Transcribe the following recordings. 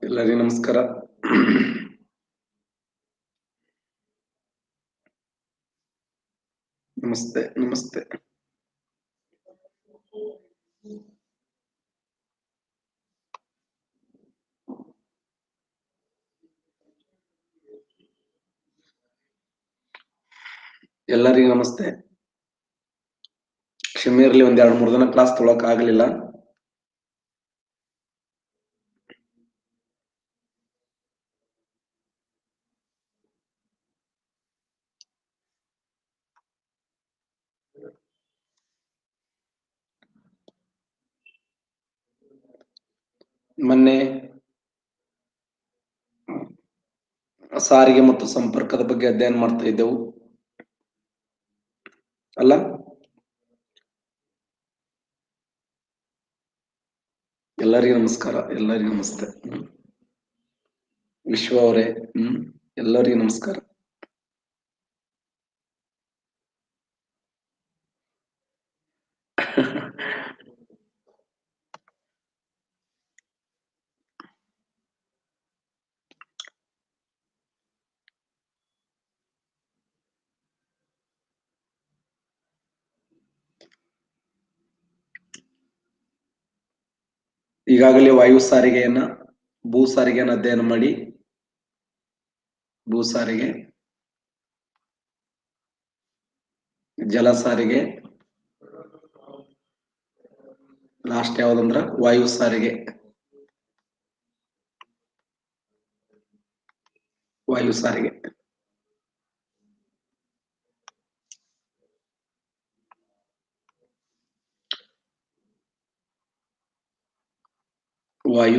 ಎಲ್ಲರಿಗೂ ನಮಸ್ಕಾರ ನಮಸ್ತೆ ನಮಸ್ತೆ ಎಲ್ಲರಿಗೂ ನಮಸ್ತೆ ಕ್ಷಮೆ ಇರ್ಲಿ ಒಂದ್ ಎರಡ್ ಮೂರ್ ದಿನ ಕ್ಲಾಸ್ ತೊಗೊಳಕ್ ಆಗ್ಲಿಲ್ಲ ಮೊನ್ನೆ ಸಾರಿಗೆ ಮತ್ತು ಸಂಪರ್ಕದ ಬಗ್ಗೆ ಅಧ್ಯಯನ ಮಾಡ್ತಾ ಇದ್ದೆವು ಅಲ್ಲ ಎಲ್ಲರಿಗೂ ನಮಸ್ಕಾರ ಎಲ್ಲರಿಗೂ ನಮಸ್ತೆ ಹ್ಮ್. ವಿಶ್ವ ಅವರೇ ಹ್ಮ್ ಎಲ್ಲರಿಗೂ ನಮಸ್ಕಾರ ಈಗಾಗಲೇ ವಾಯು ಸಾರಿಗೆಯನ್ನ ಭೂ ಸಾರಿಗೆಯನ್ನ ಅಧ್ಯಯನ ಮಾಡಿ ಭೂ ಸಾರಿಗೆ ಜಲ ಸಾರಿಗೆ ಲಾಸ್ಟ್ ಯಾವ್ದಂದ್ರ ವಾಯು ಸಾರಿಗೆ ವಾಯು ಸಾರಿಗೆ ವಾಯು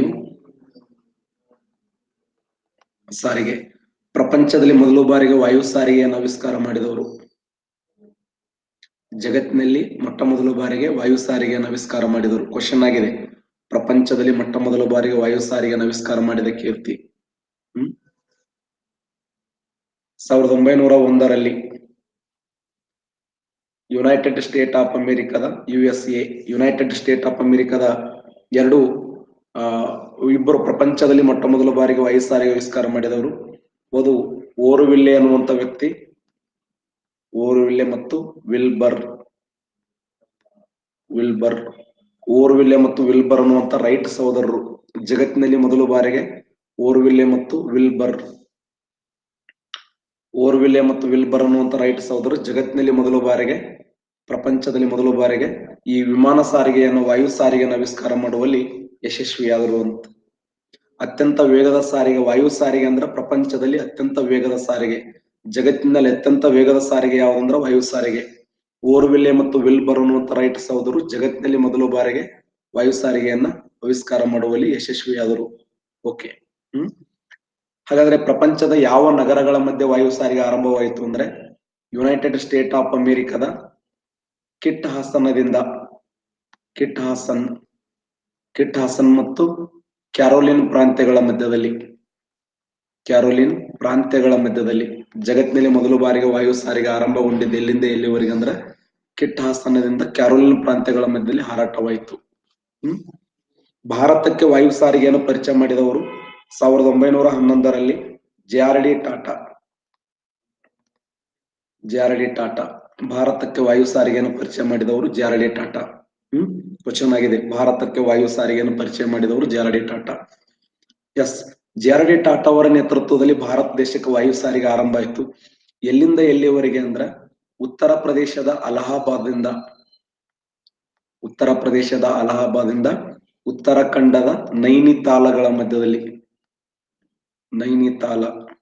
ಸಾರಿಗೆ ಪ್ರಪಂಚದಲ್ಲಿ ಮೊದಲು ಬಾರಿಗೆ ವಾಯು ಸಾರಿಗೆಯನ್ನು ಆವಿಷ್ಕಾರ ಮಾಡಿದವರು ಜಗತ್ತಿನಲ್ಲಿ ಮೊಟ್ಟ ಮೊದಲ ಬಾರಿಗೆ ವಾಯು ಸಾರಿಗೆಯನ್ನು ಆವಿಷ್ಕಾರ ಮಾಡಿದವರು ಕ್ವಶನ್ ಆಗಿದೆ ಪ್ರಪಂಚದಲ್ಲಿ ಮೊಟ್ಟ ಮೊದಲ ಬಾರಿಗೆ ವಾಯು ಸಾರಿಗೆಯನ್ನು ಆವಿಷ್ಕಾರ ಮಾಡಿದ ಕೀರ್ತಿ ಹ್ಮ್ ಸಾವಿರದ ಒಂಬೈನೂರ ಒಂದರಲ್ಲಿ ಯುನೈಟೆಡ್ ಸ್ಟೇಟ್ ಆಫ್ ಅಮೆರಿಕದ U S A united state of ಅಮೆರಿಕದ ಎರಡು ಆ ಇಬ್ಬರು ಪ್ರಪಂಚದಲ್ಲಿ ಮೊಟ್ಟ ಮೊದಲ ಬಾರಿಗೆ ವಾಯು ಸಾರಿಗೆ ಆವಿಷ್ಕಾರ ಮಾಡಿದವರು ಒಂದು ಓರುವಿಲ್ಲೆ ಅನ್ನುವಂತ ವ್ಯಕ್ತಿ ಓರುವಿಲ್ಲೆ ಮತ್ತು ವಿಲ್ಬರ್ ವಿಲ್ಬರ್ ಓರ್ವಿಲ್ಲೆ ಮತ್ತು ವಿಲ್ಬರ್ ಅನ್ನುವಂತ ರೈಟ್ ಸಹೋದರರು ಜಗತ್ತಿನಲ್ಲಿ ಮೊದಲ ಬಾರಿಗೆ ಓರ್ವಿಲ್ಲೆ ಮತ್ತು ವಿಲ್ಬರ್ ಓರ್ವಿಲ್ಲೆ ಮತ್ತು ವಿಲ್ಬರ್ ಅನ್ನುವಂತ ರೈಟ್ ಸಹೋದರರು ಜಗತ್ತಿನಲ್ಲಿ ಮೊದಲ ಬಾರಿಗೆ ಪ್ರಪಂಚದಲ್ಲಿ ಮೊದಲ ಬಾರಿಗೆ ಈ ವಿಮಾನ ಸಾರಿಗೆಯನ್ನು ವಾಯು ಸಾರಿಗೆಯನ್ನು ಆವಿಷ್ಕಾರ ಮಾಡುವಲ್ಲಿ ಯಶಸ್ವಿಯಾದರು ಅಂತ ಅತ್ಯಂತ ವೇಗದ ಸಾರಿಗೆ ವಾಯು ಸಾರಿಗೆ ಅಂದ್ರೆ ಪ್ರಪಂಚದಲ್ಲಿ ಅತ್ಯಂತ ವೇಗದ ಸಾರಿಗೆ ಜಗತ್ತಿನಲ್ಲಿ ಅತ್ಯಂತ ವೇಗದ ಸಾರಿಗೆ ಯಾವುದಂದ್ರೆ ವಾಯು ಸಾರಿಗೆ ಓರ್ವಿಲ್ಲೆ ಮತ್ತು ವಿಲ್ಬರ್ ಅನ್ನುವಂತ ರೈಟ್ ಸಹೋದರು ಜಗತ್ತಿನಲ್ಲಿ ಮೊದಲ ಬಾರಿಗೆ ವಾಯು ಸಾರಿಗೆಯನ್ನ ಆವಿಷ್ಕಾರ ಮಾಡುವಲ್ಲಿ ಯಶಸ್ವಿಯಾದರು ಓಕೆ ಹ್ಮ್ ಹಾಗಾದ್ರೆ ಪ್ರಪಂಚದ ಯಾವ ನಗರಗಳ ಮಧ್ಯೆ ವಾಯು ಸಾರಿಗೆ ಆರಂಭವಾಯಿತು ಅಂದ್ರೆ ಯುನೈಟೆಡ್ ಸ್ಟೇಟ್ ಆಫ್ ಅಮೆರಿಕದ ಕಿಟ್ ಹಾಸನದಿಂದ ಕಿಟ್ ಹಾಸನ್ ಕಿಟ್ ಹಾಸನ್ ಮತ್ತು ಕ್ಯಾರೋಲಿನ್ ಪ್ರಾಂತ್ಯಗಳ ಮಧ್ಯದಲ್ಲಿ ಕ್ಯಾರೋಲಿನ್ ಪ್ರಾಂತ್ಯಗಳ ಮಧ್ಯದಲ್ಲಿ ಜಗತ್ತಿನಲ್ಲಿ ಮೊದಲ ಬಾರಿಗೆ ವಾಯು ಸಾರಿಗೆ ಆರಂಭಗೊಂಡಿದ್ದು ಎಲ್ಲಿಂದ ಎಲ್ಲಿವರೆಗೆ ಅಂದ್ರೆ ಕಿಟ್ ಹಾಸನದಿಂದ ಕ್ಯಾರೋಲಿನ್ ಪ್ರಾಂತ್ಯಗಳ ಮಧ್ಯದಲ್ಲಿ ಹಾರಾಟವಾಯಿತು ಹ್ಮ್ ಭಾರತಕ್ಕೆ ವಾಯು ಸಾರಿಗೆಯನ್ನು ಪರಿಚಯ ಮಾಡಿದವರು ಸಾವಿರದ ಒಂಬೈನೂರ ಹನ್ನೊಂದರಲ್ಲಿ J R D Tata J R D Tata ಭಾರತಕ್ಕೆ ವಾಯು ಸಾರಿಗೆಯನ್ನು ಪರಿಚಯ ಮಾಡಿದವರು ಜೆ ಆರ್ ಡಿ ಟಾಟಾ ಹ್ಮ್ ಕ್ವಶನ್ ಆಗಿದೆ ಭಾರತಕ್ಕೆ ವಾಯು ಸಾರಿಗೆಯನ್ನು ಪರಿಚಯ ಮಾಡಿದವರು J R D Tata yes J R D Tata ಅವರ ನೇತೃತ್ವದಲ್ಲಿ ಭಾರತ ದೇಶಕ್ಕೆ ವಾಯು ಸಾರಿಗೆ ಆರಂಭ ಆಯಿತು ಎಲ್ಲಿಂದ ಎಲ್ಲಿವರೆಗೆ ಅಂದ್ರ ಉತ್ತರ ಪ್ರದೇಶದ ಅಲಹಾಬಾದಿಂದ ಉತ್ತರ ಪ್ರದೇಶದ ಅಲಹಾಬಾದಿಂದ ಉತ್ತರಾಖಂಡದ ನೈನಿತಾಲಗಳ ಮಧ್ಯದಲ್ಲಿ ನೈನಿತಾಲ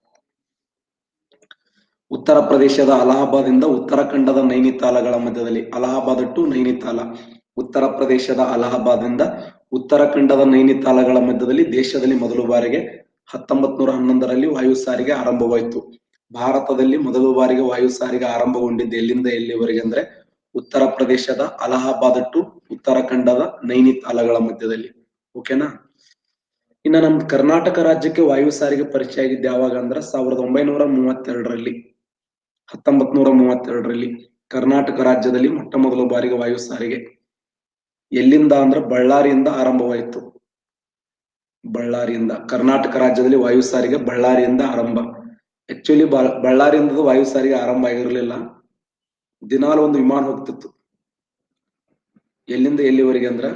ಉತ್ತರ ಪ್ರದೇಶದ ಅಲಹಾಬಾದಿಂದ ಉತ್ತರಾಖಂಡದ ನೈನಿತಾಲಗಳ ಮಧ್ಯದಲ್ಲಿ ಅಲಹಾಬಾದ್ ಟು ನೈನಿತಾಲ ಉತ್ತರ ಪ್ರದೇಶದ ಅಲಹಾಬಾದಿಂದ ಉತ್ತರಾಖಂಡದ ನೈನಿತಾಲಗಳ ಮಧ್ಯದಲ್ಲಿ ದೇಶದಲ್ಲಿ ಮೊದಲ ಬಾರಿಗೆ ಹತ್ತೊಂಬತ್ ನೂರ ಹನ್ನೊಂದರಲ್ಲಿ ವಾಯು ಸಾರಿಗೆ ಆರಂಭವಾಯಿತು ಭಾರತದಲ್ಲಿ ಮೊದಲ ಬಾರಿಗೆ ವಾಯು ಸಾರಿಗೆ ಆರಂಭಗೊಂಡಿದ್ದು ಎಲ್ಲಿಂದ ಎಲ್ಲಿವರೆಗೆ ಅಂದ್ರೆ ಉತ್ತರ ಪ್ರದೇಶದ ಅಲಹಾಬಾದ್ ಟು ಉತ್ತರಾಖಂಡದ ನೈನಿತಾಲಗಳ ಮಧ್ಯದಲ್ಲಿ ಓಕೆನಾ ಇನ್ನ ನಮ್ ಕರ್ನಾಟಕ ರಾಜ್ಯಕ್ಕೆ ವಾಯು ಸಾರಿಗೆ ಪರಿಚಯ ಆಗಿದ್ದು ಯಾವಾಗ ಅಂದ್ರೆ ಸಾವಿರದ ಒಂಬೈನೂರ ಮೂವತ್ತೆರಡರಲ್ಲಿ ಹತ್ತೊಂಬತ್ ನೂರ ಮೂವತ್ತೆರಡರಲ್ಲಿ ಕರ್ನಾಟಕ ರಾಜ್ಯದಲ್ಲಿ ಮೊಟ್ಟ ಮೊದಲ ಬಾರಿಗೆ ವಾಯು ಸಾರಿಗೆ ಎಲ್ಲಿಂದ ಅಂದ್ರೆ ಬಳ್ಳಾರಿಯಿಂದ ಆರಂಭವಾಯಿತು ಬಳ್ಳಾರಿಯಿಂದ ಕರ್ನಾಟಕ ರಾಜ್ಯದಲ್ಲಿ ವಾಯು ಸಾರಿಗೆ ಬಳ್ಳಾರಿಯಿಂದ ಆರಂಭ ಆಕ್ಚುಲಿ ಬಳ್ಳಾರಿಯಿಂದ ವಾಯು ಸಾರಿಗೆ ಆರಂಭ ಆಗಿರಲಿಲ್ಲ ದಿನಾಲು ಒಂದು ವಿಮಾನ ಹೋಗ್ತಿತ್ತು ಎಲ್ಲಿಂದ ಎಲ್ಲಿವರೆಗೆ ಅಂದ್ರ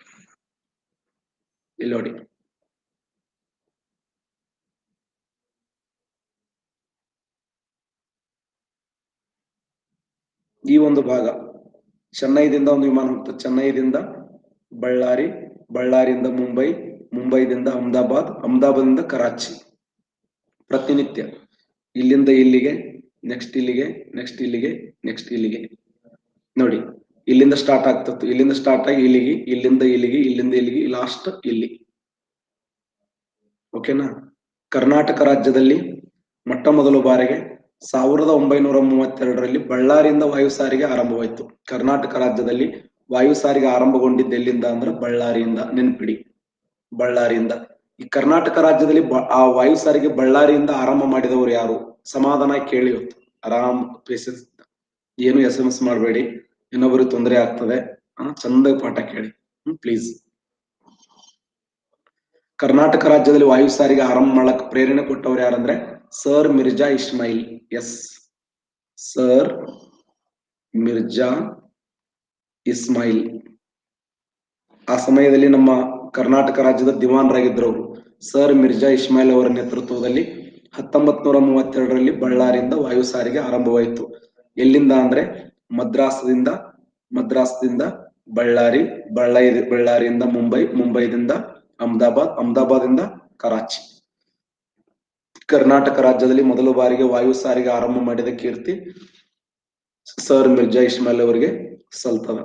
ಇಲ್ಲಿ ನೋಡಿ ಈ ಒಂದು ಭಾಗ ಚೆನ್ನೈದಿಂದ ಒಂದು ವಿಮಾನ ಹೋಗ್ತದೆ ಚೆನ್ನೈದಿಂದ ಬಳ್ಳಾರಿ ಬಳ್ಳಾರಿಯಿಂದ ಮುಂಬೈ ಮುಂಬೈದಿಂದ ಅಹಮದಾಬಾದ್ ಅಹಮದಾಬಾದಿಂದ ಕರಾಚಿ ಪ್ರತಿನಿತ್ಯ ಇಲ್ಲಿಂದ ಇಲ್ಲಿಗೆ ನೆಕ್ಸ್ಟ್ ಇಲ್ಲಿಗೆ ನೆಕ್ಸ್ಟ್ ಇಲ್ಲಿಗೆ ನೆಕ್ಸ್ಟ್ ಇಲ್ಲಿಗೆ ನೋಡಿ ಇಲ್ಲಿಂದ ಸ್ಟಾರ್ಟ್ ಆಗ್ತಿತ್ತು ಇಲ್ಲಿಂದ ಸ್ಟಾರ್ಟ್ ಆಗಿ ಇಲ್ಲಿಗೆ ಇಲ್ಲಿಂದ ಇಲ್ಲಿಗೆ ಇಲ್ಲಿಂದ ಇಲ್ಲಿಗೆ ಲಾಸ್ಟ್ ಇಲ್ಲಿ ಓಕೆನಾ ಕರ್ನಾಟಕ ರಾಜ್ಯದಲ್ಲಿ ಮೊಟ್ಟ ಮೊದಲ ಬಾರಿಗೆ ಸಾವಿರದ ಒಂಬೈನೂರ ಮೂವತ್ತೆರಡರಲ್ಲಿ ಬಳ್ಳಾರಿಯಿಂದ ವಾಯು ಸಾರಿಗೆ ಆರಂಭವಾಯಿತು ಕರ್ನಾಟಕ ರಾಜ್ಯದಲ್ಲಿ ವಾಯು ಸಾರಿಗೆ ಆರಂಭಗೊಂಡಿದ್ದು ಎಲ್ಲಿಂದ ಅಂದ್ರೆ ಬಳ್ಳಾರಿಯಿಂದ ನೆನ್ಪಿಡಿ ಬಳ್ಳಾರಿಯಿಂದ ಈ ಕರ್ನಾಟಕ ರಾಜ್ಯದಲ್ಲಿ ಬ- ಆ ವಾಯು ಸಾರಿಗೆ ಬಳ್ಳಾರಿಯಿಂದ ಆರಂಭ ಮಾಡಿದವರು ಯಾರು ಸಮಾಧಾನ ಕೇಳಿ ಇವತ್ತು ಆರಾಮ್ ಪೇಷನ್ಸ್ ಏನು ಎಸ್ ಎಂ ಎಸ್ ಮಾಡಬೇಡಿ ಇನ್ನೊಬ್ಬರಿಗೆ ತೊಂದರೆ ಆಗ್ತದೆ ಆ, ಚಂದ ಪಾಠ ಕೇಳಿ ಪ್ಲೀಸ್ ಕರ್ನಾಟಕ ರಾಜ್ಯದಲ್ಲಿ ವಾಯು ಸಾರಿಗೆ ಆರಂಭ ಮಾಡಕ್ ಪ್ರೇರಣೆ ಕೊಟ್ಟವ್ರು ಯಾರಂದ್ರೆ sir Mirza Ismail yes sir Mirza Ismail ಆ ಸಮಯದಲ್ಲಿ ನಮ್ಮ ಕರ್ನಾಟಕ ರಾಜ್ಯದ ದಿವಾನರಾಗಿದ್ರು ಅವರು ಸರ್ ಮಿರ್ಜಾ ಇಸ್ಮಾಯಿಲ್ ಅವರ ನೇತೃತ್ವದಲ್ಲಿ ಹತ್ತೊಂಬತ್ ನೂರ ಮೂವತ್ತೆರಡರಲ್ಲಿ ಬಳ್ಳಾರಿಯಿಂದ ವಾಯು ಸಾರಿಗೆ ಆರಂಭವಾಯಿತು ಎಲ್ಲಿಂದ ಅಂದ್ರೆ ಮದ್ರಾಸದಿಂದ ಮದ್ರಾಸದಿಂದ ಬಳ್ಳಾರಿ ಬಳ್ಳಾರಿ ಬಳ್ಳಾರಿಯಿಂದ ಮುಂಬೈ ಮುಂಬೈದಿಂದ ಅಹಮದಾಬಾದ್ ಅಹಮದಾಬಾದಿಂದ ಕರಾಚಿ ಕರ್ನಾಟಕ ರಾಜ್ಯದಲ್ಲಿ ಮೊದಲ ಬಾರಿಗೆ ವಾಯು ಸಾರಿಗೆ ಆರಂಭ ಮಾಡಿದ ಕೀರ್ತಿ ಸರ್ ಮಿರ್ಜಾ ಇಸ್ಮಾಯಿಲ್ ಅವರಿಗೆ ಸಲ್ತದ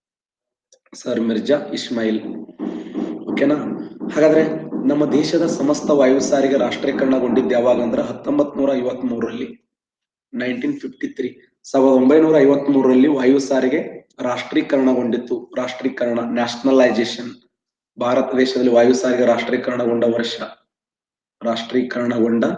ಸರ್ ಮಿರ್ಜಾ ಇಸ್ಮಾಯಿಲ್ ಓಕೆನಾ ಹಾಗಾದ್ರೆ ನಮ್ಮ ದೇಶದ ಸಮಸ್ತ ವಾಯು ಸಾರಿಗೆ ರಾಷ್ಟ್ರೀಕರಣಗೊಂಡಿದ್ದು ಯಾವಾಗ ಅಂದ್ರೆ ಹತ್ತೊಂಬತ್ ನೂರ ಐವತ್ ಮೂರರಲ್ಲಿ ನೈನ್ಟೀನ್ ಫಿಫ್ಟಿ ತ್ರೀ ಸಾವಿರದ ಒಂಬೈನೂರ ಐವತ್ ಮೂರರಲ್ಲಿ ವಾಯು ಸಾರಿಗೆ ರಾಷ್ಟ್ರೀಕರಣಗೊಂಡಿತ್ತು ರಾಷ್ಟ್ರೀಕರಣ ನ್ಯಾಷನಲೈಸೇಷನ್ ಭಾರತ ದೇಶದಲ್ಲಿ ವಾಯು ಸಾರಿಗೆ ರಾಷ್ಟ್ರೀಕರಣಗೊಂಡ ವರ್ಷ ರಾಷ್ಟ್ರೀಕರಣಗೊಂಡ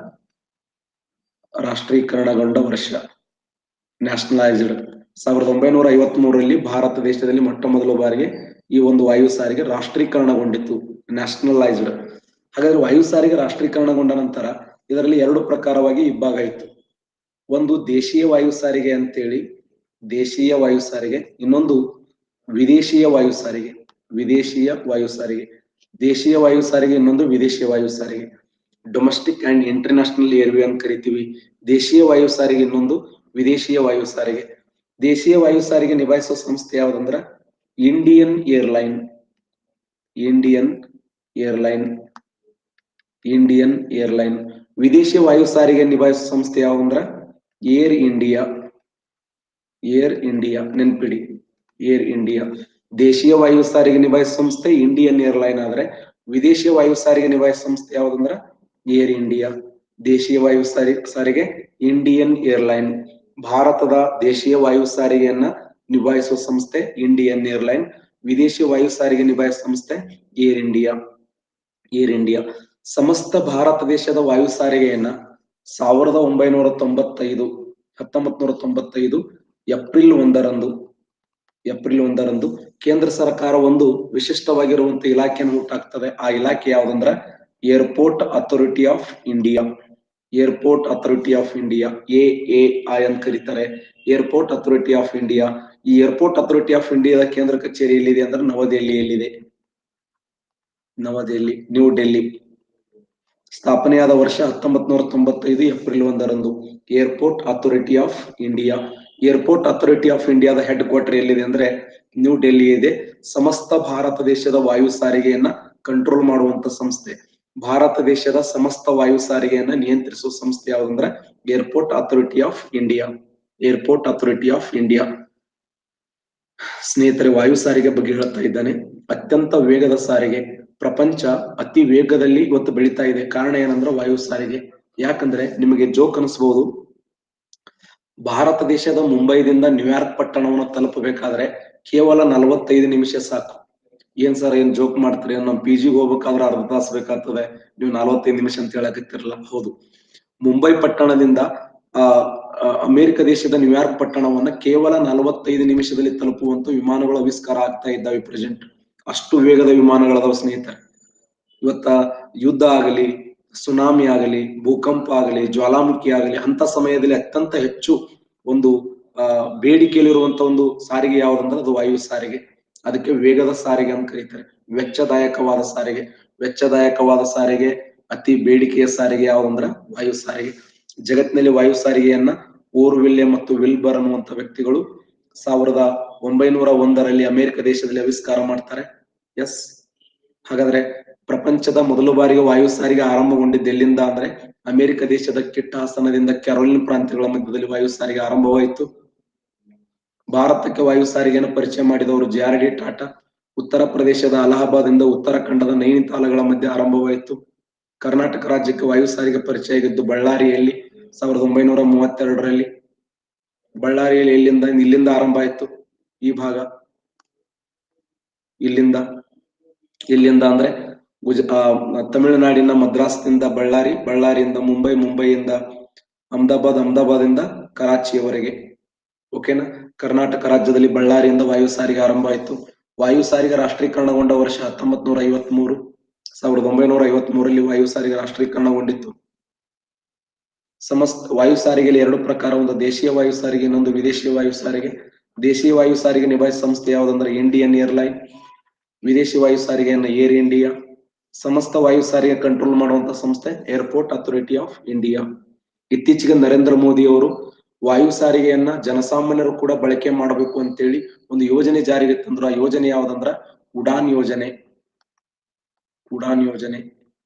ರಾಷ್ಟ್ರೀಕರಣಗೊಂಡ ವರ್ಷ ನ್ಯಾಷನಲೈಸ್ಡ್ ಸಾವಿರದ ಒಂಬೈನೂರ ಐವತ್ ಮೂರರಲ್ಲಿ ಭಾರತ ದೇಶದಲ್ಲಿ ಮೊಟ್ಟ ಮೊದಲ ಬಾರಿಗೆ ಈ ಒಂದು ವಾಯು ಸಾರಿಗೆ ರಾಷ್ಟ್ರೀಕರಣಗೊಂಡಿತ್ತು ನ್ಯಾಷನಲೈಸ್ಡ್ ಹಾಗಾದ್ರೆ ವಾಯು ಸಾರಿಗೆ ರಾಷ್ಟ್ರೀಕರಣಗೊಂಡ ನಂತರ ಇದರಲ್ಲಿ ಎರಡು ಪ್ರಕಾರವಾಗಿ ಇಬ್ಬಾಗ ಇತ್ತು ಒಂದು ದೇಶೀಯ ವಾಯು ಸಾರಿಗೆ ಅಂತೇಳಿ ದೇಶೀಯ ವಾಯು ಸಾರಿಗೆ ಇನ್ನೊಂದು ವಿದೇಶೀಯ ವಾಯು ಸಾರಿಗೆ ವಿದೇಶೀಯ ವಾಯು ಸಾರಿಗೆ ದೇಶೀಯ ವಾಯು ಸಾರಿಗೆ ಇನ್ನೊಂದು ವಿದೇಶೀಯ ವಾಯು ಸಾರಿಗೆ ಡೊಮೆಸ್ಟಿಕ್ ಅಂಡ್ ಇಂಟರ್ನ್ಯಾಷನಲ್ ಏರ್ವೇ ಅಂತ ಕರಿತೀವಿ ದೇಶೀಯ ವಾಯು ಸಾರಿಗೆ ಇನ್ನೊಂದು ವಿದೇಶೀಯ ವಾಯು ಸಾರಿಗೆ ದೇಶೀಯ ವಾಯು ಸಾರಿಗೆ ನಿಭಾಯಿಸುವ ಸಂಸ್ಥೆ ಯಾವ್ದಂದ್ರ Indian airline Indian airline Indian airline ವಿದೇಶಿ ವಾಯು ಸಾರಿಗೆ ನಿಭಾಯಿಸುವ ಸಂಸ್ಥೆ ಯಾವಂದ್ರ ಏರ್ ಇಂಡಿಯಾ ಏರ್ ಇಂಡಿಯಾ ನೆನ್ಪಿಡಿ ಏರ್ ಇಂಡಿಯಾ ದೇಶೀಯ ವಾಯು ಸಾರಿಗೆ ನಿಭಾಯಿಸುವ ಸಂಸ್ಥೆ ಇಂಡಿಯನ್ ಏರ್ಲೈನ್ ಆದ್ರೆ ವಿದೇಶಿ ವಾಯು ಸಾರಿಗೆ ನಿಭಾಯಿಸುವ ಸಂಸ್ಥೆ ಯಾವ್ದಂದ್ರ ಏರ್ ಇಂಡಿಯಾ ದೇಶೀಯ ವಾಯು ಸಾರಿ- ಸಾರಿಗೆ ಇಂಡಿಯನ್ ಏರ್ಲೈನ್ ಭಾರತದ ದೇಶೀಯ ವಾಯು ಸಾರಿಗೆಯನ್ನ ನಿಭಾಯಿಸುವ ಸಂಸ್ಥೆ ಇಂಡಿಯನ್ ಏರ್ಲೈನ್ ವಿದೇಶಿ ವಾಯು ಸಾರಿಗೆ ನಿಭಾಯಿಸುವ ಸಂಸ್ಥೆ ಏರ್ ಇಂಡಿಯಾ ಏರ್ ಇಂಡಿಯಾ ಸಮಸ್ತ ಭಾರತ ದೇಶದ ವಾಯು ಸಾರಿಗೆಯನ್ನ ಸಾವಿರದ ಒಂಬೈನೂರ ತೊಂಬತ್ತೈದು ಹತ್ತೊಂಬತ್ ನೂರ ತೊಂಬತ್ತೈದು ಏಪ್ರಿಲ್ ಒಂದರಂದು ಏಪ್ರಿಲ್ ಒಂದರಂದು ಕೇಂದ್ರ ಸರ್ಕಾರ ಒಂದು ವಿಶಿಷ್ಟವಾಗಿರುವಂತ ಇಲಾಖೆಯನ್ನು ಹುಟ್ಟಾಕ್ತದೆ ಆ ಇಲಾಖೆ ಯಾವ್ದಂದ್ರ airport authority of India airport authority of India A A I ಅಂತ ಕರೀತಾರೆ ಏರ್ಪೋರ್ಟ್ ಅಥಾರಿಟಿ ಆಫ್ ಇಂಡಿಯಾ ಈ ಏರ್ಪೋರ್ಟ್ ಅಥಾರಿಟಿ ಆಫ್ ಇಂಡಿಯಾದ ಕೇಂದ್ರ ಕಚೇರಿ ಎಲ್ಲಿದೆ ಅಂದ್ರೆ ನವದೆಹಲಿಯಲ್ಲಿದೆ ನವದೆಹಲಿ ನ್ಯೂ ಡೆಲ್ಲಿ ಸ್ಥಾಪನೆಯಾದ ವರ್ಷ ಹತ್ತೊಂಬತ್ ನೂರ ತೊಂಬತ್ತೈದು ಏಪ್ರಿಲ್ ಒಂದರಂದು airport authority of India airport authority of ಇಂಡಿಯಾದ ಹೆಡ್ ಕ್ವಾರ್ಟರ್ ಎಲ್ಲಿದೆ ಅಂದ್ರೆ ನ್ಯೂ ಡೆಲ್ಲಿ ಇದೆ ಸಮಸ್ತ ಭಾರತ ದೇಶದ ವಾಯು ಸಾರಿಗೆಯನ್ನ ಕಂಟ್ರೋಲ್ ಮಾಡುವಂತ ಸಂಸ್ಥೆ ಭಾರತ ದೇಶದ ಸಮಸ್ತ ವಾಯು ಸಾರಿಗೆಯನ್ನ ನಿಯಂತ್ರಿಸುವ ಸಂಸ್ಥೆ ಯಾವ್ದಂದ್ರೆ airport authority of India airport authority of India ಸ್ನೇಹಿತರೆ ವಾಯು ಸಾರಿಗೆ ಬಗ್ಗೆ ಹೇಳ್ತಾ ಇದ್ದಾನೆ ಅತ್ಯಂತ ವೇಗದ ಸಾರಿಗೆ ಪ್ರಪಂಚ ಅತಿ ವೇಗದಲ್ಲಿ ಇವತ್ತು ಬೆಳೀತಾ ಇದೆ ಕಾರಣ ಏನಂದ್ರೆ ವಾಯು ಸಾರಿಗೆ ಯಾಕಂದ್ರೆ ನಿಮಗೆ ಜೋಕ್ ಅನಿಸ್ಬಹುದು ಭಾರತ ದೇಶದ ಮುಂಬೈದಿಂದ ನ್ಯೂಯಾರ್ಕ್ ಪಟ್ಟಣವನ್ನು ತಲುಪಬೇಕಾದ್ರೆ ಕೇವಲ ನಲವತ್ತೈದು ನಿಮಿಷ ಸಾಕು ಏನ್ ಸರ್ ಏನ್ ಜೋಕ್ ಮಾಡ್ತೀರಿ ನಮ್ ಪಿ ಜಿಗೆ ಹೋಗ್ಬೇಕಾದ್ರೆ ಅರ್ಧ ತಾಸು ಬೇಕಾಗ್ತದೆ ನೀವು ನಲವತ್ತೈದು ನಿಮಿಷ ಅಂತ ಹೇಳಕತ್ತಿರಲ್ಲ ಹೌದು ಮುಂಬೈ ಪಟ್ಟಣದಿಂದ ಆ ಆ, ಅಮೆರಿಕ ದೇಶದ ನ್ಯೂಯಾರ್ಕ್ ಪಟ್ಟಣವನ್ನ ಕೇವಲ ನಲವತ್ತೈದು ನಿಮಿಷದಲ್ಲಿ ತಲುಪುವಂತ ವಿಮಾನಗಳು ಆವಿಷ್ಕಾರ ಆಗ್ತಾ ಇದ್ದಾವೆ ಪ್ರೆಸೆಂಟ್ ಅಷ್ಟು ವೇಗದ ವಿಮಾನಗಳದಾವ ಸ್ನೇಹಿತರೆ ಇವತ್ತ ಯುದ್ಧ ಆಗಲಿ ಸುನಾಮಿ ಆಗಲಿ ಭೂಕಂಪ ಆಗಲಿ ಜ್ವಾಲಾಮುಖಿ ಆಗಲಿ ಅಂತ ಸಮಯದಲ್ಲಿ ಅತ್ಯಂತ ಹೆಚ್ಚು ಒಂದು ಆ ಬೇಡಿಕೆಯಲ್ಲಿರುವಂತ ಒಂದು ಸಾರಿಗೆ ಯಾವುದಂದ್ರೆ ಅದು ವಾಯು ಸಾರಿಗೆ ಅದಕ್ಕೆ ವೇಗದ ಸಾರಿಗೆ ಅಂತ ಕರೀತಾರೆ ವೆಚ್ಚದಾಯಕವಾದ ಸಾರಿಗೆ ವೆಚ್ಚದಾಯಕವಾದ ಸಾರಿಗೆ ಅತಿ ಬೇಡಿಕೆಯ ಸಾರಿಗೆ ಯಾವುದಂದ್ರ ವಾಯು ಸಾರಿಗೆ ಜಗತ್ತಿನಲ್ಲಿ ವಾಯು ಸಾರಿಗೆಯನ್ನ ಓರ್ವಿಲ್ಲೆ ಮತ್ತು ವಿಲ್ಬರ್ ಅನ್ನುವಂತ ವ್ಯಕ್ತಿಗಳು ಸಾವಿರದ ಒಂಬೈನೂರ ಒಂದರಲ್ಲಿ ಅಮೆರಿಕ ದೇಶದಲ್ಲಿ ಆವಿಷ್ಕಾರ ಮಾಡ್ತಾರೆ ಎಸ್ ಹಾಗಾದ್ರೆ ಪ್ರಪಂಚದ ಮೊದಲ ಬಾರಿಗೆ ವಾಯು ಸಾರಿಗೆ ಆರಂಭಗೊಂಡಿದ್ದು ಎಲ್ಲಿಂದ ಅಂದ್ರೆ ಅಮೆರಿಕ ದೇಶದ ಕಿಟ್ಟ ಹಾಸನದಿಂದ ಕೆರೋಲಿನ್ ಪ್ರಾಂತ್ಯಗಳ ಮಧ್ಯದಲ್ಲಿ ವಾಯು ಸಾರಿಗೆ ಆರಂಭವಾಯಿತು ಭಾರತಕ್ಕೆ ವಾಯು ಸಾರಿಗೆಯನ್ನು ಪರಿಚಯ ಮಾಡಿದವರು ಜೆ ಆರ್ ಡಿ ಟಾಟಾ ಉತ್ತರ ಪ್ರದೇಶದ ಅಲಹಾಬಾದಿಂದ ಉತ್ತರಾಖಂಡದ ನೈನಿತಾಲಗಳ ಮಧ್ಯೆ ಆರಂಭವಾಯಿತು ಕರ್ನಾಟಕ ರಾಜ್ಯಕ್ಕೆ ವಾಯು ಸಾರಿಗೆ ಪರಿಚಯ ಆಗಿದ್ದು ಬಳ್ಳಾರಿಯಲ್ಲಿ ಸಾವಿರದ ಒಂಬೈನೂರ ಮೂವತ್ತೆರಡರಲ್ಲಿ ಬಳ್ಳಾರಿಯಲ್ಲಿ ಎಲ್ಲಿಂದ ಇಲ್ಲಿಂದ ಆರಂಭ ಆಯ್ತು ಈ ಭಾಗ ಇಲ್ಲಿಂದ ಇಲ್ಲಿಂದ ಅಂದ್ರೆ ಗುಜ ಆ, ತಮಿಳುನಾಡಿನ ಮದ್ರಾಸ್ನಿಂದ ಬಳ್ಳಾರಿ ಬಳ್ಳಾರಿಯಿಂದ ಮುಂಬೈ ಮುಂಬೈಯಿಂದ ಅಹಮದಾಬಾದ್ ಅಹಮದಾಬಾದಿಂದ ಕರಾಚಿಯವರೆಗೆ ಓಕೆನಾ ಕರ್ನಾಟಕ ರಾಜ್ಯದಲ್ಲಿ ಬಳ್ಳಾರಿಯಿಂದ ವಾಯು ಸಾರಿಗೆ ಆರಂಭ ಆಯಿತು ವಾಯು ಸಾರಿಗೆ ರಾಷ್ಟ್ರೀಕರಣಗೊಂಡ ವರ್ಷ ಹತ್ತೊಂಬತ್ ನೂರ ಐವತ್ ಮೂರು ಸಾವಿರದ ಒಂಬೈನೂರ ಐವತ್ ಮೂರಲ್ಲಿ ವಾಯು ಸಾರಿಗೆ ರಾಷ್ಟ್ರೀಕರಣಗೊಂಡಿತ್ತು ಸಮಸ್ತ ವಾಯು ಸಾರಿಗೆಯಲ್ಲಿ ಎರಡು ಪ್ರಕಾರ ಒಂದು ದೇಶೀಯ ವಾಯು ಸಾರಿಗೆ ಇನ್ನೊಂದು ವಿದೇಶೀಯ ವಾಯು ಸಾರಿಗೆ ದೇಶೀಯ ವಾಯು ಸಾರಿಗೆ ನಿಭಾಯಿಸುವ ಸಂಸ್ಥೆ ಯಾವುದಂದ್ರೆ ಇಂಡಿಯನ್ ಏರ್ಲೈನ್ ವಿದೇಶಿ ವಾಯು ಸಾರಿಗೆಯನ್ನ ಏರ್ ಇಂಡಿಯಾ ಸಮಸ್ತ ವಾಯು ಸಾರಿಗೆ ಕಂಟ್ರೋಲ್ ಮಾಡುವಂತ ಸಂಸ್ಥೆ ಏರ್ಪೋರ್ಟ್ ಅಥಾರಿಟಿ ಆಫ್ ಇಂಡಿಯಾ ಇತ್ತೀಚೆಗೆ ನರೇಂದ್ರ ಮೋದಿ ಅವರು ವಾಯು ಸಾರಿಗೆಯನ್ನ ಜನಸಾಮಾನ್ಯರು ಕೂಡ ಬಳಕೆ ಮಾಡಬೇಕು ಅಂತೇಳಿ ಒಂದು ಯೋಜನೆ ಜಾರಿಗೆ ತಂದ್ರು ಆ ಯೋಜನೆ ಯಾವ್ದಂದ್ರ ಉಡಾನ್ ಯೋಜನೆ ಉಡಾನ್ ಯೋಜನೆ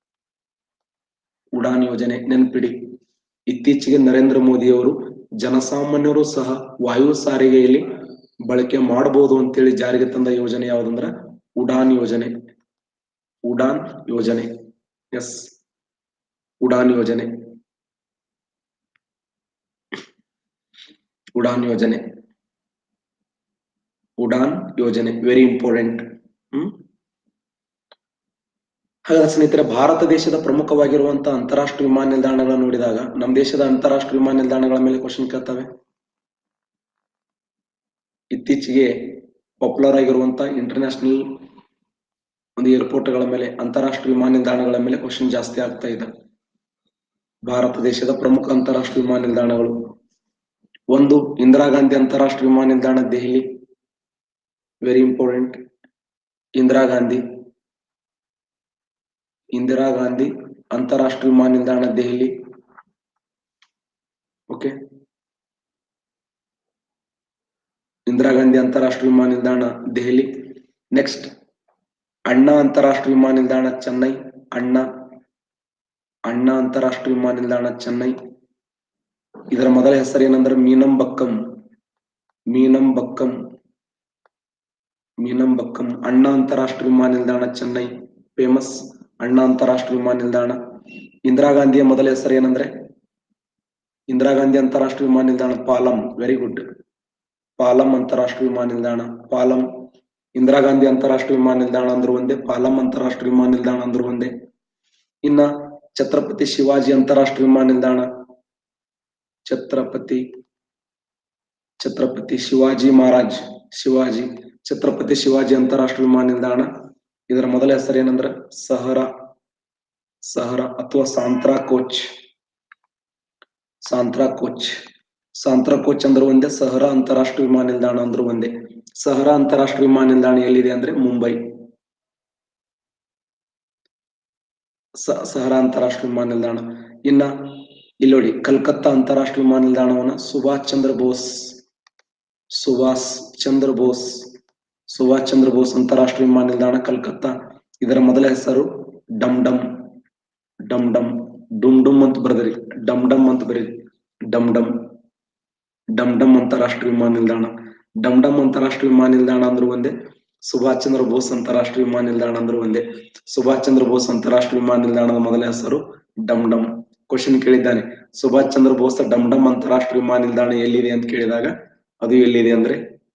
ಉಡಾನ್ ಯೋಜನೆ ನೆನ್ಪಿಡಿ ಇತ್ತೀಚೆಗೆ ನರೇಂದ್ರ ಮೋದಿ ಅವರು ಜನಸಾಮಾನ್ಯರು ಸಹ ವಾಯು ಸಾರಿಗೆಯಲ್ಲಿ ಬಳಕೆ ಮಾಡಬಹುದು ಅಂತೇಳಿ ಜಾರಿಗೆ ತಂದ ಯೋಜನೆ ಯಾವ್ದಂದ್ರ ಉಡಾನ್ ಯೋಜನೆ ಉಡಾನ್ ಯೋಜನೆ ಎಸ್ ಉಡಾನ್ ಯೋಜನೆ ಉಡಾನ್ ಯೋಜನೆ ಉಡಾನ್ ಯೋಜನೆ ವೆರಿ ಇಂಪಾರ್ಟೆಂಟ್ ಹ್ಮ್ ಹಾಗಾದ್ರೆ ಸ್ನೇಹಿತರೆ ಭಾರತ ದೇಶದ ಪ್ರಮುಖವಾಗಿರುವಂತಹ ಅಂತಾರಾಷ್ಟ್ರೀಯ ವಿಮಾನ ನಿಲ್ದಾಣಗಳನ್ನು ನೋಡಿದಾಗ ನಮ್ಮ ದೇಶದ ಅಂತಾರಾಷ್ಟ್ರೀಯ ವಿಮಾನ ನಿಲ್ದಾಣಗಳ ಮೇಲೆ ಕ್ವಶನ್ ಕೇಳ್ತವೆ ಇತ್ತೀಚೆಗೆ ಪಾಪ್ಯುಲರ್ ಆಗಿರುವಂತ ಇಂಟರ್ನ್ಯಾಷನಲ್ ಒಂದು ಏರ್ಪೋರ್ಟ್ಗಳ ಮೇಲೆ ಅಂತಾರಾಷ್ಟ್ರೀಯ ವಿಮಾನ ನಿಲ್ದಾಣಗಳ ಮೇಲೆ ಕ್ವಶನ್ ಜಾಸ್ತಿ ಆಗ್ತಾ ಇದೆ ಭಾರತ ದೇಶದ ಪ್ರಮುಖ ಅಂತಾರಾಷ್ಟ್ರೀಯ ವಿಮಾನ ನಿಲ್ದಾಣಗಳು ಒಂದು ಇಂದಿರಾ ಗಾಂಧಿ ಅಂತಾರಾಷ್ಟ್ರೀಯ ವಿಮಾನ ನಿಲ್ದಾಣ ದೆಹಲಿ ವೆರಿ ಇಂಪಾರ್ಟೆಂಟ್ ಇಂದಿರಾ ಗಾಂಧಿ ಇಂದಿರಾ ಗಾಂಧಿ ಅಂತಾರಾಷ್ಟ್ರೀಯ ವಿಮಾನ ನಿಲ್ದಾಣ ದೆಹಲಿ ಓಕೆ ಇಂದಿರಾ ಗಾಂಧಿ ಅಂತಾರಾಷ್ಟ್ರೀಯ ವಿಮಾನ ನಿಲ್ದಾಣ ದೆಹಲಿ ನೆಕ್ಸ್ಟ್ ಅಣ್ಣಾ ಅಂತಾರಾಷ್ಟ್ರೀಯ ವಿಮಾನ ನಿಲ್ದಾಣ ಚೆನ್ನೈ ಅಣ್ಣಾ ಅಣ್ಣಾ ಅಂತಾರಾಷ್ಟ್ರೀಯ ವಿಮಾನ ನಿಲ್ದಾಣ ಚೆನ್ನೈ ಇದರ ಮೊದಲ ಹೆಸರು ಏನಂದ್ರೆ ಮೀನಂಬಕ್ಕಂ ಮೀನಂಬಕ್ಕಂ ಮೀನಂಬಕ್ಕಂ ಅಣ್ಣಾ ಅಂತಾರಾಷ್ಟ್ರೀಯ ವಿಮಾನ ನಿಲ್ದಾಣ ಚೆನ್ನೈ ಫೇಮಸ್ ಅಣ್ಣಾ ಅಂತಾರಾಷ್ಟ್ರೀಯ ವಿಮಾನ ನಿಲ್ದಾಣ ಇಂದಿರಾ ಗಾಂಧಿಯ ಮೊದಲ ಹೆಸರು ಏನಂದ್ರೆ ಇಂದಿರಾ ಗಾಂಧಿ ಅಂತಾರಾಷ್ಟ್ರೀಯ ವಿಮಾನ ನಿಲ್ದಾಣ ಪಾಲಂ ವೆರಿ ಗುಡ್ ಪಾಲಂ ಅಂತಾರಾಷ್ಟ್ರೀಯ ವಿಮಾನ ನಿಲ್ದಾಣ ಪಾಲಂ ಇಂದಿರಾ ಗಾಂಧಿ ಅಂತಾರಾಷ್ಟ್ರೀಯ ವಿಮಾನ ನಿಲ್ದಾಣ ಅಂದ್ರು ಒಂದೇ ಪಾಲಂ ಅಂತಾರಾಷ್ಟ್ರೀಯ ವಿಮಾನ ನಿಲ್ದಾಣ ಅಂದ್ರು ಒಂದೇ ಇನ್ನ ಛತ್ರಪತಿ ಶಿವಾಜಿ ಅಂತಾರಾಷ್ಟ್ರೀಯ ವಿಮಾನ ನಿಲ್ದಾಣ ಛತ್ರಪತಿ ಛತ್ರಪತಿ ಶಿವಾಜಿ ಮಹಾರಾಜ್ ಶಿವಾಜಿ ಛತ್ರಪತಿ ಶಿವಾಜಿ ಅಂತಾರಾಷ್ಟ್ರೀಯ ವಿಮಾನ ನಿಲ್ದಾಣ ಇದರ ಮೊದಲ ಹೆಸರು ಏನಂದ್ರ ಸಹರಾ ಸಹರಾ ಅಥವಾ ಸಾಂತ್ರಾ ಕೋಚ್ ಸಾಂತ್ರಾ ಕೋಚ್ ಸಾಂತ್ರಾ ಕೋಚ್ ಅಂದ್ರೆ ಒಂದೇ ಸಹರಾ ಅಂತಾರಾಷ್ಟ್ರೀಯ ವಿಮಾನ ನಿಲ್ದಾಣ ಅಂದ್ರು ಒಂದೇ ಸಹರಾ ಅಂತಾರಾಷ್ಟ್ರೀಯ ವಿಮಾನ ನಿಲ್ದಾಣ ಎಲ್ಲಿದೆ ಅಂದ್ರೆ ಮುಂಬೈ ಸ- ಸಹರಾ ಅಂತಾರಾಷ್ಟ್ರೀಯ ವಿಮಾನ ನಿಲ್ದಾಣ ಇನ್ನ ಇಲ್ಲಿ ನೋಡಿ ಕಲ್ಕತ್ತಾ ಅಂತಾರಾಷ್ಟ್ರೀಯ ವಿಮಾನ ನಿಲ್ದಾಣವನ್ನ ಸುಭಾಷ್ ಚಂದ್ರ ಬೋಸ್ ಸುಭಾಷ್ ಚಂದ್ರ ಬೋಸ್ ಸುಭಾಷ್ ಚಂದ್ರ ಬೋಸ್ ಅಂತಾರಾಷ್ಟ್ರೀಯ ವಿಮಾನ ನಿಲ್ದಾಣ ಕಲ್ಕತ್ತಾ ಇದರ ಮೊದಲ ಹೆಸರು ಡಮ್ ಡಮ್ ಡಮ್ ಡಮ್ ಡುಮ್ ಡುಮ್ ಅಂತ ಬರೆದ್ರಿ ಡಮ್ ಡಮ್ ಅಂತ ಬರೀರಿ ಡಮ್ ಡಮ್ ಡಮ್ ಡಮ್ ಅಂತಾರಾಷ್ಟ್ರೀಯ ವಿಮಾನ ನಿಲ್ದಾಣ ಡಮ್ ಡಮ್ ಅಂತಾರಾಷ್ಟ್ರೀಯ ವಿಮಾನ ನಿಲ್ದಾಣ ಅಂದ್ರು ಒಂದೇ ಸುಭಾಷ್ ಚಂದ್ರ ಬೋಸ್ ಅಂತಾರಾಷ್ಟ್ರೀಯ ವಿಮಾನ ನಿಲ್ದಾಣ ಅಂದ್ರು ಒಂದೇ ಸುಭಾಷ್ ಚಂದ್ರ ಬೋಸ್ ಅಂತಾರಾಷ್ಟ್ರೀಯ ವಿಮಾನ ನಿಲ್ದಾಣದ ಮೊದಲ ಹೆಸರು ಡಮ್ ಡಮ್ ಕ್ವಶನ್ ಕೇಳಿದ್ದಾನೆ ಸುಭಾಷ್ ಚಂದ್ರ ಬೋಸ್ ಡಮ್ ಡಮ್ ಅಂತಾರಾಷ್ಟ್ರೀಯ ವಿಮಾನ ನಿಲ್ದಾಣ ಎಲ್ಲಿದೆ ಅಂತ ಕೇಳಿದಾಗ ಅದು ಎಲ್ಲಿದೆ ಅಂದ್ರೆ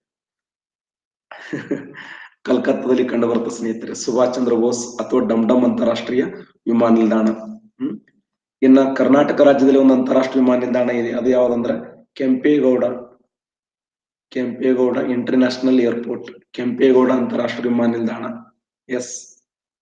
ಕಲ್ಕತ್ತಾದಲ್ಲಿ ಕಂಡು ಬರುತ್ತೆ ಸ್ನೇಹಿತರೆ ಸುಭಾಷ್ ಚಂದ್ರ ಬೋಸ್ ಅಥವಾ ಡಮ್ ಡಮ್ ಅಂತಾರಾಷ್ಟ್ರೀಯ ವಿಮಾನ ನಿಲ್ದಾಣ ಹ್ಮ್ ಇನ್ನ ಕರ್ನಾಟಕ ರಾಜ್ಯದಲ್ಲಿ ಒಂದು ಅಂತಾರಾಷ್ಟ್ರೀಯ ವಿಮಾನ ನಿಲ್ದಾಣ ಇದೆ ಅದು ಯಾವ್ದಂದ್ರೆ ಕೆಂಪೇಗೌಡ ಕೆಂಪೇಗೌಡ ಇಂಟರ್ನ್ಯಾಷನಲ್ ಏರ್ಪೋರ್ಟ್ ಕೆಂಪೇಗೌಡ ಅಂತಾರಾಷ್ಟ್ರೀಯ ವಿಮಾನ ನಿಲ್ದಾಣ ಎಸ್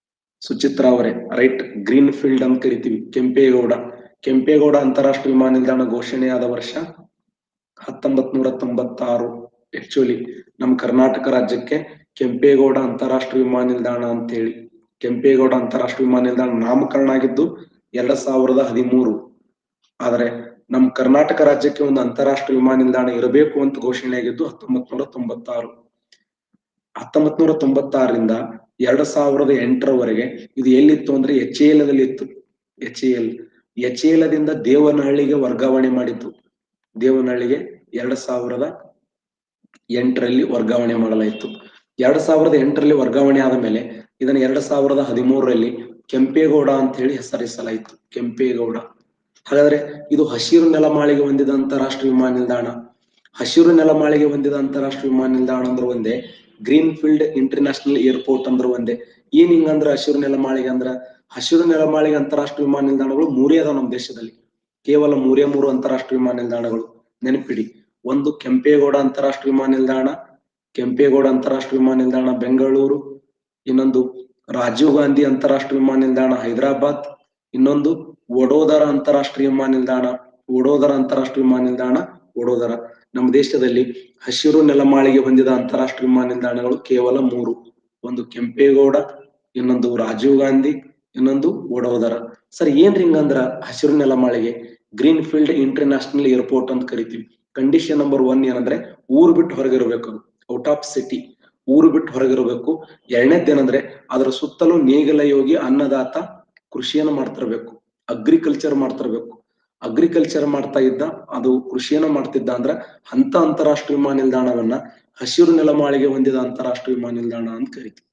ಸುಚಿತ್ರಾ ಅವರೇ ರೈಟ್ ಗ್ರೀನ್ ಫೀಲ್ಡ್ ಅಂತ ಕರಿತೀವಿ ಕೆಂಪೇಗೌಡ ಕೆಂಪೇಗೌಡ ಅಂತಾರಾಷ್ಟ್ರೀಯ ವಿಮಾನ ನಿಲ್ದಾಣ ಘೋಷಣೆಯಾದ ವರ್ಷ ಹತ್ತೊಂಬತ್ ನೂರ ತೊಂಬತ್ತಾರು ಆಕ್ಚುಲಿ ನಮ್ಮ ಕರ್ನಾಟಕ ರಾಜ್ಯಕ್ಕೆ ಕೆಂಪೇಗೌಡ ಅಂತಾರಾಷ್ಟ್ರೀಯ ವಿಮಾನ ನಿಲ್ದಾಣ ಅಂತ ಹೇಳಿ ಕೆಂಪೇಗೌಡ ಅಂತಾರಾಷ್ಟ್ರೀಯ ವಿಮಾನ ನಿಲ್ದಾಣ ನಾಮಕರಣ ಆಗಿದ್ದು ಎರಡ್ ಸಾವಿರದ ಹದಿಮೂರು ಆದ್ರೆ ನಮ್ಮ ಕರ್ನಾಟಕ ರಾಜ್ಯಕ್ಕೆ ಒಂದು ಅಂತಾರಾಷ್ಟ್ರೀಯ ವಿಮಾನ ನಿಲ್ದಾಣ ಇರಬೇಕು ಅಂತ ಘೋಷಣೆ ಆಗಿದ್ದು ಹತ್ತೊಂಬತ್ ನೂರ ತೊಂಬತ್ತಾರು ಹತ್ತೊಂಬತ್ ನೂರ ತೊಂಬತ್ತಾರರಿಂದ ಎರಡ್ ಸಾವಿರದ ಎಂಟರವರೆಗೆ ಇದು ಎಲ್ಲಿತ್ತು ಅಂದ್ರೆ ಎಚ್ ಎಲ್ ಇತ್ತು ಎಚ್ ಎಲ್ ಎಚ್ ದಿಂದ ದೇವನಹಳ್ಳಿಗೆ ವರ್ಗಾವಣೆ ಮಾಡಿತ್ತು ದೇವನಹಳ್ಳಿಗೆ ಎರಡ್ ಸಾವಿರದ ಎಂಟರಲ್ಲಿ ವರ್ಗಾವಣೆ ಮಾಡಲಾಯಿತು ಎರಡ್ ಸಾವಿರದ ಎಂಟರಲ್ಲಿ ವರ್ಗಾವಣೆ ಆದ ಮೇಲೆ ಇದನ್ನ ಎರಡ್ ಸಾವಿರದ ಹದಿಮೂರರಲ್ಲಿ ಕೆಂಪೇಗೌಡ ಅಂತ ಹೇಳಿ ಹೆಸರಿಸಲಾಯಿತು ಕೆಂಪೇಗೌಡ ಹಾಗಾದ್ರೆ ಇದು ಹಸಿರು ನೆಲಮಾಳಿಗೆ ಹೊಂದಿದ ಅಂತಾರಾಷ್ಟ್ರೀಯ ವಿಮಾನ ನಿಲ್ದಾಣ ಹಸಿರು ನೆಲಮಾಳಿಗೆ ಹೊಂದಿದ ಅಂತಾರಾಷ್ಟ್ರೀಯ ವಿಮಾನ ನಿಲ್ದಾಣ ಅಂದ್ರೆ ಒಂದೇ ಗ್ರೀನ್ ಫೀಲ್ಡ್ ಇಂಟರ್ನ್ಯಾಷನಲ್ ಏರ್ಪೋರ್ಟ್ ಅಂದ್ರೆ ಒಂದೇ ಏನ್ ಹಿಂಗಂದ್ರ ಹಸಿರು ನೆಲಮಾಳಿಗೆ ಅಂದ್ರ ಹಸಿರು ನೆಲಮಾಳಿಗೆ ಅಂತಾರಾಷ್ಟ್ರೀಯ ವಿಮಾನ ನಿಲ್ದಾಣಗಳು ಮೂರೇ ಅದಾವ ನಮ್ಮ ದೇಶದಲ್ಲಿ ಕೇವಲ ಮೂರೇ ಮೂರು ಅಂತಾರಾಷ್ಟ್ರೀಯ ವಿಮಾನ ನಿಲ್ದಾಣಗಳು ನೆನಪಿಡಿ ಒಂದು ಕೆಂಪೇಗೌಡ ಅಂತಾರಾಷ್ಟ್ರೀಯ ವಿಮಾನ ನಿಲ್ದಾಣ ಕೆಂಪೇಗೌಡ ಅಂತಾರಾಷ್ಟ್ರೀಯ ವಿಮಾನ ನಿಲ್ದಾಣ ಬೆಂಗಳೂರು ಇನ್ನೊಂದು ರಾಜೀವ್ ಗಾಂಧಿ ಅಂತಾರಾಷ್ಟ್ರೀಯ ವಿಮಾನ ನಿಲ್ದಾಣ ಹೈದರಾಬಾದ್ ಇನ್ನೊಂದು ವಡೋದರ ಅಂತಾರಾಷ್ಟ್ರೀಯ ವಿಮಾನ ನಿಲ್ದಾಣ ವಡೋದರ ಅಂತಾರಾಷ್ಟ್ರೀಯ ವಿಮಾನ ನಿಲ್ದಾಣ ವಡೋದರ ನಮ್ಮ ದೇಶದಲ್ಲಿ ಹಸಿರು ನೆಲಮಾಳಿಗೆ ಹೊಂದಿದ ಅಂತಾರಾಷ್ಟ್ರೀಯ ವಿಮಾನ ನಿಲ್ದಾಣಗಳು ಕೇವಲ ಮೂರು ಒಂದು ಕೆಂಪೇಗೌಡ ಇನ್ನೊಂದು ರಾಜೀವ್ ಗಾಂಧಿ ಇನ್ನೊಂದು ವಡೋದರ ಸರ್ ಏನ್ರಿ ಹಿಂಗಂದ್ರ ಹಸಿರು ನೆಲಮಾಳಿಗೆ ಗ್ರೀನ್ ಫೀಲ್ಡ್ ಇಂಟರ್ನ್ಯಾಷನಲ್ ಏರ್ಪೋರ್ಟ್ ಅಂತ ಕರಿತೀವಿ ಕಂಡೀಷನ್ ನಂಬರ್ ಒನ್ ಏನಂದ್ರೆ ಊರ್ ಬಿಟ್ಟು ಹೊರಗಿರಬೇಕು ಔಟ್ ಆಫ್ ಸಿಟಿ ಊರು ಬಿಟ್ಟು ಹೊರಗಿರಬೇಕು ಎರಡನೇದ್ದೇನಂದ್ರೆ ಅದರ ಸುತ್ತಲೂ ನೇಗಿಲ ಯೋಗಿ ಅನ್ನದಾತ ಕೃಷಿಯನ್ನ ಮಾಡ್ತಿರ್ಬೇಕು ಅಗ್ರಿಕಲ್ಚರ್ ಮಾಡ್ತಿರ್ಬೇಕು ಅಗ್ರಿಕಲ್ಚರ್ ಮಾಡ್ತಾ ಇದ್ದ ಅದು ಕೃಷಿಯನ್ನ ಮಾಡ್ತಿದ್ದ ಅಂದ್ರ ಅಂತ ಅಂತಾರಾಷ್ಟ್ರೀಯ ವಿಮಾನ ನಿಲ್ದಾಣವನ್ನ ಹಸಿರು ನೆಲಮಾಳಿಗೆ ಹೊಂದಿದ ಅಂತಾರಾಷ್ಟ್ರೀಯ ವಿಮಾನ ನಿಲ್ದಾಣ ಅಂತ ಕರಿತೀವಿ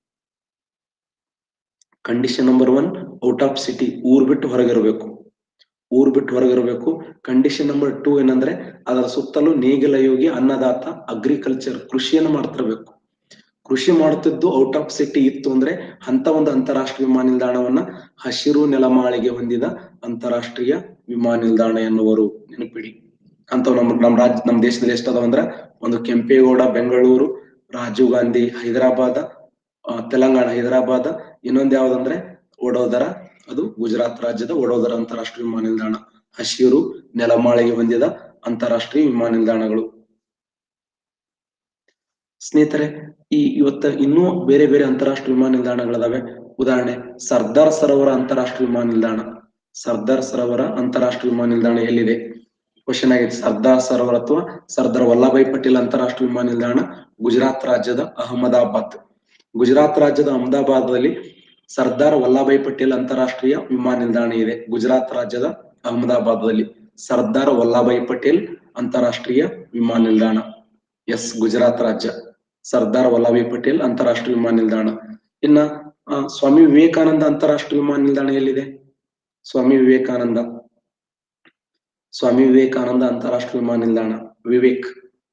condition number one out of city ಊರ್ ಬಿಟ್ಟು ಹೊರಗಿರಬೇಕು ಊರ್ ಬಿಟ್ಟು ಹೊರಗಿರಬೇಕು ಕಂಡೀಷನ್ ನಂಬರ್ ಟೂ ಏನಂದ್ರೆ ಅದರ ಸುತ್ತಲೂ ನೇಗಿಲ ಯೋಗಿ ಅನ್ನದಾತ ಅಗ್ರಿಕಲ್ಚರ್ ಕೃಷಿಯನ್ನ ಮಾಡ್ತಿರ್ಬೇಕು ಕೃಷಿ ಮಾಡುತ್ತಿದ್ದು ಔಟ್ ಆಫ್ ಸಿಟಿ ಇತ್ತು ಅಂದ್ರೆ ಅಂತ ಒಂದು ಅಂತಾರಾಷ್ಟ್ರೀಯ ವಿಮಾನ ನಿಲ್ದಾಣವನ್ನ ಹಸಿರು ನೆಲಮಾಳಿಗೆ ಹೊಂದಿದ ಅಂತಾರಾಷ್ಟ್ರೀಯ ವಿಮಾನ ನಿಲ್ದಾಣ ಎನ್ನುವರು ನೆನಪಿಡಿ ಅಂತ ನಮ್ಮ ನಮ್ಮ ರಾಜ್ಯ ನಮ್ಮ ದೇಶದಲ್ಲಿ ಎಷ್ಟದಾವ ಅಂದ್ರ ಒಂದು ಕೆಂಪೇಗೌಡ ಬೆಂಗಳೂರು ರಾಜೀವ್ ಗಾಂಧಿ ಹೈದರಾಬಾದ ಆ, ತೆಲಂಗಾಣ ಹೈದರಾಬಾದ ಇನ್ನೊಂದ್ ಯಾವ್ದಂದ್ರೆ ವಡೋದರ ಅದು ಗುಜರಾತ್ ರಾಜ್ಯದ ವಡೋದರ ಅಂತಾರಾಷ್ಟ್ರೀಯ ವಿಮಾನ ನಿಲ್ದಾಣ ಹಸಿರು ನೆಲಮಾಳಿಗೆ ಹೊಂದಿದ ಅಂತಾರಾಷ್ಟ್ರೀಯ ವಿಮಾನ ನಿಲ್ದಾಣಗಳು ಸ್ನೇಹಿತರೆ ಈ ಇವತ್ತ ಇನ್ನೂ ಬೇರೆ ಬೇರೆ ಅಂತಾರಾಷ್ಟ್ರೀಯ ವಿಮಾನ ನಿಲ್ದಾಣಗಳಿದಾವೆ ಉದಾಹರಣೆ ಸರ್ದಾರ್ ಸರೋವರ ಅಂತಾರಾಷ್ಟ್ರೀಯ ವಿಮಾನ ನಿಲ್ದಾಣ ಸರ್ದಾರ್ ಸರೋವರ ಅಂತಾರಾಷ್ಟ್ರೀಯ ವಿಮಾನ ನಿಲ್ದಾಣ ಎಲ್ಲಿದೆ ಕ್ವಶನ್ ಆಗಿದೆ ಸರ್ದಾರ್ ಸರೋವರ ಅಥವಾ ಸರ್ದಾರ್ ವಲ್ಲಭಾಯ್ ಪಟೇಲ್ ಅಂತಾರಾಷ್ಟ್ರೀಯ ವಿಮಾನ ನಿಲ್ದಾಣ ಗುಜರಾತ್ ರಾಜ್ಯದ ಅಹಮದಾಬಾದ್ ಗುಜರಾತ್ ರಾಜ್ಯದ ಅಹಮದಾಬಾದ್ನಲ್ಲಿ ಸರ್ದಾರ್ ವಲ್ಲಭಾಯ್ ಪಟೇಲ್ ಅಂತಾರಾಷ್ಟ್ರೀಯ ವಿಮಾನ ನಿಲ್ದಾಣ ಇದೆ ಗುಜರಾತ್ ರಾಜ್ಯದ ಅಹಮದಾಬಾದ್ನಲ್ಲಿ ಸರ್ದಾರ್ ವಲ್ಲಭಾಯ್ ಪಟೇಲ್ ಅಂತಾರಾಷ್ಟ್ರೀಯ ವಿಮಾನ ನಿಲ್ದಾಣ ಎಸ್ ಗುಜರಾತ್ ರಾಜ್ಯ ಸರ್ದಾರ್ ವಲ್ಲಭಾಯ್ ಪಟೇಲ್ ಅಂತಾರಾಷ್ಟ್ರೀಯ ವಿಮಾನ ನಿಲ್ದಾಣ ಇನ್ನ ಆ, ಸ್ವಾಮಿ ವಿವೇಕಾನಂದ ಅಂತಾರಾಷ್ಟ್ರೀಯ ವಿಮಾನ ನಿಲ್ದಾಣ ಎಲ್ಲಿದೆ ಸ್ವಾಮಿ ವಿವೇಕಾನಂದ ಸ್ವಾಮಿ ವಿವೇಕಾನಂದ ಅಂತಾರಾಷ್ಟ್ರೀಯ ವಿಮಾನ ನಿಲ್ದಾಣ Vivek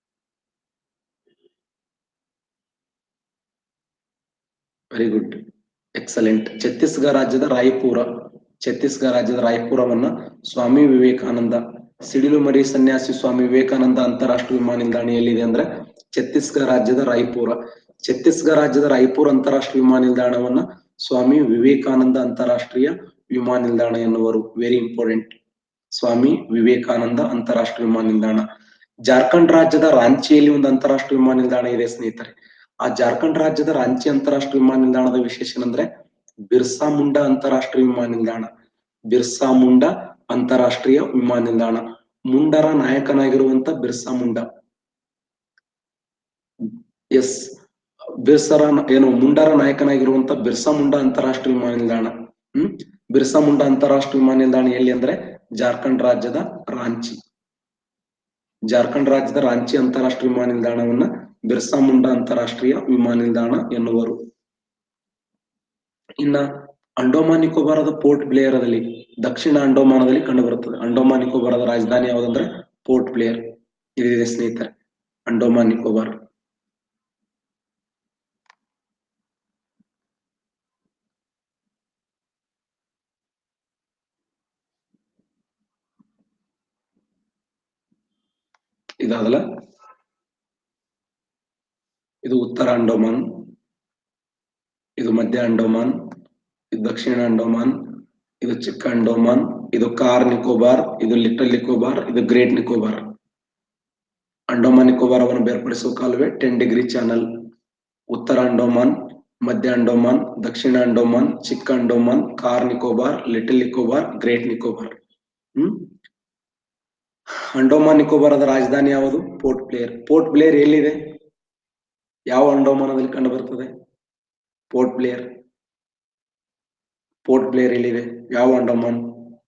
very good excellent Chhattisgarh ರಾಜ್ಯದ ರಾಯಪುರ ಛತ್ತೀಸ್ಗಢ ರಾಜ್ಯದ ರಾಯಪುರವನ್ನ ಸ್ವಾಮಿ ವಿವೇಕಾನಂದ ಸಿಡಿಲು ಮರಿ ಸನ್ಯಾಸಿ ಸ್ವಾಮಿ ವಿವೇಕಾನಂದ ಅಂತಾರಾಷ್ಟ್ರೀಯ ವಿಮಾನ ನಿಲ್ದಾಣ ಎಲ್ಲಿದೆ ಅಂದ್ರೆ ಛತ್ತೀಸ್ಗಢ ರಾಜ್ಯದ ರಾಯಪುರ ಛತ್ತೀಸ್ಗಢ ರಾಜ್ಯದ ರಾಯಪುರ ಅಂತಾರಾಷ್ಟ್ರೀಯ ವಿಮಾನ ನಿಲ್ದಾಣವನ್ನ ಸ್ವಾಮಿ ವಿವೇಕಾನಂದ ಅಂತಾರಾಷ್ಟ್ರೀಯ ವಿಮಾನ ನಿಲ್ದಾಣ ಎನ್ನುವರು ವೆರಿ ಇಂಪಾರ್ಟೆಂಟ್ ಸ್ವಾಮಿ ವಿವೇಕಾನಂದ ಅಂತಾರಾಷ್ಟ್ರೀಯ ವಿಮಾನ ನಿಲ್ದಾಣ ಜಾರ್ಖಂಡ್ ರಾಜ್ಯದ ರಾಂಚಿಯಲ್ಲಿ ಒಂದು ಅಂತಾರಾಷ್ಟ್ರೀಯ ವಿಮಾನ ನಿಲ್ದಾಣ ಇದೆ ಸ್ನೇಹಿತರೆ ಆ ಜಾರ್ಖಂಡ್ ರಾಜ್ಯದ ರಾಂಚಿ ಅಂತಾರಾಷ್ಟ್ರೀಯ ವಿಮಾನ ನಿಲ್ದಾಣದ ವಿಶೇಷ ಏನಂದ್ರೆ ಬಿರ್ಸಾ ಮುಂಡಾ ಅಂತಾರಾಷ್ಟ್ರೀಯ ವಿಮಾನ ನಿಲ್ದಾಣ ಬಿರ್ಸಾ ಮುಂಡಾ ಅಂತಾರಾಷ್ಟ್ರೀಯ ವಿಮಾನ ನಿಲ್ದಾಣ ಮುಂಡರ ನಾಯಕನಾಗಿರುವಂತ ಬಿರ್ಸಾ ಮುಂಡಾ ಎಸ್ ಬಿರ್ಸರ ಏನು ಮುಂಡಾರ ನಾಯಕನಾಗಿರುವಂತ ಬಿರ್ಸಾ ಮುಂಡಾ ಅಂತಾರಾಷ್ಟ್ರೀಯ ವಿಮಾನ ನಿಲ್ದಾಣ ಹ್ಮ್ ಬಿರ್ಸಾ ಮುಂಡಾ ಅಂತಾರಾಷ್ಟ್ರೀಯ ವಿಮಾನ ನಿಲ್ದಾಣ ಎಲ್ಲಿ ಅಂದ್ರೆ ಜಾರ್ಖಂಡ್ ರಾಜ್ಯದ ರಾಂಚಿ ಜಾರ್ಖಂಡ್ ರಾಜ್ಯದ ರಾಂಚಿ ಅಂತಾರಾಷ್ಟ್ರೀಯ ವಿಮಾನ ನಿಲ್ದಾಣವನ್ನ ಬಿರ್ಸಾ ಮುಂಡಾ ಅಂತಾರಾಷ್ಟ್ರೀಯ ವಿಮಾನ ನಿಲ್ದಾಣ ಎನ್ನುವರು ಇನ್ನ ಅಂಡೋಮಾನ್ ನಿಕೋಬಾರದ ಪೋರ್ಟ್ ಬ್ಲೇಯರದಲ್ಲಿ ದಕ್ಷಿಣ ಅಂಡೋಮಾನದಲ್ಲಿ ಕಂಡು ಬರುತ್ತದೆ ಅಂಡೋಮಾನ್ ನಿಕೋಬಾರದ ರಾಜಧಾನಿ ಯಾವ್ದಂದ್ರೆ ಪೋರ್ಟ್ ಬ್ಲೇಯರ್ ಇದಿದೆ ಸ್ನೇಹಿತರೆ ಅಂಡೋಮಾನ್ ನಿಕೋಬಾರ್ ಇದಾದಲ್ಲ ಇದು ಉತ್ತರ ಅಂಡೋಮಾನ್ ಇದು ಮಧ್ಯ ಅಂಡೋಮಾನ್ ಇದು ದಕ್ಷಿಣ ಅಂಡೋಮಾನ್ ಇದು ಚಿಕ್ಕ ಅಂಡೋಮಾನ್ ಇದು ಕಾರ್ ನಿಕೋಬಾರ್ ಇದು ಲಿಟಲ್ ನಿಕೋಬಾರ್ ಇದು ಗ್ರೇಟ್ ನಿಕೋಬಾರ್ ಅಂಡೋಮಾನ್ ನಿಕೋಬಾರ್ ಅವನ್ನು ಬೇರ್ಪಡಿಸುವ ಕಾಲುವೆ ಟೆನ್ ಡಿಗ್ರಿ ಚಾನಲ್ ಉತ್ತರ ಅಂಡೋಮಾನ್ ಮಧ್ಯ ಅಂಡೋಮಾನ್ ದಕ್ಷಿಣ ಅಂಡೋಮಾನ್ ಚಿಕ್ಕ ಅಂಡೋಮಾನ್ ಕಾರ್ ನಿಕೋಬಾರ್ ಲಿಟಲ್ ನಿಕೋಬಾರ್ ಗ್ರೇಟ್ ನಿಕೋಬಾರ್ ಹ್ಮ್ ಅಂಡೋಮಾನ್ ನಿಕೋಬಾರದ ರಾಜಧಾನಿ ಯಾವುದು ಪೋರ್ಟ್ ಪ್ಲೇಯರ್ ಪೋರ್ಟ್ ಪ್ಲೇಯರ್ ಎಲ್ಲಿದೆ ಯಾವ ಅಂಡೋಮಾನದಲ್ಲಿ ಕಂಡು ಬರ್ತದೆ ಪೋರ್ಟ್ ಪ್ಲೇಯರ್ ಪೋರ್ಟ್ ಪ್ಲೇಯರ್ ಎಲ್ಲಿದೆ ಯಾವ ಅಂಡೋಮಾನ್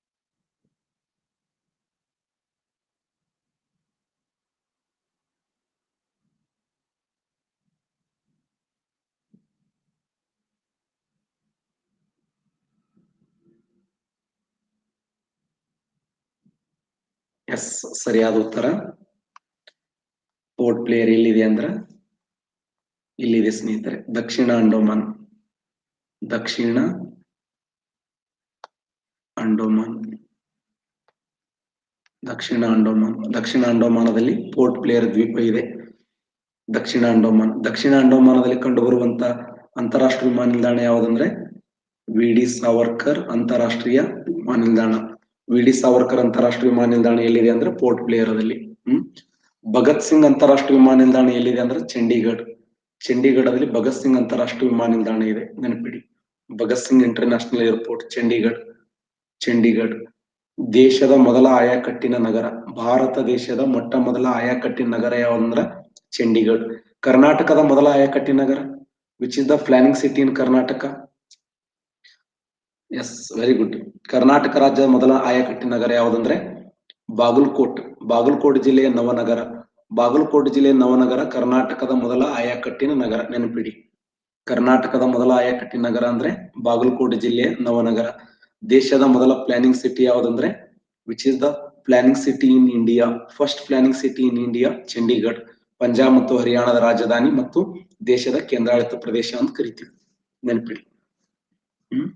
ಎಸ್ ಸರಿಯಾದ ಉತ್ತರ ಪೋರ್ಟ್ ಪ್ಲೇಯರ್ ಎಲ್ಲಿದೆ ಅಂದ್ರ ಇಲ್ಲಿದೆ ಸ್ನೇಹಿತರೆ ದಕ್ಷಿಣ ಅಂಡೋಮಾನ್ ದಕ್ಷಿಣ ಅಂಡೋಮಾನ್ ದಕ್ಷಿಣ ಅಂಡೋಮಾನ್ ದಕ್ಷಿಣ ಅಂಡೋಮಾನದಲ್ಲಿ ಪೋರ್ಟ್ ಪ್ಲೇಯರ್ ದ್ವೀಪ ಇದೆ ದಕ್ಷಿಣ ಅಂಡೋಮಾನ್ ದಕ್ಷಿಣ ಅಂಡೋಮಾನದಲ್ಲಿ ಕಂಡುಬರುವಂತ ಅಂತಾರಾಷ್ಟ್ರೀಯ ವಿಮಾನ ನಿಲ್ದಾಣ ಯಾವುದಂದ್ರೆ ವಿ ಡಿ ಸಾವರ್ಕರ್ ಅಂತಾರಾಷ್ಟ್ರೀಯ ವಿಮಾನ ನಿಲ್ದಾಣ ವಿ ಡಿ ಸಾವರ್ಕರ್ ಅಂತಾರಾಷ್ಟ್ರೀಯ ವಿಮಾನ ನಿಲ್ದಾಣ ಎಲ್ಲಿದೆ ಅಂದ್ರೆ ಪೋರ್ಟ್ ಪ್ಲೇಯರ್ದಲ್ಲಿ ಹ್ಮ್ ಭಗತ್ ಸಿಂಗ್ ಅಂತಾರಾಷ್ಟ್ರೀಯ ವಿಮಾನ ನಿಲ್ದಾಣ ಎಲ್ಲಿದೆ ಅಂದ್ರೆ ಚಂಡೀಗಢ ಚಂಡೀಗಢದಲ್ಲಿ ಭಗತ್ ಸಿಂಗ್ ಅಂತಾರಾಷ್ಟ್ರೀಯ ವಿಮಾನ ನಿಲ್ದಾಣ ಇದೆ ನೆನಪಿಡಿ ಭಗತ್ ಸಿಂಗ್ ಇಂಟರ್ನ್ಯಾಷನಲ್ ಏರ್ಪೋರ್ಟ್ ಚಂಡೀಗಢ ಚಂಡೀಗಢ ದೇಶದ ಮೊದಲ ಆಯಾಕಟ್ಟಿನ ನಗರ ಭಾರತ ದೇಶದ ಮೊಟ್ಟ ಮೊದಲ ಆಯಾಕಟ್ಟಿನ ನಗರ ಯಾವಂದ್ರ ಚಂಡೀಗಢ ಕರ್ನಾಟಕದ ಮೊದಲ ಆಯಾಕಟ್ಟಿನ ನಗರ which is the planning city in Karnataka yes very good Karnataka ರಾಜ್ಯದ ಮೊದಲ ಆಯಾಕಟ್ಟಿನ ನಗರ ಯಾವುದಂದ್ರೆ ಬಾಗಲಕೋಟ್ ಬಾಗಲಕೋಟ್ ಜಿಲ್ಲೆಯ ನವನಗರ ಬಾಗಲಕೋಟೆ ಜಿಲ್ಲೆಯ ನವನಗರ ಕರ್ನಾಟಕದ ಮೊದಲ ಆಯಾಕಟ್ಟಿನ ನಗರ ನೆನಪಿಡಿ ಕರ್ನಾಟಕದ ಮೊದಲ ಆಯಾಕಟ್ಟಿನ ನಗರ ಅಂದ್ರೆ ಬಾಗಲಕೋಟೆ ಜಿಲ್ಲೆಯ ನವನಗರ ದೇಶದ ಮೊದಲ ಪ್ಲಾನಿಂಗ್ ಸಿಟಿ ಯಾವುದಂದ್ರೆ which is the planning city in India first planning city in India Chandigarh Punjab ಮತ್ತು ಹರಿಯಾಣದ ರಾಜಧಾನಿ ಮತ್ತು ದೇಶದ ಕೇಂದ್ರಾಡಳಿತ ಪ್ರದೇಶ ಅಂತ ಕರಿತೀವಿ ನೆನಪಿಡಿ ಹ್ಮ್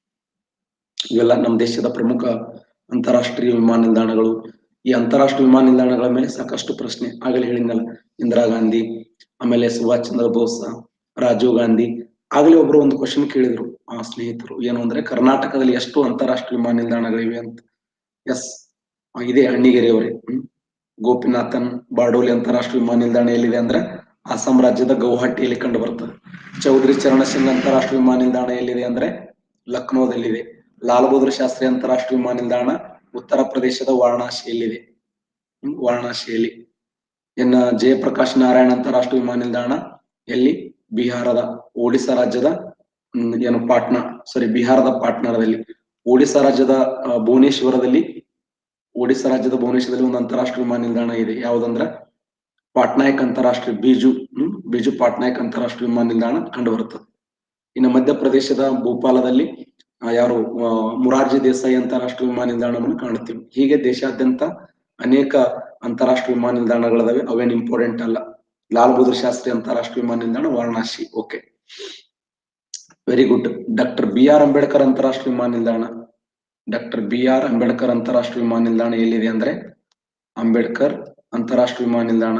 ಇವೆಲ್ಲ ನಮ್ಮ ದೇಶದ ಪ್ರಮುಖ ಅಂತಾರಾಷ್ಟ್ರೀಯ ವಿಮಾನ ನಿಲ್ದಾಣಗಳು ಈ ಅಂತಾರಾಷ್ಟ್ರೀಯ ವಿಮಾನ ನಿಲ್ದಾಣಗಳ ಮೇಲೆ ಸಾಕಷ್ಟು ಪ್ರಶ್ನೆ ಆಗಲೇ ಹೇಳಿದ್ನಲ್ಲ ಇಂದಿರಾ ಗಾಂಧಿ ಆಮೇಲೆ ಸುಭಾಷ್ ಚಂದ್ರ ಬೋಸ್ ರಾಜೀವ್ ಗಾಂಧಿ ಆಗಲೇ ಒಬ್ರು ಒಂದು ಕ್ವಶನ್ ಕೇಳಿದ್ರು ಆ ಸ್ನೇಹಿತರು ಏನು ಅಂದ್ರೆ ಕರ್ನಾಟಕದಲ್ಲಿ ಎಷ್ಟು ಅಂತಾರಾಷ್ಟ್ರೀಯ ವಿಮಾನ ನಿಲ್ದಾಣಗಳಿವೆ ಅಂತ ಎಸ್ ಇದೆ ಅಣ್ಣಿಗೆರೆ ಅವರೇ ಹ್ಮ್ ಗೋಪಿನಾಥನ್ ಬಾರ್ಡೋಲಿ ಅಂತಾರಾಷ್ಟ್ರೀಯ ವಿಮಾನ ನಿಲ್ದಾಣ ಎಲ್ಲಿದೆ ಅಂದ್ರೆ ಅಸ್ಸಾಂ ರಾಜ್ಯದ ಗೌಹಾಟಿಯಲ್ಲಿ ಕಂಡು ಬರ್ತದೆ ಚೌಧರಿ ಚರಣ ಸಿಂಗ್ ಅಂತಾರಾಷ್ಟ್ರೀಯ ವಿಮಾನ ನಿಲ್ದಾಣ ಎಲ್ಲಿದೆ ಅಂದ್ರೆ ಲಕ್ನೋದಲ್ಲಿದೆ ಲಾಲ್ ಬಹದ್ದೂರ್ ಶಾಸ್ತ್ರಿ ಅಂತಾರಾಷ್ಟ್ರೀಯ ವಿಮಾನ ನಿಲ್ದಾಣ ಉತ್ತರ ಪ್ರದೇಶದ ವಾರಣಾಸಿಯಲ್ಲಿದೆ ಹ್ಮ್, ವಾರಣಾಸಿಯಲ್ಲಿ ಇನ್ನ ಜಯಪ್ರಕಾಶ್ ನಾರಾಯಣ ಅಂತಾರಾಷ್ಟ್ರೀಯ ವಿಮಾನ ನಿಲ್ದಾಣ ಎಲ್ಲಿ ಬಿಹಾರದ ಒಡಿಶಾ ರಾಜ್ಯದ ಹ್ಮ್, ಏನು ಪಾಟ್ನಾ ಸಾರಿ ಬಿಹಾರದ ಪಾಟ್ನಾದಲ್ಲಿ ಒಡಿಶಾ ರಾಜ್ಯದ ಆ, ಭುವನೇಶ್ವರದಲ್ಲಿ ಒಡಿಶಾ ರಾಜ್ಯದ ಭುವನೇಶ್ವರದಲ್ಲಿ ಒಂದು ಅಂತಾರಾಷ್ಟ್ರೀಯ ವಿಮಾನ ನಿಲ್ದಾಣ ಇದೆ ಯಾವ್ದಂದ್ರ ಪಾಟ್ನಾಯಕ್ ಅಂತಾರಾಷ್ಟ್ರೀಯ ಬಿಜು ಹ್ಮ್ ಬಿಜು ಪಾಟ್ನಾಯಕ್ ಅಂತಾರಾಷ್ಟ್ರೀಯ ವಿಮಾನ ನಿಲ್ದಾಣ ಕಂಡು ಬರುತ್ತದೆ ಇನ್ನು ಮಧ್ಯಪ್ರದೇಶದ ಭೋಪಾಲದಲ್ಲಿ ಆ, ಯಾರು ಆ, ಮುರಾರ್ಜಿ ದೇಸಾಯಿ ಅಂತಾರಾಷ್ಟ್ರೀಯ ವಿಮಾನ ನಿಲ್ದಾಣವನ್ನು ಕಾಣುತ್ತೀವಿ ಹೀಗೆ ದೇಶಾದ್ಯಂತ ಅನೇಕ ಅಂತಾರಾಷ್ಟ್ರೀಯ ವಿಮಾನ ನಿಲ್ದಾಣಗಳಿದಾವೆ ಅವೇನ್ ಇಂಪಾರ್ಟೆಂಟ್ ಅಲ್ಲ ಲಾಲ್ ಬಹದ್ದೂರ್ ಶಾಸ್ತ್ರಿ ಅಂತಾರಾಷ್ಟ್ರೀಯ ವಿಮಾನ ನಿಲ್ದಾಣ Varanasi okay very good doctor B R Ambedkar ಅಂತಾರಾಷ್ಟ್ರೀಯ ವಿಮಾನ ನಿಲ್ದಾಣ ಡಾಕ್ಟರ್ ಬಿ ಆರ್ ಅಂಬೇಡ್ಕರ್ ಅಂತಾರಾಷ್ಟ್ರೀಯ ವಿಮಾನ ನಿಲ್ದಾಣ ಎಲ್ಲಿದೆ ಅಂದ್ರೆ ಅಂಬೇಡ್ಕರ್ ಅಂತಾರಾಷ್ಟ್ರೀಯ ವಿಮಾನ ನಿಲ್ದಾಣ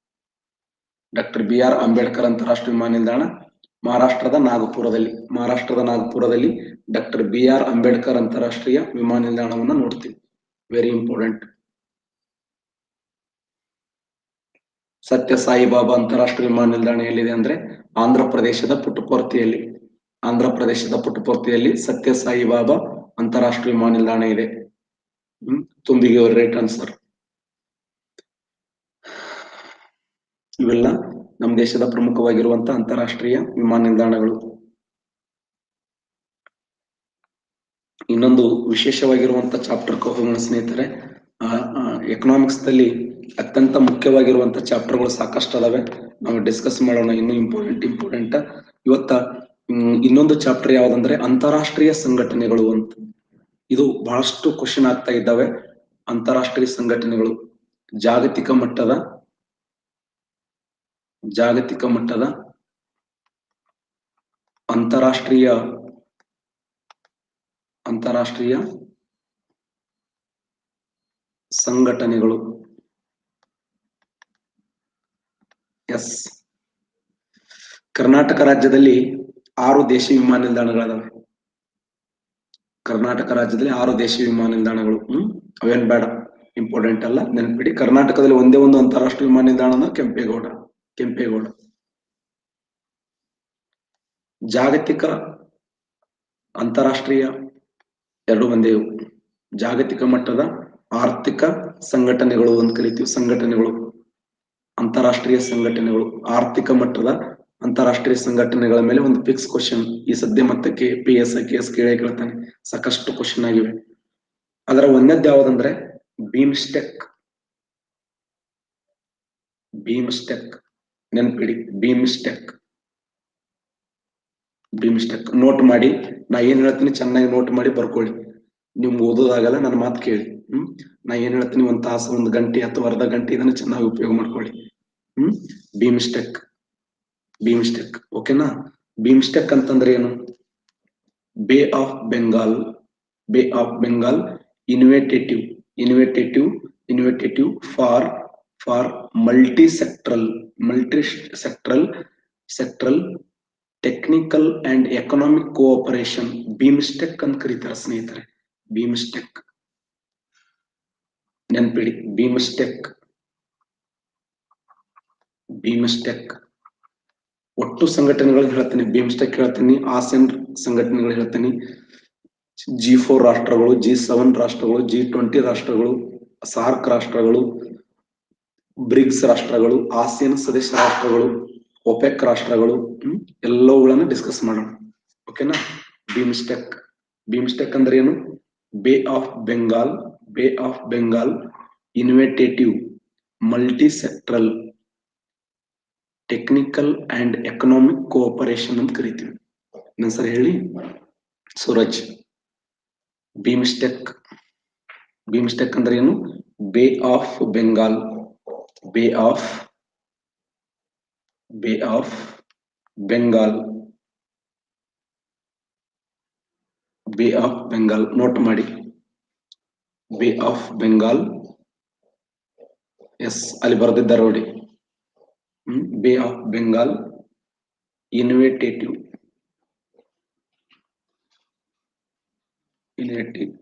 ಡಾಕ್ಟರ್ ಬಿ ಆರ್ ಅಂಬೇಡ್ಕರ್ ಅಂತಾರಾಷ್ಟ್ರೀಯ ವಿಮಾನ ನಿಲ್ದಾಣ ಮಹಾರಾಷ್ಟ್ರದ ನಾಗಪುರದಲ್ಲಿ ಮಹಾರಾಷ್ಟ್ರದ ನಾಗಪುರದಲ್ಲಿ ಡಾಕ್ಟರ್ ಬಿ ಆರ್ ಅಂಬೇಡ್ಕರ್ ಅಂತಾರಾಷ್ಟ್ರೀಯ ವಿಮಾನ ನಿಲ್ದಾಣವನ್ನ ನೋಡ್ತೀವಿ ವೆರಿ ಇಂಪಾರ್ಟೆಂಟ್ ಸತ್ಯ ಸಾಯಿಬಾಬಾ ಅಂತಾರಾಷ್ಟ್ರೀಯ ವಿಮಾನ ನಿಲ್ದಾಣ ಎಲ್ಲಿದೆ ಅಂದ್ರೆ ಆಂಧ್ರ ಪ್ರದೇಶದ ಪುಟ್ಟಪರ್ತಿಯಲ್ಲಿ ಆಂಧ್ರ ಪ್ರದೇಶದ ಪುಟ್ಟಪರ್ತಿಯಲ್ಲಿ ಸತ್ಯ ಸಾಯಿಬಾಬಾ ಅಂತಾರಾಷ್ಟ್ರೀಯ ವಿಮಾನ ನಿಲ್ದಾಣ ಇದೆ ಹ್ಮ್ ತುಂಬಿಗೆ ರೈಟ್ ಆನ್ಸರ್ ಇವೆಲ್ಲ ನಮ್ಮ ದೇಶದ ಪ್ರಮುಖವಾಗಿರುವಂತಹ ಅಂತಾರಾಷ್ಟ್ರೀಯ ವಿಮಾನ ನಿಲ್ದಾಣಗಳು ಇನ್ನೊಂದು ವಿಶೇಷವಾಗಿರುವಂತ ಚಾಪ್ಟರ್ ಹೋಗೋಣ ಸ್ನೇಹಿತರೆ ಎಕನಾಮಿಕ್ಸ್ ದಲ್ಲಿ ಅತ್ಯಂತ ಮುಖ್ಯವಾಗಿರುವಂತ ಚಾಪ್ಟರ್ಗಳು ಸಾಕಷ್ಟು ಅದಾವೆ ನಾವು ಡಿಸ್ಕಸ್ ಮಾಡೋಣ ಇನ್ನು ಇಂಪಾರ್ಟೆಂಟ್ ಇಂಪಾರ್ಟೆಂಟ್ ಇವತ್ತ ಹ್ಮ್, ಇನ್ನೊಂದು ಚಾಪ್ಟರ್ ಯಾವ್ದಂದ್ರೆ ಅಂತಾರಾಷ್ಟ್ರೀಯ ಸಂಘಟನೆಗಳು ಅಂತ ಇದು ಬಹಳಷ್ಟು ಕ್ವಶನ್ ಆಗ್ತಾ ಇದ್ದಾವೆ ಅಂತಾರಾಷ್ಟ್ರೀಯ ಸಂಘಟನೆಗಳು ಜಾಗತಿಕ ಮಟ್ಟದ ಜಾಗತಿಕ ಮಟ್ಟದ ಅಂತಾರಾಷ್ಟ್ರೀಯ ಅಂತಾರಾಷ್ಟ್ರೀಯ ಸಂಘಟನೆಗಳು ಎಸ್ ಕರ್ನಾಟಕ ರಾಜ್ಯದಲ್ಲಿ ಆರು ದೇಶೀಯ ವಿಮಾನ ನಿಲ್ದಾಣಗಳಿದಾವೆ ಕರ್ನಾಟಕ ರಾಜ್ಯದಲ್ಲಿ ಆರು ದೇಶೀಯ ವಿಮಾನ ನಿಲ್ದಾಣಗಳು ಹ್ಮ್ ಅವೇನ್ ಬೇಡ ಇಂಪಾರ್ಟೆಂಟ್ ಅಲ್ಲ ನೆನ್ಪಿಡಿ ಕರ್ನಾಟಕದಲ್ಲಿ ಒಂದೇ ಒಂದು ಅಂತಾರಾಷ್ಟ್ರೀಯ ವಿಮಾನ ನಿಲ್ದಾಣ ಅಂದ್ರೆ ಕೆಂಪೇಗೌಡ ಕೆಂಪೇಗೌಡ ಜಾಗತಿಕ ಅಂತಾರಾಷ್ಟ್ರೀಯ ಎರಡು ಒಂದೇ ಇವು. ಜಾಗತಿಕ ಮಟ್ಟದ ಆರ್ಥಿಕ ಸಂಘಟನೆಗಳು ಅಂತ ಕರಿತೀವಿ ಸಂಘಟನೆಗಳು ಅಂತಾರಾಷ್ಟ್ರೀಯ ಸಂಘಟನೆಗಳು ಆರ್ಥಿಕ ಮಟ್ಟದ ಅಂತಾರಾಷ್ಟ್ರೀಯ ಸಂಘಟನೆಗಳ ಮೇಲೆ ಒಂದು ಫಿಕ್ಸ್ ಕ್ವಶನ್ ಈ ಸದ್ಯ ಮತ್ತೆ P S I K S ಕೇಳೇ ಕೇಳ್ತಾನೆ ಸಾಕಷ್ಟು ಕ್ವಶನ್ ಆಗಿವೆ ಅದರ ಒಂದನೇದ್ದು ಯಾವ್ದಂದ್ರೆ ಬೀಮ್ಸ್ಟೆಕ್ ಬೀಮ್ಸ್ಟೆಕ್ ನೆನ್ಪಿಡಿ ಬೀಮ್ಸ್ಟೆಕ್ ಬೀಮ್ಸ್ಟೆಕ್ ನೋಟ್ ಮಾಡಿ ನಾ ಏನ್ ಹೇಳ್ತೀನಿ ಚೆನ್ನಾಗಿ ನೋಟ್ ಮಾಡಿ ಬರ್ಕೊಳ್ಳಿ ನಿಮ್ಗೆ ಓದೋದಾಗಲ್ಲ ನನ್ನ ಮಾತು ಕೇಳಿ ಹ್ಮ್ ನಾ ಏನ್ ಹೇಳ್ತೀನಿ ಒಂದ್ ತಾಸು ಒಂದ್ ಗಂಟೆ ಅಥವಾ ಅರ್ಧ ಗಂಟೆ ಇದನ್ನ ಚೆನ್ನಾಗಿ ಉಪಯೋಗ ಮಾಡ್ಕೊಳ್ಳಿ ಹ್ಮ್ ಬೀಮ್ಸ್ಟೆಕ್ ಬೀಮ್ಸ್ಟೆಕ್ ಓಕೆನಾ ಬೀಮ್ಸ್ಟೆಕ್ ಅಂತಂದ್ರೆ ಏನು bay of Bengal bay of Bengal initiative initiative initiative for for multi sectoral multi sectoral sectoral technical and economic cooperation BIMSTEC ಅಂತ ಕರೀತಾರೆ ಸ್ನೇಹಿತರೆ ಬೀಮ್ಸ್ಟೆಕ್ ನೆನ್ಪಿಡಿ ಬೀಮ್ಸ್ಟೆಕ್ ಬೀಮ್ಸ್ಟೆಕ್ ಒಟ್ಟು ಸಂಘಟನೆಗಳು ಹೇಳ್ತೀನಿ ಬೀಮ್ಸ್ಟೆಕ್ ಹೇಳ್ತೀನಿ ಆಸಿಯನ್ ಸಂಘಟನೆಗಳು ಹೇಳ್ತೀನಿ ಜಿ ಫೋರ್ ರಾಷ್ಟ್ರಗಳು ಜಿ ಸೆವೆನ್ ರಾಷ್ಟ್ರಗಳು ಜಿ ಟ್ವೆಂಟಿ ರಾಷ್ಟ್ರಗಳು ಸಾರ್ಕ್ ರಾಷ್ಟ್ರಗಳು ಬ್ರಿಕ್ಸ್ ರಾಷ್ಟ್ರಗಳು ಆಸಿಯನ್ ಸದಸ್ಯ ರಾಷ್ಟ್ರಗಳು ಒಪೆಕ್ ರಾಷ್ಟ್ರಗಳು ಹ್ಮ್ ಎಲ್ಲವುಗಳನ್ನ ಡಿಸ್ಕಸ್ ಮಾಡೋಣ ಓಕೆನಾ ಬೀಮ್ಸ್ಟೆಕ್ ಬೀಮ್ಸ್ಟೆಕ್ ಅಂದ್ರೆ ಏನು bay of Bengal bay of Bengal initiative multi sectoral technical and economic cooperation ಅಂತ ಕರಿತೀವಿ ಇನ್ನೊಂದ್ಸರಿ ಹೇಳಿ ಸೂರಜ್ ಬೀಮ್ಸ್ಟೆಕ್ ಬೀಮ್ಸ್ಟೆಕ್ ಅಂದ್ರೆ ಏನು bay of Bengal bay of ಬೇ of Bengal bay of Bengal note ಮಾಡಿ ಬೇ ಆಫ್ ಬೆಂಗಾಲ್ ಎಸ್ ಅಲ್ಲಿ ಬರೆದಿದ್ದಾರೆ ನೋಡಿ bay of Bengal initiative initiative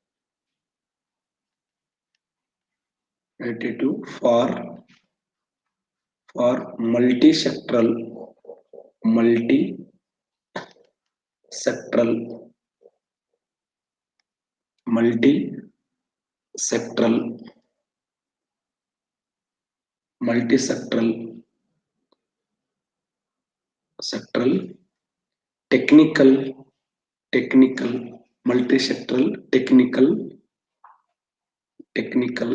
initiative for for multi sectoral multi sectoral multi sectoral multi sectoral sectoral technical technical multi sectoral technical technical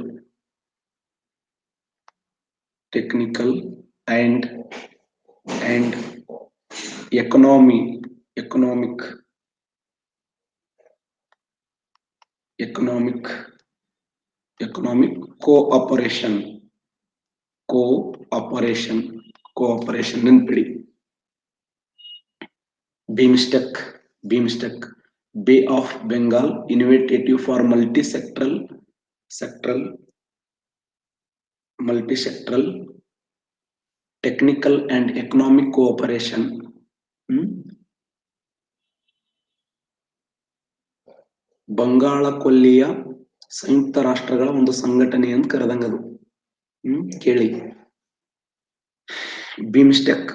technical and and economy economic economic economic cooperation cooperation cooperation ನೆನ್ಪಿಡಿ BIMSTEC BIMSTEC bay of Bengal initiative for multi sectoral sectoral multisectoral technical and economic cooperation hmm? ಬಂಗಾಳ ಕೊಲ್ಲಿಯ ಸಂಯುಕ್ತ ರಾಷ್ಟ್ರಗಳ ಒಂದು ಸಂಘಟನೆ ಅಂತ ಕರೆದಂಗದು ಹ್ಮ್ ಕೇಳಿ BIMSTEC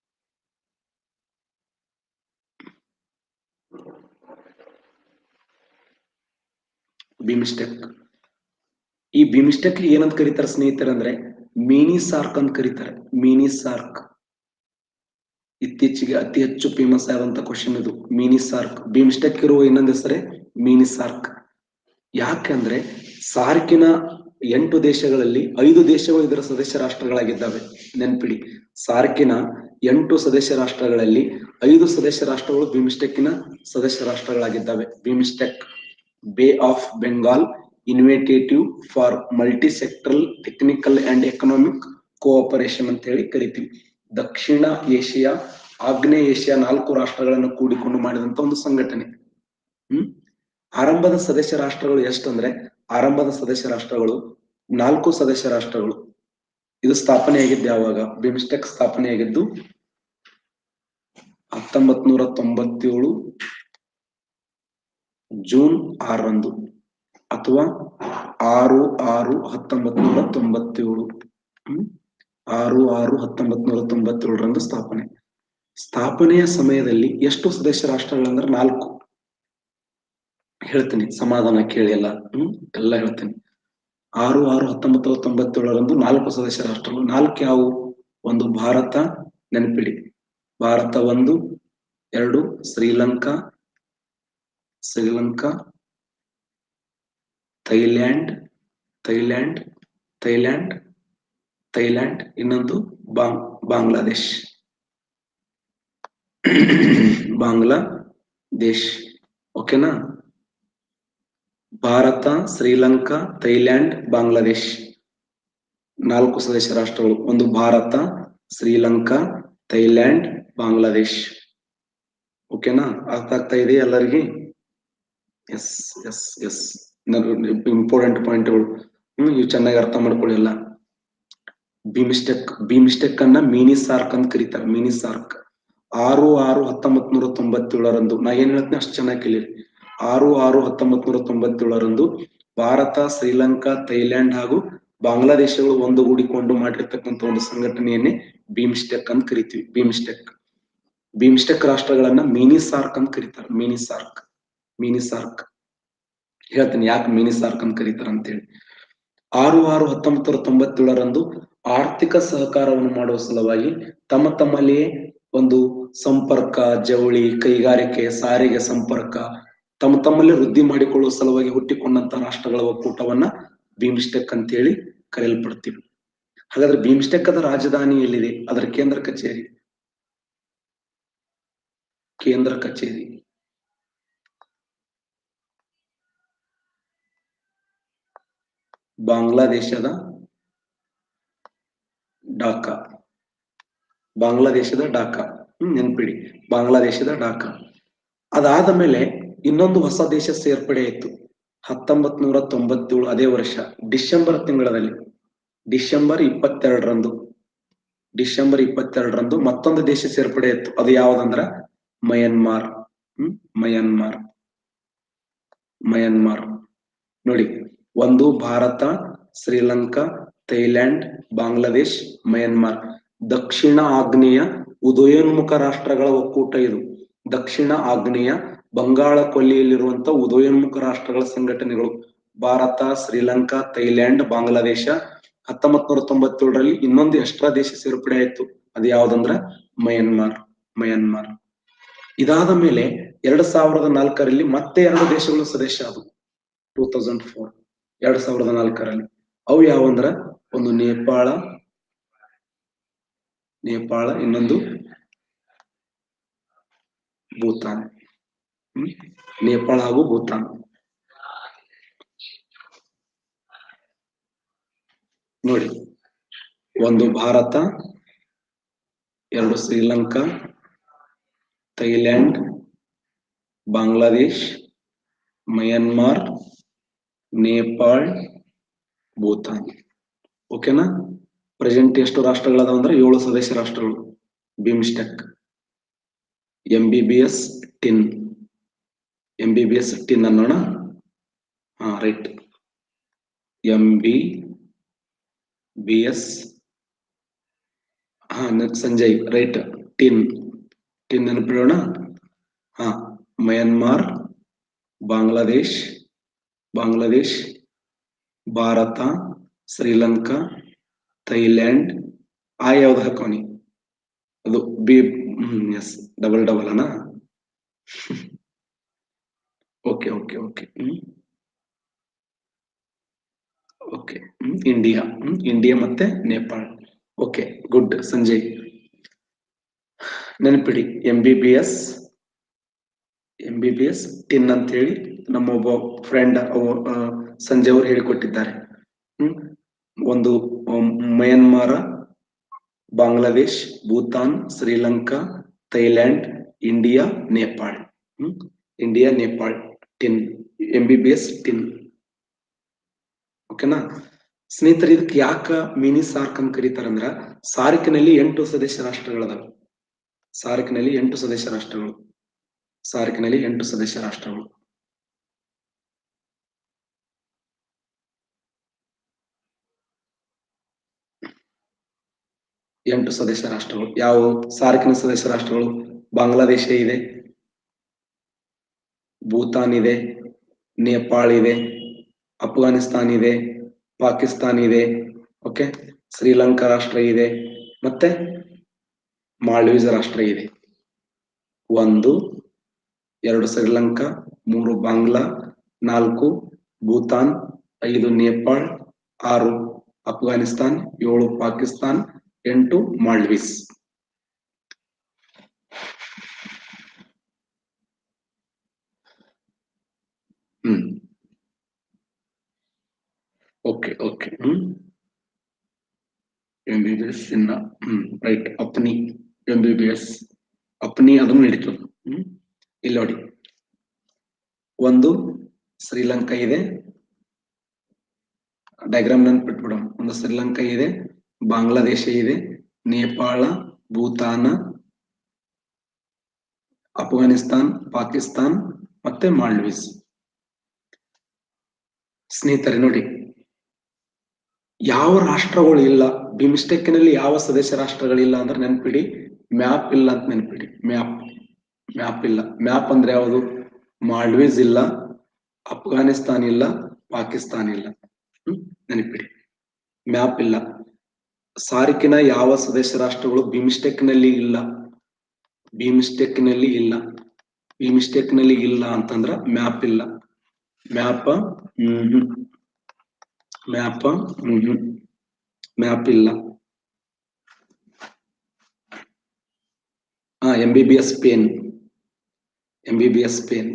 BIMSTEC ಈ ಬಿಮ್ಸ್ಟೆಕ್ ಏನಂತ ಕರೀತಾರೆ ಸ್ನೇಹಿತರೆ ಅಂದ್ರೆ ಮಿನಿ ಸಾರ್ಕ್ ಅಂತ ಕರೀತಾರೆ ಮಿನಿ ಸಾರ್ಕ್ ಇತ್ತೀಚೆಗೆ ಅತಿ ಹೆಚ್ಚು ಫೇಮಸ್ ಆದಂತ ಕ್ವಶನ್ ಇದು ಮಿನಿ ಸಾರ್ಕ್ ಬಿಮ್ಸ್ಟೆಕ್ ಇರುವ ಇನ್ನೊಂದು ಹೆಸರೇ ಮಿನಿ ಸಾರ್ಕ್ ಯಾಕಂದ್ರೆ ಸಾರ್ಕಿನ ಎಂಟು ದೇಶಗಳಲ್ಲಿ ಐದು ದೇಶಗಳು ಇದರ ಸದಸ್ಯ ರಾಷ್ಟ್ರಗಳಾಗಿದ್ದಾವೆ ನೆನ್ಪಿಡಿ ಸಾರ್ಕಿನ ಎಂಟು ಸದಸ್ಯ ರಾಷ್ಟ್ರಗಳಲ್ಲಿ ಐದು ಸದಸ್ಯ ರಾಷ್ಟ್ರಗಳು ಬಿಮ್ಸ್ಟೆಕ್ಕಿನ ಸದಸ್ಯ ರಾಷ್ಟ್ರಗಳಾಗಿದ್ದಾವೆ BIMSTEC bay of Bengal initiative for multi sectoral technical and economic cooperation ಅಂತ ಹೇಳಿ ಕರಿತೀವಿ ದಕ್ಷಿಣ ಏಷ್ಯಾ ಆಗ್ನೇಯ ಏಷ್ಯಾ ನಾಲ್ಕು ರಾಷ್ಟ್ರಗಳನ್ನು ಕೂಡಿಕೊಂಡು ಮಾಡಿದಂತ ಒಂದು ಸಂಘಟನೆ ಹ್ಮ್ ಆರಂಭದ ಸದಸ್ಯ ರಾಷ್ಟ್ರಗಳು ಎಷ್ಟಂದ್ರೆ ಆರಂಭದ ಸದಸ್ಯ ರಾಷ್ಟ್ರಗಳು ನಾಲ್ಕು ಸದಸ್ಯ ರಾಷ್ಟ್ರಗಳು ಇದು ಸ್ಥಾಪನೆಯಾಗಿದ್ದು ಯಾವಾಗ ಬಿಮ್ಸ್ಟೆಕ್ ಸ್ಥಾಪನೆಯಾಗಿದ್ದು ಹತ್ತೊಂಬತ್ ನೂರ ತೊಂಬತ್ತೇಳು ಜೂನ್ ಆರರಂದು ಅಥವಾ ಆರು ಆರು ಹತ್ತೊಂಬತ್ ನೂರ ತೊಂಬತ್ತೇಳು ಹ್ಮ್ ಆರು ಆರು ಹತ್ತೊಂಬತ್ ನೂರ ತೊಂಬತ್ತೇಳರಂದು ಸ್ಥಾಪನೆ ಸ್ಥಾಪನೆಯ ಸಮಯದಲ್ಲಿ ಎಷ್ಟು ಸದಸ್ಯ ರಾಷ್ಟ್ರಗಳಂದ್ರೆ ನಾಲ್ಕು ಹೇಳ್ತೀನಿ ಸಮಾಧಾನ ಕೇಳಿ ಎಲ್ಲ ಹ್ಮ್ ಎಲ್ಲ ಹೇಳ್ತೀನಿ ಆರು ಆರು ಹತ್ತೊಂಬತ್ತು ನೂರ ತೊಂಬತ್ತೇಳರಂದು ನಾಲ್ಕು ಸದಸ್ಯ ರಾಷ್ಟ್ರಗಳು ನಾಲ್ಕು ಯಾವುವು ಒಂದು ಭಾರತ ನೆನಪಿಡಿ ಭಾರತ ಒಂದು ಎರಡು Sri Lanka Sri Lanka Thailand Thailand Thailand Thailand ಇನ್ನೊಂದು ಬಾಂಗ್ ಬಾಂಗ್ಲಾದೇಶ್ ಬಾಂಗ್ಲಾದೇಶ್ ಓಕೆನಾ ಭಾರತ ಶ್ರೀಲಂಕಾ ಥೈಲ್ಯಾಂಡ್ ಬಾಂಗ್ಲಾದೇಶ್ ನಾಲ್ಕು ಸದಸ್ಯ ರಾಷ್ಟ್ರಗಳು ಒಂದು ಭಾರತ ಶ್ರೀಲಂಕಾ ಥೈಲ್ಯಾಂಡ್ ಬಾಂಗ್ಲಾದೇಶ್ ಓಕೆನಾ ಅರ್ಥ ಆಗ್ತಾ ಇದೆ ಎಲ್ಲರಿಗೆ ಎಸ್ ಎಸ್ ಎಸ್ ಇಂಪಾರ್ಟೆಂಟ್ ಪಾಯಿಂಟ್ಗಳು ಹ್ಮ್ ಇವು ಚೆನ್ನಾಗಿ ಅರ್ಥ ಮಾಡ್ಕೊಳ್ಳಿ ಎಲ್ಲ ಬಿ ಮಿಸ್ಟೆಕ್ ಬಿ ಮಿಸ್ಟೆಕ್ ಅನ್ನ ಮಿನಿ ಸಾರ್ಕ್ ಅಂತ ಕರೀತಾರೆ ಮಿನಿ ಸಾರ್ಕ್ ಆರು ಆರು ಹತ್ತೊಂಬತ್ ನೂರ ತೊಂಬತ್ತೇಳರಂದು ನಾ ಏನ್ ಹೇಳ್ತೀನಿ ಅಷ್ಟು ಚೆನ್ನಾಗಿ ಕೇಳಿರಿ ಆರು ಆರು ಹತ್ತೊಂಬತ್ ನೂರ ತೊಂಬತ್ತೇಳರಂದು ಭಾರತ ಶ್ರೀಲಂಕಾ ಥೈಲ್ಯಾಂಡ್ ಹಾಗೂ ಬಾಂಗ್ಲಾದೇಶಗಳು ಒಂದುಗೂಡಿಕೊಂಡು ಮಾಡಿರ್ತಕ್ಕಂಥ ಒಂದು ಸಂಘಟನೆಯನ್ನೇ ಬಿಮ್ಸ್ಟೆಕ್ ಅಂತ ಕರಿತೀವಿ ಬಿಮ್ಸ್ಟೆಕ್ ಬಿಮ್ಸ್ಟೆಕ್ ರಾಷ್ಟ್ರಗಳನ್ನ ಮಿನಿ ಸಾರ್ಕ್ ಅಂತ ಕರೀತಾರೆ ಮಿನಿ ಸಾರ್ಕ್ ಮಿನಿ ಸಾರ್ಕ್ ಹೇಳ್ತೀನಿ ಯಾಕೆ ಮಿನಿ ಸಾರ್ಕ್ ಅಂತ ಕರೀತಾರ ಅಂತೇಳಿ ಆರು ಆರು ಹತ್ತೊಂಬತ್ತು ನೂರ ತೊಂಬತ್ತೇಳರಂದು ಆರ್ಥಿಕ ಸಹಕಾರವನ್ನು ಮಾಡುವ ಸಲುವಾಗಿ ತಮ್ಮ ತಮ್ಮಲ್ಲಿಯೇ ಒಂದು ಸಂಪರ್ಕ ಜವಳಿ ಕೈಗಾರಿಕೆ ಸಾರಿಗೆ ಸಂಪರ್ಕ ತಮ್ಮ ತಮ್ಮಲ್ಲಿ ವೃದ್ಧಿ ಮಾಡಿಕೊಳ್ಳುವ ಸಲುವಾಗಿ ಹುಟ್ಟಿಕೊಂಡಂತ ರಾಷ್ಟ್ರಗಳ ಒಕ್ಕೂಟವನ್ನ ಬಿಮ್ಸ್ಟೆಕ್ ಅಂತೇಳಿ ಕರೆಯಲ್ಪಡ್ತೀವಿ ಹಾಗಾದ್ರೆ ಬಿಮ್ಸ್ಟೆಕ್ ಅದ ರಾಜಧಾನಿ ಎಲ್ಲಿದೆ ಅದರ ಕೇಂದ್ರ ಕಚೇರಿ ಕೇಂದ್ರ ಕಚೇರಿ ಬಾಂಗ್ಲಾದೇಶದ ಢಾಕಾ ಬಾಂಗ್ಲಾದೇಶದ ಢಾಕಾ ಹ್ಮ್ ನೆನ್ಪಿಡಿ ಬಾಂಗ್ಲಾದೇಶದ ಢಾಕಾ ಅದಾದ ಮೇಲೆ ಇನ್ನೊಂದು ಹೊಸ ದೇಶ ಸೇರ್ಪಡೆ ಆಯಿತು ಹತ್ತೊಂಬತ್ ನೂರ ತೊಂಬತ್ತೇಳು ಅದೇ ವರ್ಷ ಡಿಸೆಂಬರ್ ತಿಂಗಳಲ್ಲಿ ಡಿಸೆಂಬರ್ ಇಪ್ಪತ್ತೆರಡರಂದು ಡಿಸೆಂಬರ್ ಇಪ್ಪತ್ತೆರಡರಂದು ಮತ್ತೊಂದು ದೇಶ ಸೇರ್ಪಡೆ ಆಯ್ತು ಅದು ಯಾವ್ದಂದ್ರ ಮಯನ್ಮಾರ್ ಹ್ಮ್ ಮಯನ್ಮಾರ್ ಮಯನ್ಮಾರ್ ನೋಡಿ ಒಂದು ಭಾರತ ಶ್ರೀಲಂಕಾ ಥೈಲ್ಯಾಂಡ್ ಬಾಂಗ್ಲಾದೇಶ್ ಮಯನ್ಮಾರ್ ದಕ್ಷಿಣ ಆಗ್ನೇಯ ಉದಯೋನ್ಮುಖ ರಾಷ್ಟ್ರಗಳ ಒಕ್ಕೂಟ ಇದು ದಕ್ಷಿಣ ಆಗ್ನೇಯ ಬಂಗಾಳ ಕೊಲ್ಲಿಯಲ್ಲಿರುವಂತ ಉದಯೋನ್ಮುಖ ರಾಷ್ಟ್ರಗಳ ಸಂಘಟನೆಗಳು ಭಾರತ ಶ್ರೀಲಂಕಾ ಥೈಲ್ಯಾಂಡ್ ಬಾಂಗ್ಲಾದೇಶ ಹತ್ತೊಂಬತ್ ನೂರ ತೊಂಬತ್ತೇಳರಲ್ಲಿ ಇನ್ನೊಂದು ಎಕ್ಸ್ಟ್ರಾ ದೇಶ ಸೇರ್ಪಡೆ ಆಯ್ತು ಅದು ಯಾವ್ದಂದ್ರ ಮಯನ್ಮಾರ್ ಮಯನ್ಮಾರ್ ಇದಾದ ಮೇಲೆ ಎರಡ್ ಸಾವಿರದ ನಾಲ್ಕರಲ್ಲಿ ಮತ್ತೆ ಎರಡು ದೇಶಗಳು ಸದಸ್ಯ ಆದವು ಟೂ ತೌಸಂಡ್ ಫೋರ್ ಎರಡ್ ಸಾವಿರದ ನಾಲ್ಕರಲ್ಲಿ ಅವು ಯಾವಂದ್ರ ಒಂದು ನೇಪಾಳ ನೇಪಾಳ ಇನ್ನೊಂದು ಭೂತಾನ್ ಹ್ಮ್ ನೇಪಾಳ ಹಾಗೂ ಭೂತಾನ್ ನೋಡಿ ಒಂದು ಭಾರತ ಎರಡು ಶ್ರೀಲಂಕಾ ಥೈಲ್ಯಾಂಡ್ ಬಾಂಗ್ಲಾದೇಶ್ ಮಯನ್ಮಾರ್ ನೇಪಾಳ್ ಭೂತಾನ್ ಓಕೆನಾ ಪ್ರೆಸೆಂಟ್ ಎಷ್ಟು ರಾಷ್ಟ್ರಗಳದಾವ ಅಂದ್ರೆ ಏಳು ಸದಸ್ಯ ರಾಷ್ಟ್ರಗಳು BIMSTEC M B B S tin M B B S tin ಅನ್ನೋಣ ಹಾ right M B B S ಹಾ ನ- ಸಂಜಯ್ ರೈಟ್ ಟಿನ್ ಟಿನ್ ನೆನಪಿಡೋಣ ಹಾ ಮಯನ್ಮಾರ್ ಬಾಂಗ್ಲಾದೇಶ್ ಬಾಂಗ್ಲಾದೇಶ್ ಭಾರತ ಶ್ರೀಲಂಕಾ ಥೈಲ್ಯಾಂಡ್ ಆ ಯಾವ್ದು ಹಾಕೋನಿ ಅದು B hmm S double double ಅನಾ okay okay okay hmm okay hmm India hmm India ಮತ್ತೆ ನೇಪಾಳ ಓಕೆ ಗುಡ್ ಸಂಜಯ್ ನೆನಪಿಡಿ M B B S M B B S tin ಅಂತ ಹೇಳಿ ನಮ್ಮ ಒಬ್ಬ ಫ್ರೆಂಡ್ ಸಂಜಯ್ ಅವರು ಹೇಳಿಕೊಟ್ಟಿದ್ದಾರೆ ಹ್ಮ್ ಒಂದು ಅಹ್, Myanmar Bangladesh Bhutan Sri Lanka Thailand India Nepal hmm India Nepal tin M B B S tin ಓಕೆನಾ ಸ್ನೇಹಿತರೆ ಇದಕ್ಕೆ ಯಾಕ ಮಿನಿ ಸಾರ್ಕ್ ಅಂತ ಕರೀತಾರಂದ್ರ ಸಾರ್ಕ್ನಲ್ಲಿ ಎಂಟು ಸದಸ್ಯ ರಾಷ್ಟ್ರಗಳದಾವ ಸಾರ್ಕ್ನಲ್ಲಿ ಎಂಟು ಸದಸ್ಯ ರಾಷ್ಟ್ರಗಳು ಸಾರ್ಕ್ನಲ್ಲಿ ಎಂಟು ಸದಸ್ಯ ರಾಷ್ಟ್ರಗಳು ಎಂಟು ಸದಸ್ಯ ರಾಷ್ಟ್ರಗಳು ಯಾವುವು ಸಾರ್ಕಿನ ಸದಸ್ಯ ರಾಷ್ಟ್ರಗಳು ಬಾಂಗ್ಲಾದೇಶ ಇದೆ ಭೂತಾನ್ ಇದೆ ನೇಪಾಳ್ ಇದೆ ಅಫ್ಘಾನಿಸ್ತಾನ್ ಇದೆ ಪಾಕಿಸ್ತಾನ್ ಇದೆ ಓಕೆ ಶ್ರೀಲಂಕಾ ರಾಷ್ಟ್ರ ಇದೆ ಮತ್ತೆ ಮಾಲ್ಡೀವ್ಸ್ ರಾಷ್ಟ್ರ ಇದೆ ಒಂದು ಎರಡು ಶ್ರೀಲಂಕಾ ಮೂರು ಬಾಂಗ್ಲಾ ನಾಲ್ಕು ಭೂತಾನ್ ಐದು ನೇಪಾಳ್ ಆರು ಅಫ್ಘಾನಿಸ್ತಾನ್ ಏಳು ಪಾಕಿಸ್ತಾನ್ ಎಂಟು Maldives hmm okay okay hmm M B B S ಇನ್ನ ಹ್ಮ್ ರೈಟ್ ಅಪ್ನಿ ಎಂ ಬಿ ಬಿ ಎಸ್ ಅಪ್ನಿ ಅದನ್ನು ನಡೀತದೆ ಹ್ಮ್ ಇಲ್ಲಿ ನೋಡಿ ಒಂದು ಶ್ರೀಲಂಕಾ ಇದೆ ಡಯಾಗ್ರಾಮ್ ನೆನ್ಪಿಟ್ಬಿಡೋಣ ಒಂದು ಶ್ರೀಲಂಕಾ ಇದೆ ಬಾಂಗ್ಲಾದೇಶ ಇದೆ ನೇಪಾಳ ಭೂತಾನ ಅಫ್ಘಾನಿಸ್ತಾನ್ ಪಾಕಿಸ್ತಾನ್ ಮತ್ತೆ ಮಾಲ್ಡೀವ್ಸ್ ಸ್ನೇಹಿತರೆ ನೋಡಿ ಯಾವ ರಾಷ್ಟ್ರಗಳು ಇಲ್ಲ ಬಿಮ್ಸ್ಟೆಕ್ನಲ್ಲಿ ಯಾವ ಸದಸ್ಯ ರಾಷ್ಟ್ರಗಳಿಲ್ಲ ಅಂದ್ರೆ ನೆನ್ಪಿಡಿ ಮ್ಯಾಪ್ ಇಲ್ಲ ಅಂತ ನೆನ್ಪಿಡಿ ಮ್ಯಾಪ್ ಮ್ಯಾಪ್ ಇಲ್ಲ ಮ್ಯಾಪ್ ಅಂದ್ರೆ ಯಾವುದು ಮಾಲ್ಡೀವ್ಸ್ ಇಲ್ಲ ಅಫ್ಘಾನಿಸ್ತಾನ್ ಇಲ್ಲ ಪಾಕಿಸ್ತಾನ್ ಇಲ್ಲ ಹ್ಮ್ ನೆನಪಿಡಿ ಮ್ಯಾಪ್ ಇಲ್ಲ ಸಾರಿಕಿನ ಯಾವ ಸದಸ್ಯ ರಾಷ್ಟ್ರಗಳು ಬಿಮ್ಸ್ಟೆಕ್ ನಲ್ಲಿ ಇಲ್ಲ ಬಿಮ್ಸ್ಟೆಕ್ ನಲ್ಲಿ ಇಲ್ಲ ಬಿಮ್ಸ್ಟೆಕ್ ನಲ್ಲಿ ಇಲ್ಲ ಅಂತಂದ್ರ ಮ್ಯಾಪ್ ಇಲ್ಲ map hmm map hmm map ಇಲ್ಲ ಹಾ M B B S pain M B B S pain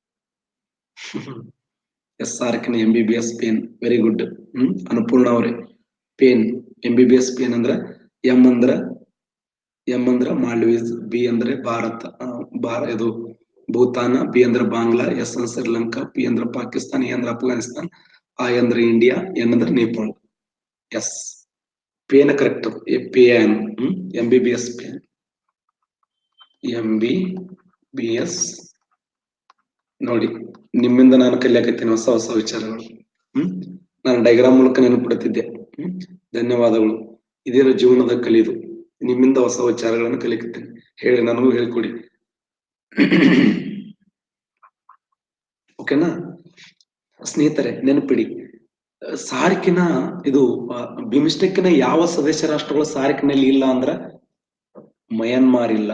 S ಆರ್ಕಿನ M B B S pain very good hmm Annapurna ಅವರೇ pain M B B S pain ಅಂದ್ರ M ಅಂದ್ರ M ಅಂದ್ರ Maldives B ಅಂದ್ರೆ ಭಾರತ ಆ, ಭಾರ ಇದು ಭೂತಾನ ಬಿ ಅಂದ್ರ ಬಾಂಗ್ಲಾ ಎಸ್ ಅಂದ್ರ ಶ್ರೀಲಂಕಾ ಪಿ ಅಂದ್ರ ಪಾಕಿಸ್ತಾನ್ ಎ ಅಂದ್ರ ಅಫ್ಘಾನಿಸ್ತಾನ್ ಐ ಅಂದ್ರ ಇಂಡಿಯಾ ಎನ್ ಅಂದ್ರ Nepal S pain correct pain hmm M B B S pain M B B S ನೋಡಿ ನಿಮ್ಮಿಂದ ನಾನು ಕಲಿಯಾಕತ್ತೀನಿ ಹೊಸ ಹೊಸ ವಿಚಾರಗಳು ಹ್ಮ್ ನಾನು ಡೈಗ್ರಾಮ್ ಮೂಲಕ ನೆನಪಿಡುತ್ತಿದ್ದೆ ಹ್ಮ್ ಧನ್ಯವಾದಗಳು ಇದೇನು ಜೀವನದ ಕಲಿಯುದು ನಿಮ್ಮಿಂದ ಹೊಸ ವಿಚಾರಗಳನ್ನು ಕಲಿಯುತ್ತೇನೆ ಹೇಳಿ ನನಗೂ ಹೇಳ್ಕೊಡಿ ಓಕೆನಾ ಸ್ನೇಹಿತರೆ ನೆನಪಿಡಿ ಅಹ್, ಸಾರ್ಕಿನ ಇದು ಬಿಮ್ಸ್ಟೆಕ್ನ ಯಾವ ಸದಸ್ಯ ರಾಷ್ಟ್ರಗಳು ಸಾರ್ಕಿನಲ್ಲಿ ಇಲ್ಲ ಅಂದ್ರ ಮಯನ್ಮಾರ್ ಇಲ್ಲ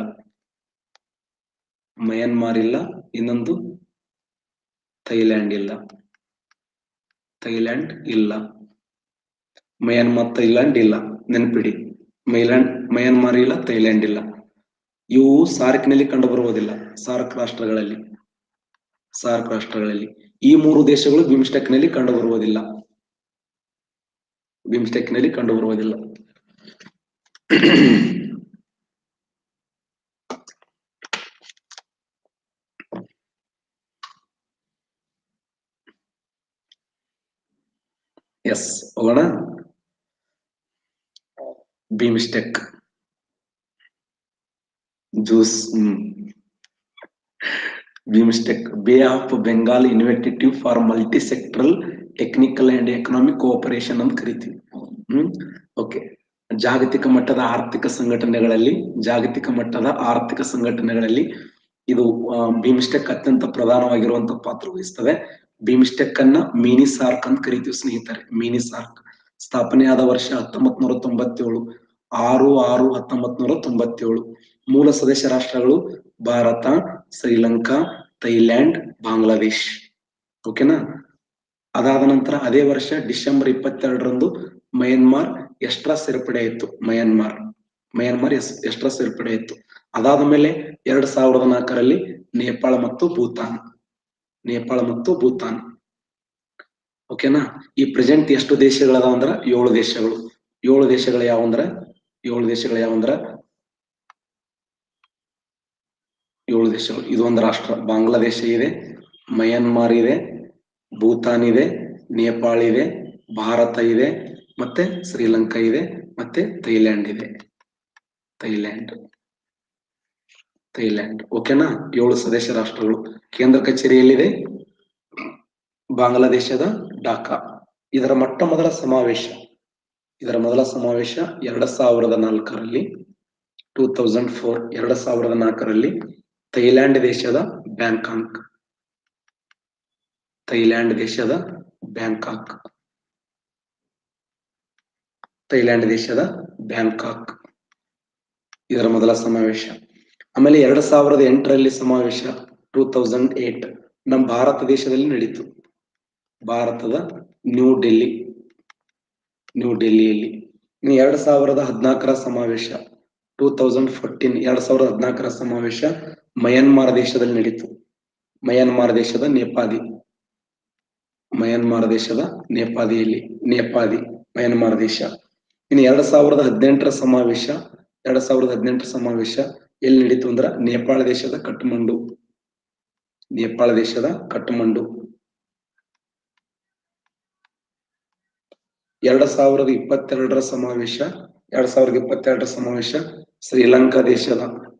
ಮಯನ್ಮಾರ್ ಇಲ್ಲ ಇನ್ನೊಂದು ಥೈಲ್ಯಾಂಡ್ ಇಲ್ಲ ಥೈಲ್ಯಾಂಡ್ ಇಲ್ಲ ಮಯನ್ಮಾರ್ ಥೈಲ್ಯಾಂಡ್ ಇಲ್ಲ ನೆನಪಿಡಿ ಮೈಲ್ಯಾಂಡ್ ಮಯನ್ಮಾರ್ ಇಲ್ಲ ಥೈಲ್ಯಾಂಡ್ ಇಲ್ಲ ಇವು ಸಾರ್ಕ್ನಲ್ಲಿ ಕಂಡು ಬರುವುದಿಲ್ಲ ಸಾರ್ಕ್ ರಾಷ್ಟ್ರಗಳಲ್ಲಿ ಸಾರ್ಕ್ ರಾಷ್ಟ್ರಗಳಲ್ಲಿ ಈ ಮೂರು ದೇಶಗಳು ಬಿಮ್ಸ್ಟೆಕ್ ನಲ್ಲಿ ಕಂಡು ಬರುವುದಿಲ್ಲ ಬಿಮ್ಸ್ಟೆಕ್ ನಲ್ಲಿ ಕಂಡು ಬರುವುದಿಲ್ಲ ಎಸ್ ಹೋಗೋಣ ಬಿಮ್ಸ್ಟೆಕ್ ಜ್ಯೂಸ್ hmm BIMSTEC bay of Bengal initiative for multi sectoral technical and economic cooperation ಅಂತ ಕರಿತೀವಿ ಹ್ಮ್ ಓಕೆ ಜಾಗತಿಕ ಮಟ್ಟದ ಆರ್ಥಿಕ ಸಂಘಟನೆಗಳಲ್ಲಿ ಜಾಗತಿಕ ಮಟ್ಟದ ಆರ್ಥಿಕ ಸಂಘಟನೆಗಳಲ್ಲಿ ಇದು ಬಿಮ್ಸ್ಟೆಕ್ ಅತ್ಯಂತ ಪ್ರಧಾನವಾಗಿರುವಂತ ಪಾತ್ರ ವಹಿಸ್ತದೆ ಬಿಮ್ಸ್ಟೆಕ್ ಅನ್ನ ಮಿನಿ ಸಾರ್ಕ್ ಅಂತ ಕರಿತೀವಿ ಸ್ನೇಹಿತರೆ ಮಿನಿ ಸಾರ್ಕ್ ಸ್ಥಾಪನೆಯಾದ ವರ್ಷ ಹತ್ತೊಂಬತ್ ನೂರ ತೊಂಬತ್ತೇಳು ಆರು ಆರು ಹತ್ತೊಂಬತ್ ನೂರ ತೊಂಬತ್ತೇಳು ಮೂಲ ಸದಸ್ಯ ರಾಷ್ಟ್ರಗಳು ಭಾರತ ಶ್ರೀಲಂಕಾ ಥೈಲ್ಯಾಂಡ್ ಬಾಂಗ್ಲಾದೇಶ್ ಓಕೆನಾ ಅದಾದ ನಂತರ ಅದೇ ವರ್ಷ ಡಿಸೆಂಬರ್ ಇಪ್ಪತ್ತೆರಡರಂದು ಮಯನ್ಮಾರ್ ಎಷ್ಟ್ರಾ ಸೇರ್ಪಡೆ ಆಯಿತು ಮಯನ್ಮಾರ್ ಮಯನ್ಮಾರ್ ಎಸ್ ಎಷ್ಟ್ರಾ ಸೇರ್ಪಡೆ ಆಯಿತು ಅದಾದ ಮೇಲೆ ಎರಡ್ ಸಾವಿರದ ನಾಲ್ಕರಲ್ಲಿ ನೇಪಾಳ ಮತ್ತು ಭೂತಾನ್ ನೇಪಾಳ ಮತ್ತು ಭೂತಾನ್ ಓಕೆನಾ ಈ ಪ್ರೆಸೆಂಟ್ ಎಷ್ಟು ದೇಶಗಳದಾವ ಅಂದ್ರ ಏಳು ದೇಶಗಳು ಏಳು ದೇಶಗಳು ಯಾವಂದ್ರ ಏಳು ದೇಶಗಳು ಯಾವಂದ್ರ ಏಳು ದೇಶಗಳು ಇದು ಒಂದು ರಾಷ್ಟ್ರ ಬಾಂಗ್ಲಾದೇಶ ಇದೆ ಮಯನ್ಮಾರ್ ಇದೆ ಭೂತಾನ್ ಇದೆ ನೇಪಾಳ ಇದೆ ಭಾರತ ಇದೆ ಮತ್ತೆ ಶ್ರೀಲಂಕಾ ಇದೆ ಮತ್ತೆ ಥೈಲ್ಯಾಂಡ್ ಇದೆ ಥೈಲ್ಯಾಂಡ್ ಥೈಲ್ಯಾಂಡ್ ಓಕೆನಾ ಏಳು ಸದಸ್ಯ ರಾಷ್ಟ್ರಗಳು ಕೇಂದ್ರ ಕಚೇರಿ ಎಲ್ಲಿದೆ ಬಾಂಗ್ಲಾದೇಶದ ಢಾಕಾ ಇದರ ಮೊಟ್ಟ ಮೊದಲ ಸಮಾವೇಶ ಇದರ ಮೊದಲ ಸಮಾವೇಶ ಎರಡ್ ಸಾವಿರದ ನಾಲ್ಕರಲ್ಲಿ ಟೂ ತೌಸಂಡ್ ಫೋರ್ ಎರಡ್ ಸಾವಿರದ ನಾಲ್ಕರಲ್ಲಿ ಥೈಲ್ಯಾಂಡ್ ದೇಶದ ಬ್ಯಾಂಕಾಕ್ ಥೈಲ್ಯಾಂಡ್ ದೇಶದ ಬ್ಯಾಂಕಾಕ್ ಥೈಲ್ಯಾಂಡ್ ದೇಶದ ಬ್ಯಾಂಕಾಕ್ ಇದರ ಮೊದಲ ಸಮಾವೇಶ ಆಮೇಲೆ ಎರಡ್ ಸಾವಿರದ ಎಂಟರಲ್ಲಿ ಸಮಾವೇಶ ಟೂ ತೌಸಂಡ್ ಏಟ್ ನಮ್ಮ ಭಾರತ ದೇಶದಲ್ಲಿ ನಡೀತು ಭಾರತದ ನ್ಯೂ ಡೆಲ್ಲಿ ನ್ಯೂ ಡೆಲ್ಲಿಯಲ್ಲಿ ಇನ್ನು ಎರಡ್ ಸಾವಿರದ ಹದಿನಾಲ್ಕರ ಸಮಾವೇಶ ಟೂ ತೌಸಂಡ್ ಫೋರ್ಟೀನ್ ಎರಡ್ ಸಾವಿರದ ಹದಿನಾಲ್ಕರ ಸಮಾವೇಶ ಮಯನ್ಮಾರ್ ದೇಶದಲ್ಲಿ ನಡೀತು ಮಯನ್ಮಾರ್ ದೇಶದ ನೇಪಾದಿ ಮಯನ್ಮಾರ್ ದೇಶದ ನೇಪಾದಿಯಲ್ಲಿ ನೇಪಾದಿ ಮಯನ್ಮಾರ್ ದೇಶ ಇನ್ನು ಎರಡ್ ಸಾವಿರದ ಹದಿನೆಂಟರ ಸಮಾವೇಶ ಎರಡ್ ಸಾವಿರದ ಹದಿನೆಂಟರ ಸಮಾವೇಶ ಎಲ್ಲಿ ನಡೀತು ಅಂದ್ರ ನೇಪಾಳ ದೇಶದ ಕಠ್ಮಂಡು ನೇಪಾಳ ದೇಶದ ಕಠ್ಮಂಡು ಎರಡ್ ಸಾವಿರದ ಇಪ್ಪತ್ತೆರಡರ ಸಮಾವೇಶ ಎರಡ್ ಸಾವಿರದ ಇಪ್ಪತ್ತೆರಡರ ಸಮಾವೇಶ ಶ್ರೀಲಂಕಾ ದೇಶದ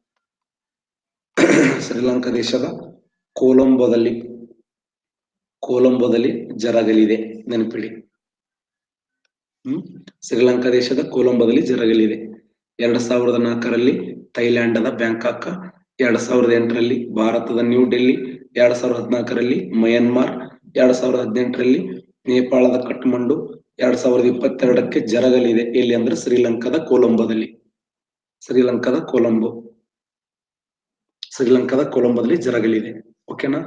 ಶ್ರೀಲಂಕಾ ದೇಶದ ಕೊಲಂಬೋದಲ್ಲಿ ಕೊಲಂಬೋದಲ್ಲಿ ಜರಗಲಿದೆ ನೆನಪಿಡಿ ಹ್ಮ್ ಶ್ರೀಲಂಕಾ ದೇಶದ ಕೊಲಂಬೋದಲ್ಲಿ ಜರಗಲಿದೆ ಎರಡ್ ಸಾವಿರದ ನಾಲ್ಕರಲ್ಲಿ ಥೈಲ್ಯಾಂಡದ ಬ್ಯಾಂಕಾಕ್ ಎರಡ್ ಸಾವಿರದ ಎಂಟರಲ್ಲಿ ಭಾರತದ ನ್ಯೂ ಡೆಲ್ಲಿ ಎರಡ್ ಸಾವಿರದ ಹದಿನಾಲ್ಕರಲ್ಲಿ ಮಯನ್ಮಾರ್ ಎರಡ್ ಸಾವಿರದ ಹದಿನೆಂಟರಲ್ಲಿ ನೇಪಾಳದ ಕಠ್ಮಂಡು ಎರಡ್ ಸಾವಿರದ ಇಪ್ಪತ್ತೆರಡಕ್ಕೆ ಜರಗಲಿದೆ ಎಲ್ಲಿ ಅಂದ್ರೆ ಶ್ರೀಲಂಕಾದ ಕೊಲಂಬೋದಲ್ಲಿ ಶ್ರೀಲಂಕಾದ ಕೊಲಂಬೋ ಶ್ರೀಲಂಕಾದ ಕೊಲಂಬೋದಲ್ಲಿ ಜರಗಲಿದೆ ಓಕೆನಾ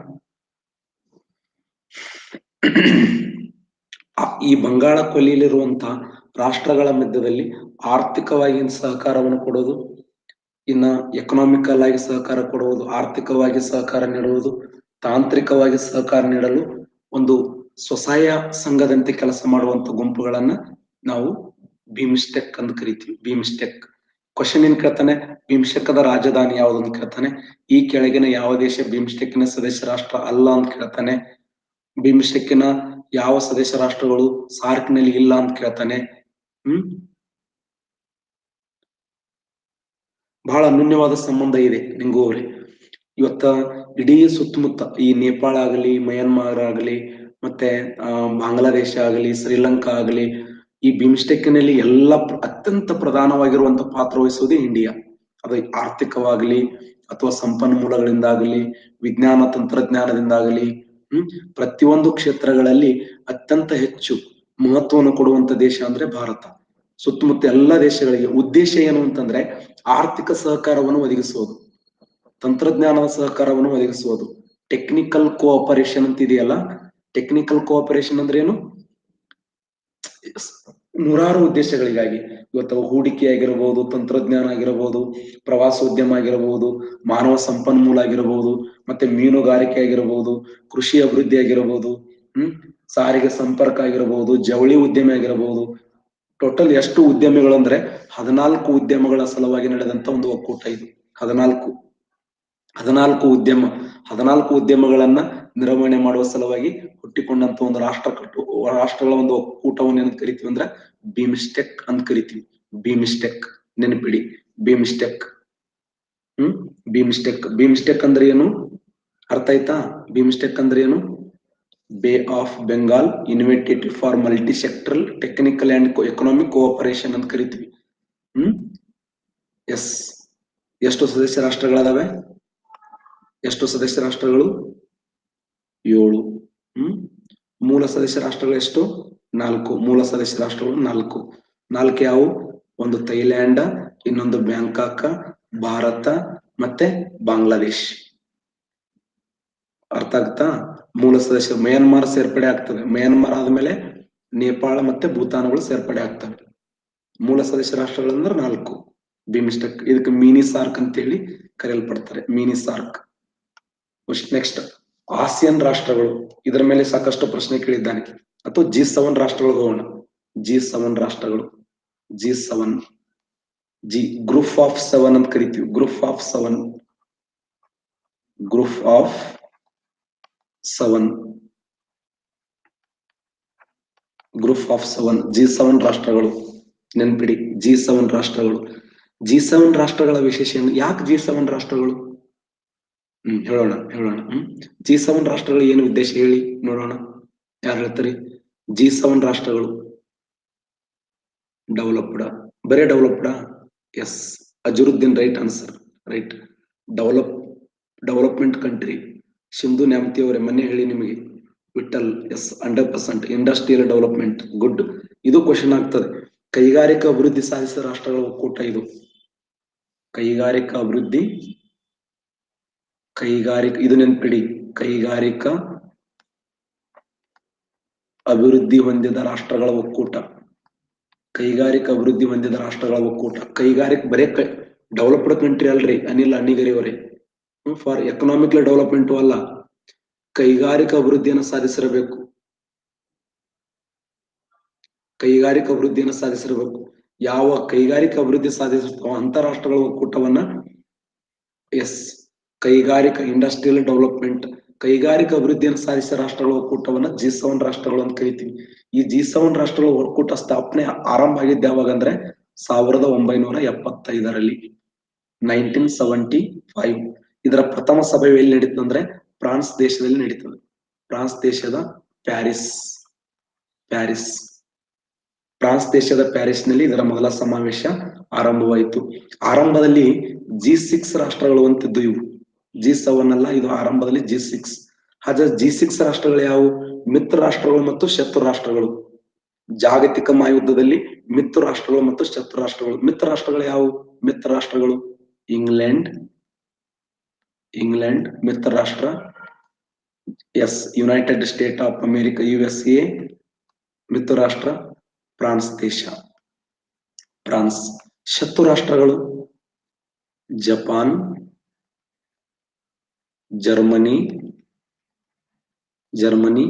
ಆ- ಈ ಬಂಗಾಳ ಕೊಲ್ಲಿಯಲ್ಲಿರುವಂತಹ ರಾಷ್ಟ್ರಗಳ ಮಧ್ಯದಲ್ಲಿ ಆರ್ಥಿಕವಾಗಿ ಸಹಕಾರವನ್ನು ಕೊಡೋದು ಇನ್ನ ಎಕನಾಮಿಕಲ್ ಆಗಿ ಸಹಕಾರ ಕೊಡುವುದು ಆರ್ಥಿಕವಾಗಿ ಸಹಕಾರ ನೀಡುವುದು ತಾಂತ್ರಿಕವಾಗಿ ಸಹಕಾರ ನೀಡಲು ಒಂದು ಸ್ವಸಹಾಯ ಸಂಘದಂತೆ ಕೆಲಸ ಮಾಡುವಂತ ಗುಂಪುಗಳನ್ನ ನಾವು ಬಿಮ್ಸ್ಟೆಕ್ ಅಂತ ಕರಿತೀವಿ ಬಿಮ್ಸ್ಟೆಕ್ ಕ್ವಶನ್ ಏನ್ ಕೇಳ್ತಾನೆ ಬಿಮ್ಸ್ಟೆಕ್ದ ರಾಜಧಾನಿ ಯಾವುದು ಅಂತ ಕೇಳ್ತಾನೆ ಈ ಕೆಳಗಿನ ಯಾವ ದೇಶ ಬಿಮ್ಸ್ಟೆಕ್ನ ಸದಸ್ಯ ರಾಷ್ಟ್ರ ಅಲ್ಲ ಅಂತ ಕೇಳ್ತಾನೆ ಬಿಮ್ಸ್ಟೆಕ್ಕಿನ ಯಾವ ಸದಸ್ಯ ರಾಷ್ಟ್ರಗಳು ಸಾರ್ಕ್ ನಲ್ಲಿ ಇಲ್ಲ ಅಂತ ಕೇಳ್ತಾನೆ ಹ್ಮ್ ಬಹಳ ಅನ್ಯೂನ್ಯವಾದ ಸಂಬಂಧ ಇದೆ ನಿಂಗೂ ಅವ್ರೆ ಇವತ್ತ ಇಡೀ ಸುತ್ತಮುತ್ತ ಈ ನೇಪಾಳ ಆಗಲಿ ಮಯನ್ಮಾರ್ ಆಗಲಿ ಮತ್ತೆ ಆ ಬಾಂಗ್ಲಾದೇಶ ಆಗಲಿ ಶ್ರೀಲಂಕಾ ಆಗಲಿ ಈ ಬಿಮ್ಸ್ಟೆಕ್ನಲ್ಲಿ ಎಲ್ಲ ಪ್ರ- ಅತ್ಯಂತ ಪ್ರಧಾನವಾಗಿರುವಂತ ಪಾತ್ರ ವಹಿಸುವುದೇ ಇಂಡಿಯಾ ಅದು ಆರ್ಥಿಕವಾಗಲಿ ಅಥವಾ ಸಂಪನ್ಮೂಲಗಳಿಂದಾಗಲಿ ವಿಜ್ಞಾನ ತಂತ್ರಜ್ಞಾನದಿಂದಾಗಲಿ ಹ್ಮ್ ಪ್ರತಿಯೊಂದು ಕ್ಷೇತ್ರಗಳಲ್ಲಿ ಅತ್ಯಂತ ಹೆಚ್ಚು ಮಹತ್ವವನ್ನು ಕೊಡುವಂತ ದೇಶ ಅಂದ್ರೆ ಭಾರತ ಸುತ್ತಮುತ್ತ ಎಲ್ಲ ದೇಶಗಳಿಗೆ ಉದ್ದೇಶ ಏನು ಅಂತಂದ್ರೆ ಆರ್ಥಿಕ ಸಹಕಾರವನ್ನು ಒದಗಿಸುವುದು ತಂತ್ರಜ್ಞಾನದ ಸಹಕಾರವನ್ನು ಒದಗಿಸುವುದು ಟೆಕ್ನಿಕಲ್ ಕೋಆಪರೇಷನ್ ಅಂತ ಇದೆಯಲ್ಲ ಟೆಕ್ನಿಕಲ್ ಕೋಆಪರೇಷನ್ ಅಂದ್ರೆ ಏನು ನೂರಾರು ಉದ್ದೇಶಗಳಿಗಾಗಿ ಇವತ್ತು ಹೂಡಿಕೆ ಆಗಿರಬಹುದು ತಂತ್ರಜ್ಞಾನ ಆಗಿರಬಹುದು ಪ್ರವಾಸೋದ್ಯಮ ಆಗಿರಬಹುದು ಮಾನವ ಸಂಪನ್ಮೂಲ ಆಗಿರಬಹುದು ಮತ್ತೆ ಮೀನುಗಾರಿಕೆ ಆಗಿರಬಹುದು ಕೃಷಿ ಅಭಿವೃದ್ಧಿ ಆಗಿರಬಹುದು ಹ್ಮ್ ಸಾರಿಗೆ ಸಂಪರ್ಕ ಆಗಿರಬಹುದು ಜವಳಿ ಉದ್ಯಮ ಆಗಿರಬಹುದು ಟೋಟಲ್ ಎಷ್ಟು ಉದ್ಯಮಿಗಳು ಅಂದ್ರೆ ಹದಿನಾಲ್ಕು ಉದ್ಯಮಗಳ ಸಲುವಾಗಿ ನಡೆದಂತ ಒಂದು ಒಕ್ಕೂಟ ಇದು ಹದಿನಾಲ್ಕು ಹದಿನಾಲ್ಕು ಉದ್ಯಮ ಹದಿನಾಲ್ಕು ಉದ್ಯಮಗಳನ್ನ ನಿರ್ವಹಣೆ ಮಾಡುವ ಸಲುವಾಗಿ ಹುಟ್ಟಿಕೊಂಡಂತ ಒಂದು ರಾಷ್ಟ್ರ ಕಟ್ಟು ರಾಷ್ಟ್ರಗಳ ಒಂದು ಒಕ್ಕೂಟವನ್ನು ಏನಂತ ಕರಿತೀವಿ ಅಂದ್ರೆ ಬಿಮ್ಸ್ಟೆಕ್ ಅಂತ ಕರಿತೀವಿ ಬಿಮ್ಸ್ಟೆಕ್ ನೆನಪಿಡಿ ಬಿಮ್ಸ್ಟೆಕ್ ಹ್ಮ್ ಬಿಮ್ಸ್ಟೆಕ್ ಬಿಮ್ಸ್ಟೆಕ್ ಅಂದ್ರೆ ಏನು ಅರ್ಥ ಆಯ್ತಾ ಬಿಮ್ಸ್ಟೆಕ್ ಅಂದ್ರೆ ಏನು bay of Bengal initiative for multi sectoral technical and economic cooperation ಅಂತ ಕರಿತೀವಿ ಹ್ಮ್ ಎಸ್ ಎಷ್ಟು ಸದಸ್ಯ ರಾಷ್ಟ್ರಗಳದಾವೆ ಎಷ್ಟು ಸದಸ್ಯ ರಾಷ್ಟ್ರಗಳು ಏಳು ಹ್ಮ್ ಮೂಲ ಸದಸ್ಯ ರಾಷ್ಟ್ರಗಳು ಎಷ್ಟು ನಾಲ್ಕು ಮೂಲ ಸದಸ್ಯ ರಾಷ್ಟ್ರಗಳು ನಾಲ್ಕು ನಾಲ್ಕು ಯಾವುವು ಒಂದು ಥೈಲ್ಯಾಂಡ್ ಇನ್ನೊಂದು ಬ್ಯಾಂಕಾಕ್ ಭಾರತ ಮತ್ತೆ ಬಾಂಗ್ಲಾದೇಶ್ ಅರ್ಥ ಆಗ್ತಾ ಮೂಲ ಸದಸ್ಯ ಮಯನ್ಮಾರ್ ಸೇರ್ಪಡೆ ಆಗ್ತದೆ ಮಯನ್ಮಾರ್ ಆದ್ಮೇಲೆ ನೇಪಾಳ ಮತ್ತೆ ಭೂತಾನ್ಗಳು ಸೇರ್ಪಡೆ ಆಗ್ತವೆ ಮೂಲ ಸದಸ್ಯ ರಾಷ್ಟ್ರಗಳಂದ್ರೆ ನಾಲ್ಕು ಬಿಮ್ಸ್ಟೆಕ್ ಇದಕ್ಕೆ ಮಿನಿ ಸಾರ್ಕ್ ಅಂತ ಹೇಳಿ ಕರೆಯಲ್ಪಡ್ತಾರೆ ಮಿನಿ ಸಾರ್ಕ್ ನೆಕ್ಸ್ಟ್ ಆಸಿಯನ್ ರಾಷ್ಟ್ರಗಳು ಇದರ ಮೇಲೆ ಸಾಕಷ್ಟು ಪ್ರಶ್ನೆ ಕೇಳಿದ್ದಾನೆ ಅಥವಾ ಜಿ ಸೆವೆನ್ ರಾಷ್ಟ್ರಗಳು ಹೋಗೋಣ ಜಿ ಸೆವೆನ್ ರಾಷ್ಟ್ರಗಳು G seven G group of seven ಅಂತ ಕರಿತೀವಿ group of seven group of seven group of seven G seven ರಾಷ್ಟ್ರಗಳು ನೆನ್ಪಿಡಿ ಜಿ ಸೆವೆನ್ ರಾಷ್ಟ್ರಗಳು ಜಿ ಸೆವೆನ್ ರಾಷ್ಟ್ರಗಳ ವಿಶೇಷ ಏನು ಯಾಕೆ ಜಿ ಸೆವೆನ್ ರಾಷ್ಟ್ರಗಳು ಹ್ಮ್ ಹೇಳೋಣ ಹೇಳೋಣ ಹ್ಮ್ ಜಿ ಸೆವೆನ್ ರಾಷ್ಟ್ರಗಳು ಏನು ಉದ್ದೇಶ ಹೇಳಿ ನೋಡೋಣ ಯಾರು ಹೇಳ್ತಾರೆ ಜಿ ಸೆವೆನ್ ರಾಷ್ಟ್ರಗಳು ಡೆವಲಪ್ಡ್ ಬರೇ developed yes Azharuddin right answer right develop development country Sindhu Nyamathi ಅವರೇ ಮೊನ್ನೆ ಹೇಳಿ ನಿಮಗೆ Vittal yes hundred percent industrial development good ಇದು ಕ್ವಶನ್ ಆಗ್ತದೆ ಕೈಗಾರಿಕಾ ಅಭಿವೃದ್ಧಿ ಸಾಧಿಸಿದ ರಾಷ್ಟ್ರಗಳ ಒಕ್ಕೂಟ ಇದು ಕೈಗಾರಿಕಾ ಅಭಿವೃದ್ಧಿ ಕೈಗಾರಿಕಾ ಇದು ನೆನ್ಪಿಡಿ ಕೈಗಾರಿಕಾ ಅಭಿವೃದ್ಧಿ ಹೊಂದಿದ ರಾಷ್ಟ್ರಗಳ ಒಕ್ಕೂಟ ಕೈಗಾರಿಕಾ ಅಭಿವೃದ್ಧಿ ಹೊಂದಿದ ರಾಷ್ಟ್ರಗಳ ಒಕ್ಕೂಟ ಕೈಗಾರಿಕೆ ಬರೇ ಡೆವಲಪ್ಡ್ ಕಂಟ್ರಿ ಅಲ್ರಿ ಅನಿಲ್ ಅಣ್ಣಿಗರಿ ಅವರೇ ಫಾರ್ ಎಕನಾಮಿಕಲ್ ಡೆವಲಪ್ಮೆಂಟ್ ಅಲ್ಲ ಕೈಗಾರಿಕಾ ಅಭಿವೃದ್ಧಿಯನ್ನು ಸಾಧಿಸಿರಬೇಕು ಕೈಗಾರಿಕಾ ಅಭಿವೃದ್ಧಿಯನ್ನು ಸಾಧಿಸಿರಬೇಕು ಯಾವ ಕೈಗಾರಿಕಾ ಅಭಿವೃದ್ಧಿ ಸಾಧಿಸುತ್ತೋ ಅಂತ ರಾಷ್ಟ್ರಗಳ ಒಕ್ಕೂಟವನ್ನ ಎಸ್ ಕೈಗಾರಿಕಾ ಇಂಡಸ್ಟ್ರಿಯಲ್ ಡೆವಲಪ್ಮೆಂಟ್ ಕೈಗಾರಿಕಾ ಅಭಿವೃದ್ಧಿಯನ್ನು ಸಾಧಿಸಿದ ರಾಷ್ಟ್ರಗಳ ಒಕ್ಕೂಟವನ್ನ ಜಿ ಸೆವೆನ್ ರಾಷ್ಟ್ರಗಳು ಅಂತ ಕರಿತೀವಿ ಈ ಜಿ ಸೆವೆನ್ ರಾಷ್ಟ್ರಗಳ ಒಕ್ಕೂಟ ಸ್ಥಾಪನೆ ಆರಂಭ ಆಗಿದ್ದ ಯಾವಾಗ ಅಂದ್ರೆ ಸಾವಿರದ ಒಂಬೈನೂರ ಎಪ್ಪತ್ತೈದರಲ್ಲಿ ನೈನ್ಟೀನ್ ಸೆವೆಂಟಿ ಫೈವ್ ಇದರ ಪ್ರಥಮ ಸಭೆ ಎಲ್ಲಿ ನಡೀತದೆ ಅಂದ್ರೆ ಫ್ರಾನ್ಸ್ ದೇಶದಲ್ಲಿ ನಡೀತದೆ ಫ್ರಾನ್ಸ್ ದೇಶದ ಪ್ಯಾರಿಸ್ ಪ್ಯಾರಿಸ್ ಫ್ರಾನ್ಸ್ ದೇಶದ ಪ್ಯಾರಿಸ್ ನಲ್ಲಿ ಇದರ ಮೊದಲ ಸಮಾವೇಶ ಆರಂಭವಾಯಿತು ಆರಂಭದಲ್ಲಿ ಜಿ ಸಿಕ್ಸ್ ರಾಷ್ಟ್ರಗಳು ಅಂತಿದ್ದು ಇವು ಜಿ ಸೆವೆನ್ ಅಲ್ಲ ಇದು ಆರಂಭದಲ್ಲಿ ಜಿ ಸಿಕ್ಸ್ ಹಾಗಾದ್ರೆ ಜಿ ಸಿಕ್ಸ್ ರಾಷ್ಟ್ರಗಳು ಯಾವುವು ಮಿತ್ರ ರಾಷ್ಟ್ರಗಳು ಮತ್ತು ಶತ್ರು ರಾಷ್ಟ್ರಗಳು ಜಾಗತಿಕ ಮಹಾಯುದ್ಧದಲ್ಲಿ ಮಿತ್ರ ರಾಷ್ಟ್ರಗಳು ಮತ್ತು ಶತ್ರು ರಾಷ್ಟ್ರಗಳು ಮಿತ್ರ ರಾಷ್ಟ್ರಗಳು ಯಾವುವು ಮಿತ್ರ ರಾಷ್ಟ್ರಗಳು ಇಂಗ್ಲೆಂಡ್ ಇಂಗ್ಲೆಂಡ್ ಮಿತ್ರ ರಾಷ್ಟ್ರ yes United state of America U S A ಮಿತ್ರ ರಾಷ್ಟ್ರ ಫ್ರಾನ್ಸ್ ದೇಶ ಫ್ರಾನ್ಸ್ ಶತ್ರು ರಾಷ್ಟ್ರಗಳು ಜಪಾನ್ ಜರ್ಮನಿ ಜರ್ಮನಿ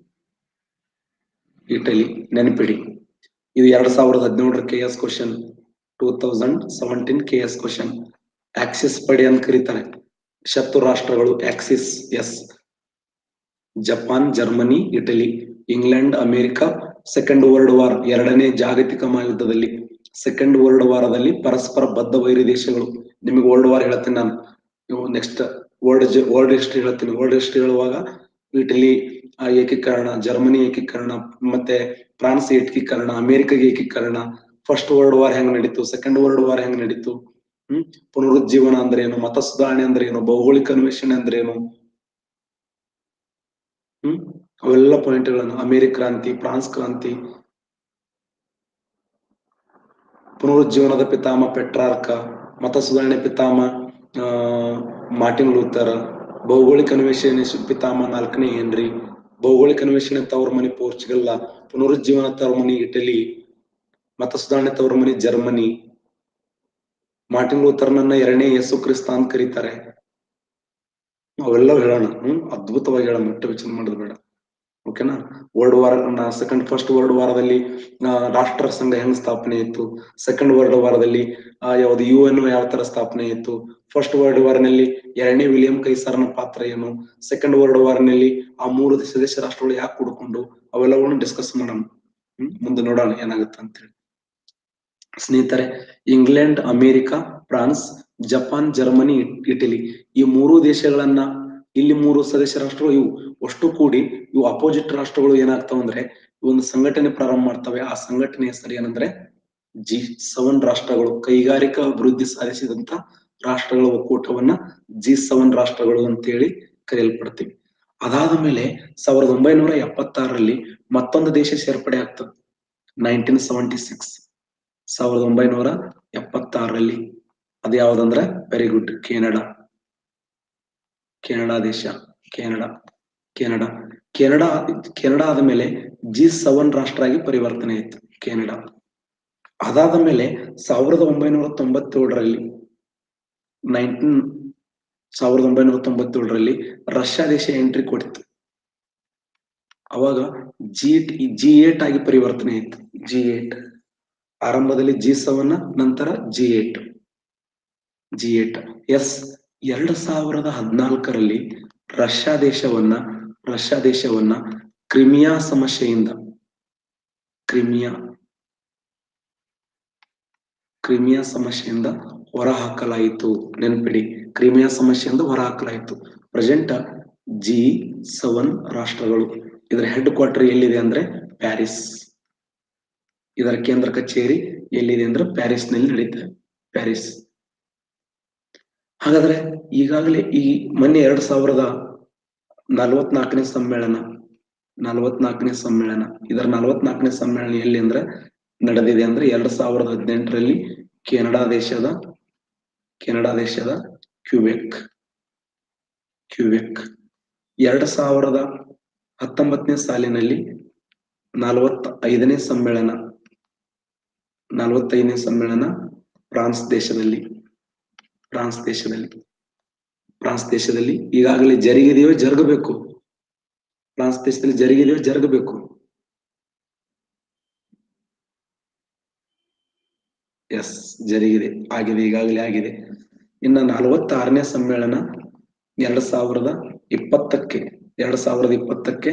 ಇಟಲಿ ನೆನಪಿಡಿ ಇದು ಎರಡ್ ಸಾವಿರದ ಹದಿನೇಳರ K S question two thousand seventeen K S question axis ಪಡಿ ಅಂತ ಕರೀತಾರೆ ಶತ್ರು ರಾಷ್ಟ್ರಗಳು axis yes Japan Germany Italy England America second world war ಎರಡನೇ ಜಾಗತಿಕ ಮಹಾಯುದ್ಧದಲ್ಲಿ ಸೆಕೆಂಡ್ ವರ್ಲ್ಡ್ ವಾರದಲ್ಲಿ ಪರಸ್ಪರ ಬದ್ಧ ವೈರಿ ದೇಶಗಳು ನಿಮಗೆ ವರ್ಲ್ಡ್ ವಾರ್ ಹೇಳ್ತೀನಿ ನಾನು ನೀವು ನೆಕ್ಸ್ಟ್ ವರ್ಲ್ಡ್ ವರ್ಲ್ಡ್ ಹಿಸ್ಟ್ರಿ ಹೇಳ್ತೀನಿ ವರ್ಲ್ಡ್ ಹಿಸ್ಟ್ರಿ ಹೇಳುವಾಗ ಇಟಲಿ ಆ, ಏಕೀಕರಣ ಜರ್ಮನಿ ಏಕೀಕರಣ ಮತ್ತೆ ಫ್ರಾನ್ಸ್ ಏಕೀಕರಣ ಅಮೆರಿಕಗೆ ಏಕೀಕರಣ ಫಸ್ಟ್ ವರ್ಲ್ಡ್ ವಾರ್ ಹೆಂಗ್ ನಡೀತು ಸೆಕೆಂಡ್ ವರ್ಲ್ಡ್ ವಾರ್ ಹೆಂಗ್ ನಡೀತು ಹ್ಮ್ ಪುನರುಜ್ಜೀವನ ಅಂದ್ರೆ ಏನು ಮತ ಸುಧಾರಣೆ ಅಂದ್ರೆ ಏನು ಭೌಗೋಳಿಕ ಅನ್ವೇಷಣೆ ಅಂದ್ರೆ ಏನು ಹ್ಮ್ ಅವೆಲ್ಲ ಪಾಯಿಂಟ್ಗಳನ್ನು ಅಮೆರಿಕ ಕ್ರಾಂತಿ ಫ್ರಾನ್ಸ್ ಕ್ರಾಂತಿ ಪುನರುಜ್ಜೀವನದ ಪಿತಾಮ ಪೆಟ್ರಾರ್ಕ ಮತ ಸುಧಾರಣೆ ಪಿತಾಮ ಆ ಮಾರ್ಟಿನ್ ಲೂಥರ್ ಭೌಗೋಳಿಕ ಅನ್ವೇಷಣೆ ಸು- ಪಿತಾಮ ನಾಲ್ಕನೇ ಹೆನ್ರಿ ಭೌಗೋಳಿಕ ಅನ್ವೇಷಣೆ ತವರ ಮನೆ ಪೋರ್ಚುಗಲ್ ಪುನರುಜ್ಜೀವನ ತವರ ಮನೆ ಇಟಲಿ ಮತ ಸುಧಾರಣೆ ತವರ ಮನೆ ಜರ್ಮನಿ ಮಾರ್ಟಿನ್ ಲೂಥರ್ನನ್ನ ಎರಡನೇ ಯೇಸು ಕ್ರಿಸ್ತ ಅಂತ ಕರೀತಾರೆ ಅವೆಲ್ಲ ಹೇಳೋಣ ಹ್ಮ್ ಅದ್ಭುತವಾಗಿ ಹೇಳೋಣ ಒಟ್ಟು ವಿಚಾರ ಮಾಡೋದು ಬೇಡ ಓಕೆನಾ world war second first world ವಾರದಲ್ಲಿ ಆ, ರಾಷ್ಟ್ರ ಸಂಘ ಹೆಂಗ್ ಸ್ಥಾಪನೆ ಇತ್ತು ಸೆಕೆಂಡ್ ವರ್ಲ್ಡ್ ವಾರದಲ್ಲಿ ಆ ಯಾವ್ದು ಯು ಎನ್ ಯಾವ ತರ ಸ್ಥಾಪನೆ ಇತ್ತು ಫಸ್ಟ್ ವರ್ಲ್ಡ್ ವಾರ್ನಲ್ಲಿ ಎರಡನೇ ವಿಲಿಯಂ ಕೈಸರ್ನ ಪಾತ್ರ ಏನು ಸೆಕೆಂಡ್ ವರ್ಲ್ಡ್ ವಾರ್ನಲ್ಲಿ ಆ ಮೂರು ಸದಸ್ಯ ರಾಷ್ಟ್ರಗಳು ಯಾಕೆ ಕುಡ್ಕೊಂಡು ಅವೆಲ್ಲವನ್ನು ಡಿಸ್ಕಸ್ ಮಾಡೋಣ ಹ್ಮ್ ಮುಂದೆ ನೋಡೋಣ ಏನಾಗುತ್ತೆ ಅಂತೇಳಿ ಸ್ನೇಹಿತರೆ England America France Japan Germany it- Italy ಈ ಮೂರು ದೇಶಗಳನ್ನ ಇಲ್ಲಿ ಮೂರು ಸದಸ್ಯ ರಾಷ್ಟ್ರಗಳು ಇವು ಅಷ್ಟು ಕೂಡಿ ಇವು ಅಪೋಸಿಟ್ ರಾಷ್ಟ್ರಗಳು ಏನಾಗ್ತಾವ ಅಂದ್ರೆ ಒಂದು ಸಂಘಟನೆ ಪ್ರಾರಂಭ ಮಾಡ್ತವೆ ಆ ಸಂಘಟನೆ ಹೆಸರು ಏನಂದ್ರೆ ಜಿ ಸೆವೆನ್ ರಾಷ್ಟ್ರಗಳು ಕೈಗಾರಿಕಾ ಅಭಿವೃದ್ಧಿ ಸಾಧಿಸಿದಂತ ರಾಷ್ಟ್ರಗಳ ಒಕ್ಕೂಟವನ್ನ ಜಿ ಸೆವೆನ್ ರಾಷ್ಟ್ರಗಳು ಅಂತೇಳಿ ಕರೆಯಲ್ಪಡ್ತೀವಿ ಅದಾದ ಮೇಲೆ ಸಾವಿರದ ಒಂಬೈನೂರ ಎಪ್ಪತ್ತಾರರಲ್ಲಿ ಮತ್ತೊಂದು ದೇಶ ಸೇರ್ಪಡೆ ಆಗ್ತದೆ ನೈನ್ಟೀನ್ ಸೆವೆಂಟಿ ಸಿಕ್ಸ್ ಸಾವಿರದ ಒಂಬೈನೂರ ಎಪ್ಪತ್ತಾರರಲ್ಲಿ ಅದು ಯಾವ್ದಂದ್ರೆ ವೆರಿ ಗುಡ್ ಕೆನಡಾ ಕೆನಡಾ ದೇಶ ಕೆನಡಾ ಕೆನಡಾ ಕೆನಡಾ ಕೆನಡಾ ಆದ ಮೇಲೆ ಜಿ ಸೆವೆನ್ ರಾಷ್ಟ್ರ ಆಗಿ ಪರಿವರ್ತನೆ ಆಯ್ತು ಕೆನಡಾ ಅದಾದ ಮೇಲೆ ಸಾವಿರದ ಒಂಬೈನೂರ ತೊಂಬತ್ತೇಳರಲ್ಲಿ ನೈನ್ಟೀನ್ ಸಾವಿರದ ಒಂಬೈನೂರ ತೊಂಬತ್ತೇಳರಲ್ಲಿ ರಷ್ಯಾ ದೇಶ ಎಂಟ್ರಿ ಕೊಡ್ತು ಅವಾಗ ಜಿ ಜಿ ಏಟ್ ಆಗಿ ಪರಿವರ್ತನೆ ಆಯ್ತು ಜಿ ಏಟ್ ಆರಂಭದಲ್ಲಿ ಜಿ ಸೆವೆನ್ ನಂತರ G eight G eight yes ಎರಡ್ ಸಾವಿರದ ಹದಿನಾಲ್ಕರಲ್ಲಿ ರಷ್ಯಾ ದೇಶವನ್ನ ರಷ್ಯಾ ದೇಶವನ್ನ ಕ್ರಿಮಿಯಾ ಸಮಸ್ಯೆಯಿಂದ ಕ್ರಿಮಿಯಾ ಕ್ರಿಮಿಯಾ ಸಮಸ್ಯೆಯಿಂದ ಹೊರ ಹಾಕಲಾಯಿತು ನೆನ್ಪಿಡಿ ಕ್ರಿಮಿಯಾ ಸಮಸ್ಯೆಯಿಂದ ಹೊರ ಹಾಕಲಾಯಿತು ಪ್ರೆಸೆಂಟ್ ಜಿ ಸೆವೆನ್ ರಾಷ್ಟ್ರಗಳು ಇದರ ಹೆಡ್ ಕ್ವಾರ್ಟರ್ ಎಲ್ಲಿದೆ ಅಂದ್ರೆ ಪ್ಯಾರಿಸ್ ಇದರ ಕೇಂದ್ರ ಕಚೇರಿ ಎಲ್ಲಿದೆ ಅಂದ್ರೆ ಪ್ಯಾರಿಸ್ ನಲ್ಲಿ ನಡೀತದೆ ಪ್ಯಾರಿಸ್ ಹಾಗಾದ್ರೆ ಈಗಾಗಲೇ ಈ ಮೊನ್ನೆ ಎರಡ್ ಸಾವಿರದ ನಲವತ್ನಾಲ್ಕನೇ ಸಮ್ಮೇಳನ ನಲವತ್ನಾಲ್ಕನೇ ಸಮ್ಮೇಳನ ಇದರ ನಲವತ್ನಾಲ್ಕನೇ ಸಮ್ಮೇಳನ ಎಲ್ಲಿ ಅಂದ್ರೆ ನಡೆದಿದೆ ಅಂದ್ರೆ ಎರಡ್ ಸಾವಿರದ ಹದಿನೆಂಟರಲ್ಲಿ ಕೆನಡಾ ದೇಶದ ಕೆನಡಾ ದೇಶದ ಕ್ಯೂಬೆಕ್ ಕ್ಯೂಬೆಕ್ ಎರಡ್ ಸಾವಿರದ ಹತ್ತೊಂಬತ್ತನೇ ಸಾಲಿನಲ್ಲಿ ನಲವತ್ತ ಐದನೇ ಸಮ್ಮೇಳನ ನಲವತ್ತೈದನೇ ಸಮ್ಮೇಳನ ಫ್ರಾನ್ಸ್ ದೇಶದಲ್ಲಿ ಫ್ರಾನ್ಸ್ ದೇಶದಲ್ಲಿ ಫ್ರಾನ್ಸ್ ದೇಶದಲ್ಲಿ ಈಗಾಗಲೇ ಜರುಗಿದೆಯೋ ಜರುಗಬೇಕು ಫ್ರಾನ್ಸ್ ದೇಶದಲ್ಲಿ ಜರುಗಿದೆಯೋ ಜರುಗಬೇಕು ಎಸ್ ಜರುಗಿದೆ ಆಗಿದೆ ಈಗಾಗಲೇ ಆಗಿದೆ ಇನ್ನ ನಲವತ್ತಾರನೇ ಸಮ್ಮೇಳನ ಎರಡ್ ಸಾವಿರದ ಇಪ್ಪತ್ತಕ್ಕೆ ಎರಡ್ ಸಾವಿರದ ಇಪ್ಪತ್ತಕ್ಕೆ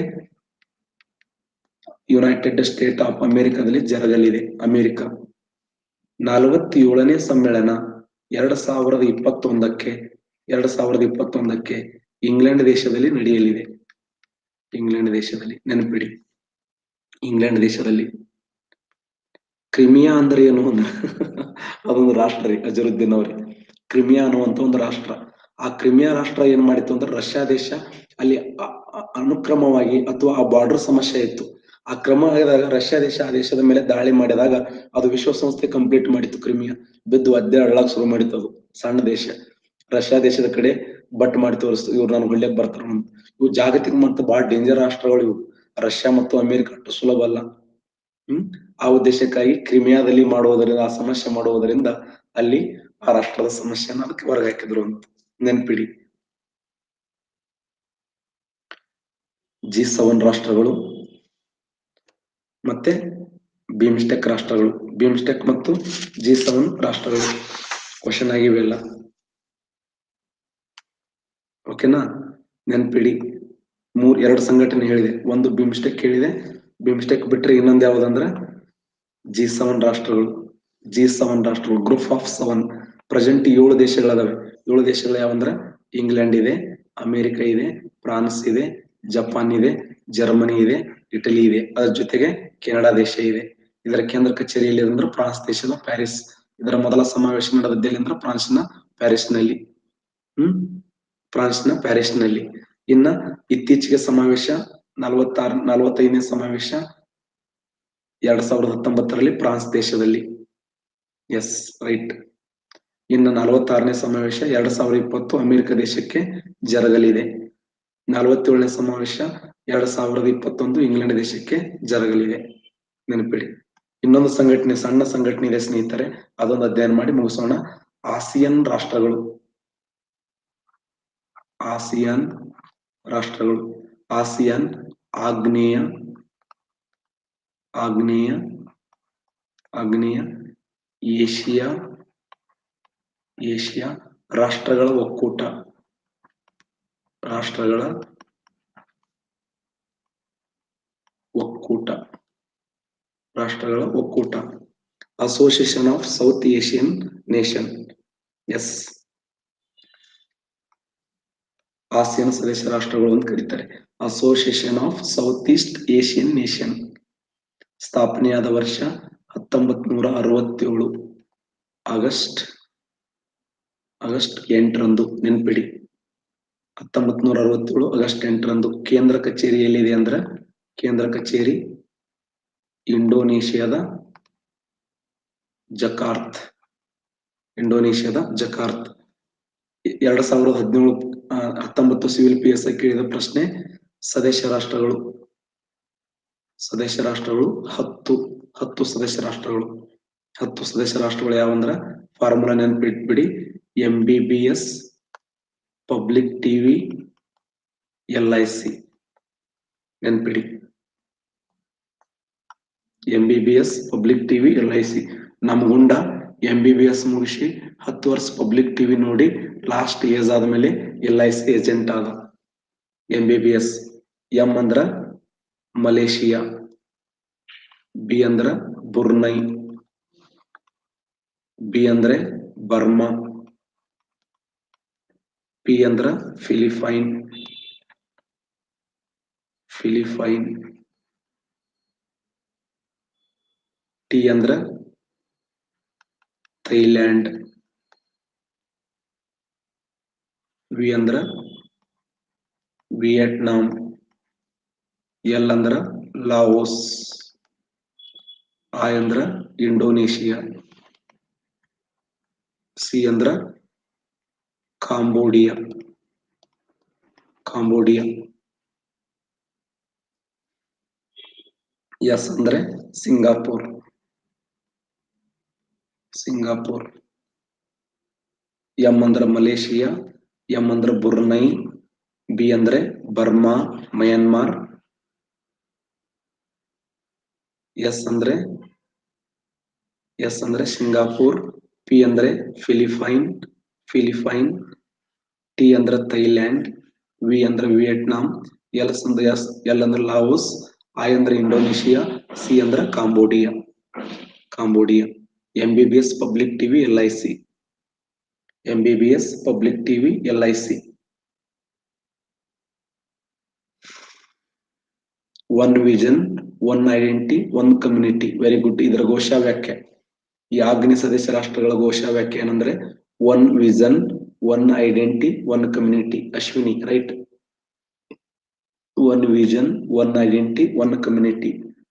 ಯುನೈಟೆಡ್ ಸ್ಟೇಟ್ ಆಫ್ ಅಮೆರಿಕದಲ್ಲಿ ಜರಗಲಿದೆ ಅಮೆರಿಕ ನಲವತ್ತೇಳನೇ ಸಮ್ಮೇಳನ ಎರಡ್ ಸಾವಿರದ ಇಪ್ಪತ್ತೊಂದಕ್ಕೆ ಎರಡ್ ಸಾವಿರದ ಇಪ್ಪತ್ತೊಂದಕ್ಕೆ ಇಂಗ್ಲೆಂಡ್ ದೇಶದಲ್ಲಿ ನಡೆಯಲಿದೆ ಇಂಗ್ಲೆಂಡ್ ದೇಶದಲ್ಲಿ ನೆನಪಿಡಿ ಇಂಗ್ಲೆಂಡ್ ದೇಶದಲ್ಲಿ ಕ್ರಿಮಿಯಾ ಅಂದ್ರೆ ಏನು ಅಂದ್ರೆ ಅದೊಂದು ರಾಷ್ಟ್ರ ರೀ ಅಜರುದ್ದೀನ್ ಅವ್ರಿ ಕ್ರಿಮಿಯಾ ಅನ್ನುವಂತ ಒಂದು ರಾಷ್ಟ್ರ ಆ ಕ್ರಿಮಿಯಾ ರಾಷ್ಟ್ರ ಏನ್ ಮಾಡಿತ್ತು ಅಂದ್ರೆ ರಷ್ಯಾ ದೇಶ ಅಲ್ಲಿ ಅ- ಅ- ಅನುಕ್ರಮವಾಗಿ ಅಥವಾ ಆ ಬಾರ್ಡರ್ ಸಮಸ್ಯೆ ಇತ್ತು ಆ ಕ್ರಮ ಆಗಿದಾಗ ರಷ್ಯಾ ದೇಶ ಆ ದೇಶದ ಮೇಲೆ ದಾಳಿ ಮಾಡಿದಾಗ ಅದು ವಿಶ್ವಸಂಸ್ಥೆ ಕಂಪ್ಲೀಟ್ ಮಾಡಿತ್ತು ಕ್ರಿಮಿಯಾ ಬಿದ್ದು ಒದ್ದೆ ಅಳ್ಳಾಕ್ ಶುರು ಮಾಡಿತ್ತು ಅದು ಸಣ್ಣ ದೇಶ ರಷ್ಯಾ ದೇಶದ ಕಡೆ ಬಟ್ ಮಾಡಿ ತೋರಿಸ್ತು ಇವ್ರು ನಾನು ಹೊಳ್ಳೆಕ್ ಬರ್ತಾರ ಅಂತ ಇವು ಜಾಗತಿಕ ಮತ್ತು ಬಹಳ ಡೇಂಜರ್ ರಾಷ್ಟ್ರಗಳು ಇವು ರಷ್ಯಾ ಮತ್ತು ಅಮೆರಿಕ ಅಷ್ಟು ಸುಲಭ ಅಲ್ಲ ಹ್ಮ್ ಆ ಉದ್ದೇಶಕ್ಕಾಗಿ ಕ್ರಿಮಿಯಾದಲ್ಲಿ ಮಾಡುವುದರಿಂದ ಆ ಸಮಸ್ಯೆ ಮಾಡುವುದರಿಂದ ಅಲ್ಲಿ ಆ ರಾಷ್ಟ್ರದ ಸಮಸ್ಯೆನ ಅದಕ್ಕೆ ಹೊರಗೆ ಹಾಕಿದ್ರು ಅಂತ ನೆನ್ಪಿಡಿ ಜಿ ಸೆವೆನ್ ರಾಷ್ಟ್ರಗಳು ಮತ್ತೆ ಬಿಮ್ಸ್ಟೆಕ್ ರಾಷ್ಟ್ರಗಳು ಬಿಮ್ಸ್ಟೆಕ್ ಮತ್ತು ಜಿ ಸೆವೆನ್ ರಾಷ್ಟ್ರಗಳು ಕ್ವಶನ್ ಆಗಿವೆಲ್ಲ ಓಕೆನಾ ನೆನ್ಪಿಡಿ ಮೂರ್ ಎರಡು ಸಂಘಟನೆ ಹೇಳಿದೆ ಒಂದು ಬಿಮ್ಸ್ಟೆಕ್ ಹೇಳಿದೆ ಬಿಮ್ಸ್ಟೆಕ್ ಬಿಟ್ರೆ ಇನ್ನೊಂದು ಯಾವ್ದಂದ್ರೆ ಜಿ ಸೆವೆನ್ ರಾಷ್ಟ್ರಗಳು ಜಿ ಸೆವೆನ್ ರಾಷ್ಟ್ರಗಳು ಗ್ರೂಪ್ ಆಫ್ ಸೆವೆನ್ ಪ್ರೆಸೆಂಟ್ ಏಳು ದೇಶಗಳದಾವೆ ಏಳು ದೇಶಗಳು ಯಾವಂದ್ರೆ ಇಂಗ್ಲೆಂಡ್ ಇದೆ ಅಮೆರಿಕ ಇದೆ ಫ್ರಾನ್ಸ್ ಇದೆ ಜಪಾನ್ ಇದೆ ಜರ್ಮನಿ ಇದೆ ಇಟಲಿ ಇದೆ ಅದ್ರ ಜೊತೆಗೆ ಕೆನಡಾ ದೇಶ ಇದೆ ಇದರ ಕೇಂದ್ರ ಕಚೇರಿ ಎಲ್ಲಿ ಅಂದ್ರೆ ಫ್ರಾನ್ಸ್ ದೇಶದ ಪ್ಯಾರಿಸ್ ಇದರ ಮೊದಲ ಸಮಾವೇಶ ನಡೆದಿದ್ದಲ್ಲಿ ಅಂದ್ರೆ ಫ್ರಾನ್ಸ್ನ ಪ್ಯಾರಿಸ್ನಲ್ಲಿ ಹ್ಮ್ ಫ್ರಾನ್ಸ್ನ ಪ್ಯಾರಿಸ್ನಲ್ಲಿ ಇನ್ನ ಇತ್ತೀಚೆಗೆ ಸಮಾವೇಶ ನಲವತ್ತಾರ ನಲವತ್ತೈದನೇ ಸಮಾವೇಶ ಎರಡ್ ಸಾವಿರದ ಹತ್ತೊಂಬತ್ತರಲ್ಲಿ ಫ್ರಾನ್ಸ್ ದೇಶದಲ್ಲಿ ಎಸ್ ರೈಟ್ ಇನ್ನು ನಲವತ್ತಾರನೇ ಸಮಾವೇಶ ಎರಡ್ ಸಾವಿರದ ಇಪ್ಪತ್ತು ಅಮೆರಿಕ ದೇಶಕ್ಕೆ ಜರಗಲಿದೆ ನಲವತ್ತೇಳನೇ ಸಮಾವೇಶ ಎರಡ್ ಸಾವಿರದ ಇಪ್ಪತ್ತೊಂದು ಇಂಗ್ಲೆಂಡ್ ದೇಶಕ್ಕೆ ಜರಗಲಿದೆ ನೆನಪಿಡಿ ಇನ್ನೊಂದು ಸಂಘಟನೆ ಸಣ್ಣ ಸಂಘಟನೆ ಇದೆ ಸ್ನೇಹಿತರೆ ಅದೊಂದು ಅಧ್ಯಯನ ಮಾಡಿ ಮುಗಿಸೋಣ ಆಸಿಯನ್ ರಾಷ್ಟ್ರಗಳು ಆಸಿಯಾನ್ ರಾಷ್ಟ್ರಗಳು ಆಸಿಯಾನ್ ಆಗ್ನೇಯ ಆಗ್ನೇಯ ಆಗ್ನೇಯ ಏಷಿಯಾ ಏಷ್ಯಾ ರಾಷ್ಟ್ರಗಳ ಒಕ್ಕೂಟ ರಾಷ್ಟ್ರಗಳ ಒಕ್ಕೂಟ ರಾಷ್ಟ್ರಗಳ ಒಕ್ಕೂಟ association of South Asian nations ASEAN ಸದಸ್ಯ ರಾಷ್ಟ್ರಗಳು ಅಂತ ಕರೀತಾರೆ association of South East Asian nation ಸ್ಥಾಪನೆಯಾದ ವರ್ಷ ಹತ್ತೊಂಬತ್ ನೂರ ಅರವತ್ತೇಳು ಆಗಸ್ಟ್ ಆಗಸ್ಟ್ ಎಂಟರಂದು ನೆನ್ಪಿಡಿ ಹತ್ತೊಂಬತ್ ನೂರ ಅರವತ್ತೇಳು ಆಗಸ್ಟ್ ಎಂಟರಂದು ಕೇಂದ್ರ ಕಚೇರಿ ಎಲ್ಲಿದೆ ಅಂದ್ರೆ ಕೇಂದ್ರ ಕಚೇರಿ ಇಂಡೋನೇಷಿಯಾದ ಜಕಾರ್ತ್ ಇಂಡೋನೇಷಿಯಾದ ಜಕಾರ್ತ್ ಎರಡ್ ಸಾವಿರದ ಹದಿನೇಳು ಹತ್ತೊಂಬತ್ತು ಸಿವಿಲ್ ಪಿ ಎಸ್ ಕೇಳಿದ ಪ್ರಶ್ನೆ ಸದಸ್ಯ ರಾಷ್ಟ್ರಗಳು ಸದಸ್ಯ ರಾಷ್ಟ್ರಗಳು ಹತ್ತು ಹತ್ತು ಸದಸ್ಯ ರಾಷ್ಟ್ರಗಳು ಹತ್ತು ಸದಸ್ಯ ರಾಷ್ಟ್ರಗಳು ಯಾವಂದ್ರ ಫಾರ್ಮುಲಾ ನೆನ್ಪಿಟ್ಬಿಡಿ M B B S public TV L I C ನೆನ್ಪಿಡಿ M B B S public TV L I C ನಮ್ ಗುಂಡ ಎಂ ಬಿ ಬಿ ಎಸ್ ಮುಗಿಸಿ ಹತ್ತು ವರ್ಷ ಪಬ್ಲಿಕ್ ಟಿವಿ ನೋಡಿ ಲಾಸ್ಟ್ ಏಜ್ ಆದ್ಮೇಲೆ ಎಲ್ ಐ ಸಿ ಏಜೆಂಟ್ ಆದ M B B S M ಅಂದ್ರ ಮಲೇಷಿಯಾ ಬಿ ಅಂದ್ರ ಬುರ್ನೈ ಬಿ ಅಂದ್ರೆ ಬರ್ಮಾ ಪಿ ಅಂದ್ರ ಫಿಲಿಪೈನ್ ಫಿಲಿಪೈನ್ ಟಿ ಅಂದ್ರ ಥೈಲ್ಯಾಂಡ್ ವಿ ಅಂದ್ರ ವಿಯೆಟ್ನಾಂ ಎಲ್ ಅಂದ್ರ ಲಾವೋಸ್ ಐ ಅಂದ್ರ ಇಂಡೋನೇಷಿಯಾ ಸಿ ಅಂದ್ರ ಕಾಂಬೋಡಿಯಾ ಕಾಂಬೋಡಿಯಾ ಎಸ್ ಅಂದ್ರೆ ಸಿಂಗಾಪುರ್ ಸಿಂಗಾಪುರ್ ಎಂ ಅಂದ್ರ ಮಲೇಷಿಯಾ ಎಂ ಅಂದ್ರ ಬುರ್ನೈ ಬಿ ಅಂದ್ರೆ ಬರ್ಮಾ ಮಯನ್ಮಾರ್ ಎಸ್ ಅಂದ್ರೆ ಎಸ್ ಅಂದ್ರೆ ಸಿಂಗಾಪುರ್ ಪಿ ಅಂದ್ರೆ ಫಿಲಿಪೈನ್ ಫಿಲಿಪೈನ್ ಟಿ ಅಂದ್ರೆ ಥೈಲ್ಯಾಂಡ್ ವಿ ಅಂದ್ರೆ ವಿಯೆಟ್ನಾಂ ಎಲ್ ಅಂದ್ರೆ ಎಸ್ ಎಲ್ ಅಂದ್ರೆ ಲಾವೋಸ್ ಐ ಅಂದ್ರೆ ಇಂಡೋನೇಷಿಯಾ ಸಿ ಅಂದ್ರೆ Cambodia Cambodia M B B S public TV L I C M B B S public TV L I C one vision one identity one community very good ಇದರ ಘೋಷ ವ್ಯಾಖ್ಯೆ ಈ ಆಗ್ನೇಯ ಸದಸ್ಯ ರಾಷ್ಟ್ರಗಳ ಘೋಷ ವ್ಯಾಖ್ಯೆ ಏನಂದ್ರೆ one vision one identity one community Ashwini right one vision one identity one community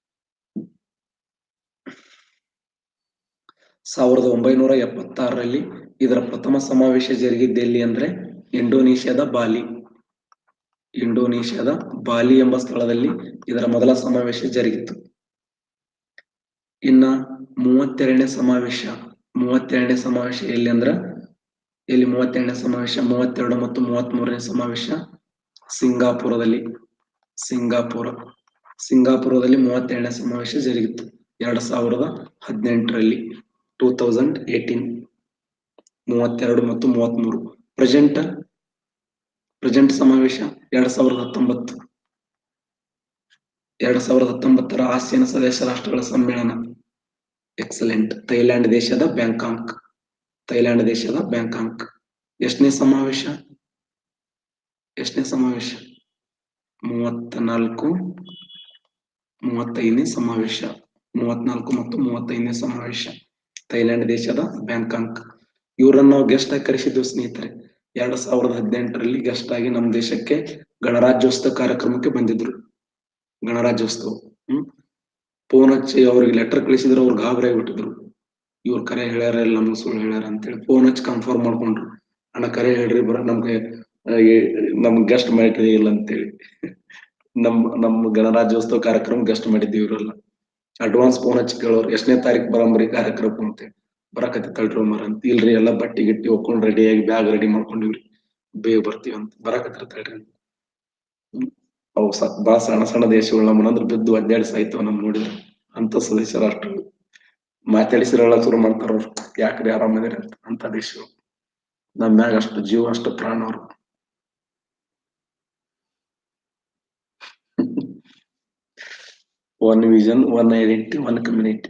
ಸಾವಿರದ ಒಂಬೈನೂರ ಎಪ್ಪತ್ತಾರರಲ್ಲಿ ಇದರ ಪ್ರಥಮ ಸಮಾವೇಶ ಜರುಗಿದ್ದೆಲ್ಲಿ ಅಂದ್ರೆ ಇಂಡೋನೇಷ್ಯಾದ ಬಾಲಿ ಇಂಡೋನೇಷ್ಯಾದ ಬಾಲಿ ಎಂಬ ಸ್ಥಳದಲ್ಲಿ ಇದರ ಮೊದಲ ಸಮಾವೇಶ ಜರುಗಿತು ಇನ್ನ ಮೂವತ್ತೆರಡನೇ ಸಮಾವೇಶ ಮೂವತ್ತೆರಡನೇ ಸಮಾವೇಶ ಎಲ್ಲಿ ಅಂದ್ರ ಇಲ್ಲಿ ಮೂವತ್ತೆರಡನೇ ಸಮಾವೇಶ ಮೂವತ್ತೆರಡು ಮತ್ತು ಮೂವತ್ತ್ ಮೂರನೇ ಸಮಾವೇಶ ಸಿಂಗಾಪುರದಲ್ಲಿ ಸಿಂಗಾಪುರ ಸಿಂಗಾಪುರದಲ್ಲಿ ಮೂವತ್ತೆರಡನೇ ಸಮಾವೇಶ ಜರುಗಿತು ಎರಡ್ ಸಾವಿರದ ಹದಿನೆಂಟರಲ್ಲಿ ಟೂ ತೌಸಂಡ್ ಏಟೀನ್ ಮೂವತ್ತೆರಡು ಮತ್ತು ಮೂವತ್ಮೂರು ಪ್ರೆಸೆಂಟ್ ಪ್ರೆಸೆಂಟ್ ಸಮಾವೇಶ ಎರಡ್ ಸಾವಿರದ ಹತ್ತೊಂಬತ್ತು ಎರಡ್ ಸಾವಿರದ ಹತ್ತೊಂಬತ್ತರ ಆಸಿಯಾನ್ ಸದಸ್ಯ ರಾಷ್ಟ್ರಗಳ ಸಮ್ಮೇಳನ ಎಕ್ಸಲೆಂಟ್ ಥೈಲ್ಯಾಂಡ್ ದೇಶದ ಬ್ಯಾಂಕಾಂಕ್ ಥೈಲ್ಯಾಂಡ್ ದೇಶದ ಬ್ಯಾಂಕಾಂಕ್ ಎಷ್ಟನೇ ಸಮಾವೇಶ ಎಷ್ಟನೇ ಸಮಾವೇಶ ಮೂವತ್ತ ನಾಲ್ಕು ಮೂವತ್ತೈದನೇ ಸಮಾವೇಶ ಮೂವತ್ನಾಲ್ಕು ಮತ್ತು ಮೂವತ್ತೈದನೇ ಸಮಾವೇಶ ಥೈಲ್ಯಾಂಡ್ ದೇಶದ ಬ್ಯಾಂಕಾಂಕ್ ಇವರನ್ನ ನಾವು ಗೆಸ್ಟ್ ಆಗಿ ಕರೆಸಿದ್ವಿ ಸ್ನೇಹಿತರೆ ಎರಡ್ ಸಾವಿರದ ಹದಿನೆಂಟರಲ್ಲಿ ಗೆಸ್ಟ್ ಆಗಿ ನಮ್ಮ ದೇಶಕ್ಕೆ ಗಣರಾಜ್ಯೋತ್ಸವ ಕಾರ್ಯಕ್ರಮಕ್ಕೆ ಬಂದಿದ್ರು ಗಣರಾಜ್ಯೋತ್ಸವ ಹ್ಮ್ ಫೋನ್ ಹಚ್ಚಿ ಅವ್ರಿಗೆ ಲೆಟರ್ ಕಳಿಸಿದ್ರು ಅವ್ರು ಗಾಬರಿ ಆಗ್ಬಿಟ್ಟಿದ್ರು ಇವ್ರ ಕರೆ ಹೇಳ್ಯಾರ ಇಲ್ಲ ನಮ್ಗೆ ಸುಳ್ಳು ಹೇಳ್ಯಾರ ಅಂತೇಳಿ ಫೋನ್ ಹಚ್ಚಿ ಕನ್ಫರ್ಮ್ ಮಾಡ್ಕೊಂಡ್ರು ಅಣ್ಣ ಕರೆ ಹೇಳ್ರಿ ಬರ ನಮ್ಗೆ ಆ, ಏ- ನಮ್ಗ್ ಗೆಸ್ಟ್ ಮಾಡಿದ್ರಿ ಇಲ್ಲ ಅಂತೇಳಿ ನಮ್ ನಮ್ ಗಣರಾಜ್ಯೋತ್ಸವ ಕಾರ್ಯಕ್ರಮ ಗೆಸ್ಟ್ ಮಾಡಿದ್ವಿ ಇವರೆಲ್ಲ ಅಡ್ವಾನ್ಸ್ ಫೋನ್ ಹಚ್ಚಿ ಕೇಳೋರು ಎಷ್ಟನೇ ತಾರೀಕು ಬರಂಬ್ರಿ ಕಾರ್ಯಕ್ರಮ ಅಂತೇಳಿ ಬರಕತ್ತಿ ತಳ್ರಿ ಮರ ಅಂತ ಇಲ್ರಿ ಎಲ್ಲ ಬಟ್ಟಿ ಗಿಟ್ಟಿ ಹೋಗ್ಕೊಂಡ್ ರೆಡಿಯಾಗಿ ಬ್ಯಾಗ್ ರೆಡಿ ಮಾಡ್ಕೊಂಡಿವ್ರಿ ಬೇಗ ಬರ್ತೀವಿ ಅಂತ ಬರಕತ್ರಿ ತಳ್ರಿ ಅಂತ ಹ್ಮ್. ಅವು ಸ ಬಾಳ ಸಣ್ಣ ಸಣ್ಣ ದೇಶಗಳು ನಮ್ಮನ್ನ ಅಂದ್ರೆ ಬಿದ್ದು ಅಡ್ಡಾಡಿ ಸಾಯ್ತಾವ ನಮ್ ನೋಡಿದ್ರೆ ಅಂತ ಸದಸ್ಯ ರಾಷ್ಟ್ರಗಳು ಮಾತಾಡಿಸಿರಲ್ಲ ಶುರು ಮಾಡ್ತಾರ ಅವ್ರು ಯಾಕ್ರಿ ಆರಾಮದಿರಿ ಅಂತ ಅಂತ ದೇಶಗಳು ನಮ್ ಮ್ಯಾಗ ಅಷ್ಟು ಜೀವ ಅಷ್ಟು ಪ್ರಾಣ ಅವ್ರು one vision one identity one community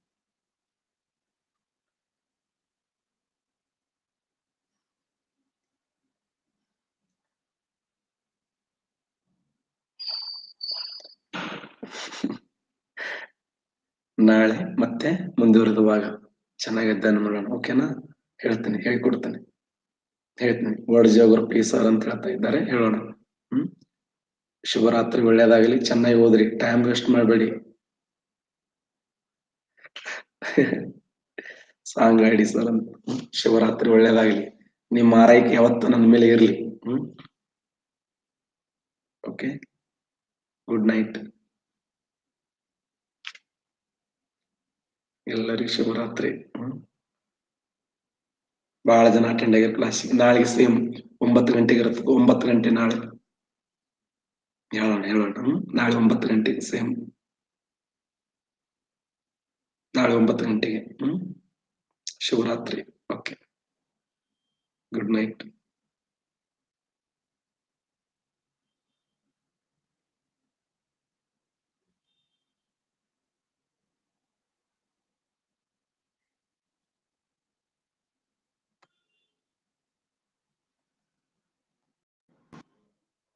ನಾಳೆ ಮತ್ತೆ ಮುಂದುವರೆದ ಭಾಗ ಚೆನ್ನಾಗಿ ಅಧ್ಯಯನ ಮಾಡೋಣ ಓಕೆನಾ ಹೇಳ್ತೀನಿ ಹೇಳ್ಕೊಡ್ತೇನೆ ಹೇಳ್ತೀನಿ ವರ್ಡ್ ಜಿಯೋಗ್ರಫಿ ಸರ್ ಅಂತ ಹೇಳ್ತಾ ಇದ್ದಾರೆ ಹೇಳೋಣ ಹ್ಮ್ ಶುಭರಾತ್ರಿ ಒಳ್ಳೇದಾಗಲಿ ಚೆನ್ನಾಗಿ ಓದ್ರಿ ಟೈಮ್ ವೇಸ್ಟ್ ಮಾಡಬೇಡಿ ಸಾಂಗ್ ಆಡಿ ಸರ್ ಅಂತ ಹ್ಮ್. ಶಿವರಾತ್ರಿ ಒಳ್ಳೇದಾಗಲಿ ನಿಮ್ಮ ಆರೈಕೆ ಯಾವತ್ತು ನನ್ನ ಮೇಲೆ ಇರ್ಲಿ ಹ್ಮ್ ಓಕೆ ಗುಡ್ ನೈಟ್ ಎಲ್ಲರಿಗೂ ಶಿವರಾತ್ರಿ ಹ್ಮ್ ಬಹಳ ಜನ ಅಟೆಂಡ್ ಆಗ್ಯಾರ ಕ್ಲಾಸಿಗೆ ನಾಳೆಗೆ ಸೇಮ್ ಒಂಬತ್ತು ಗಂಟೆಗೆ ಇರುತ್ತೆ ಒಂಬತ್ತು ಗಂಟೆ ನಾಳೆ ಹೇಳೋಣ ಹೇಳೋಣ ಹ್ಮ್ ನಾಳೆ ಒಂಬತ್ತು ಗಂಟೆಗೆ ಸೇಮ್ ನಾಳೆ ಒಂಬತ್ತು ಗಂಟೆಗೆ ಹ್ಮ್ ಶಿವರಾತ್ರಿ ಓಕೆ ಗುಡ್ ನೈಟ್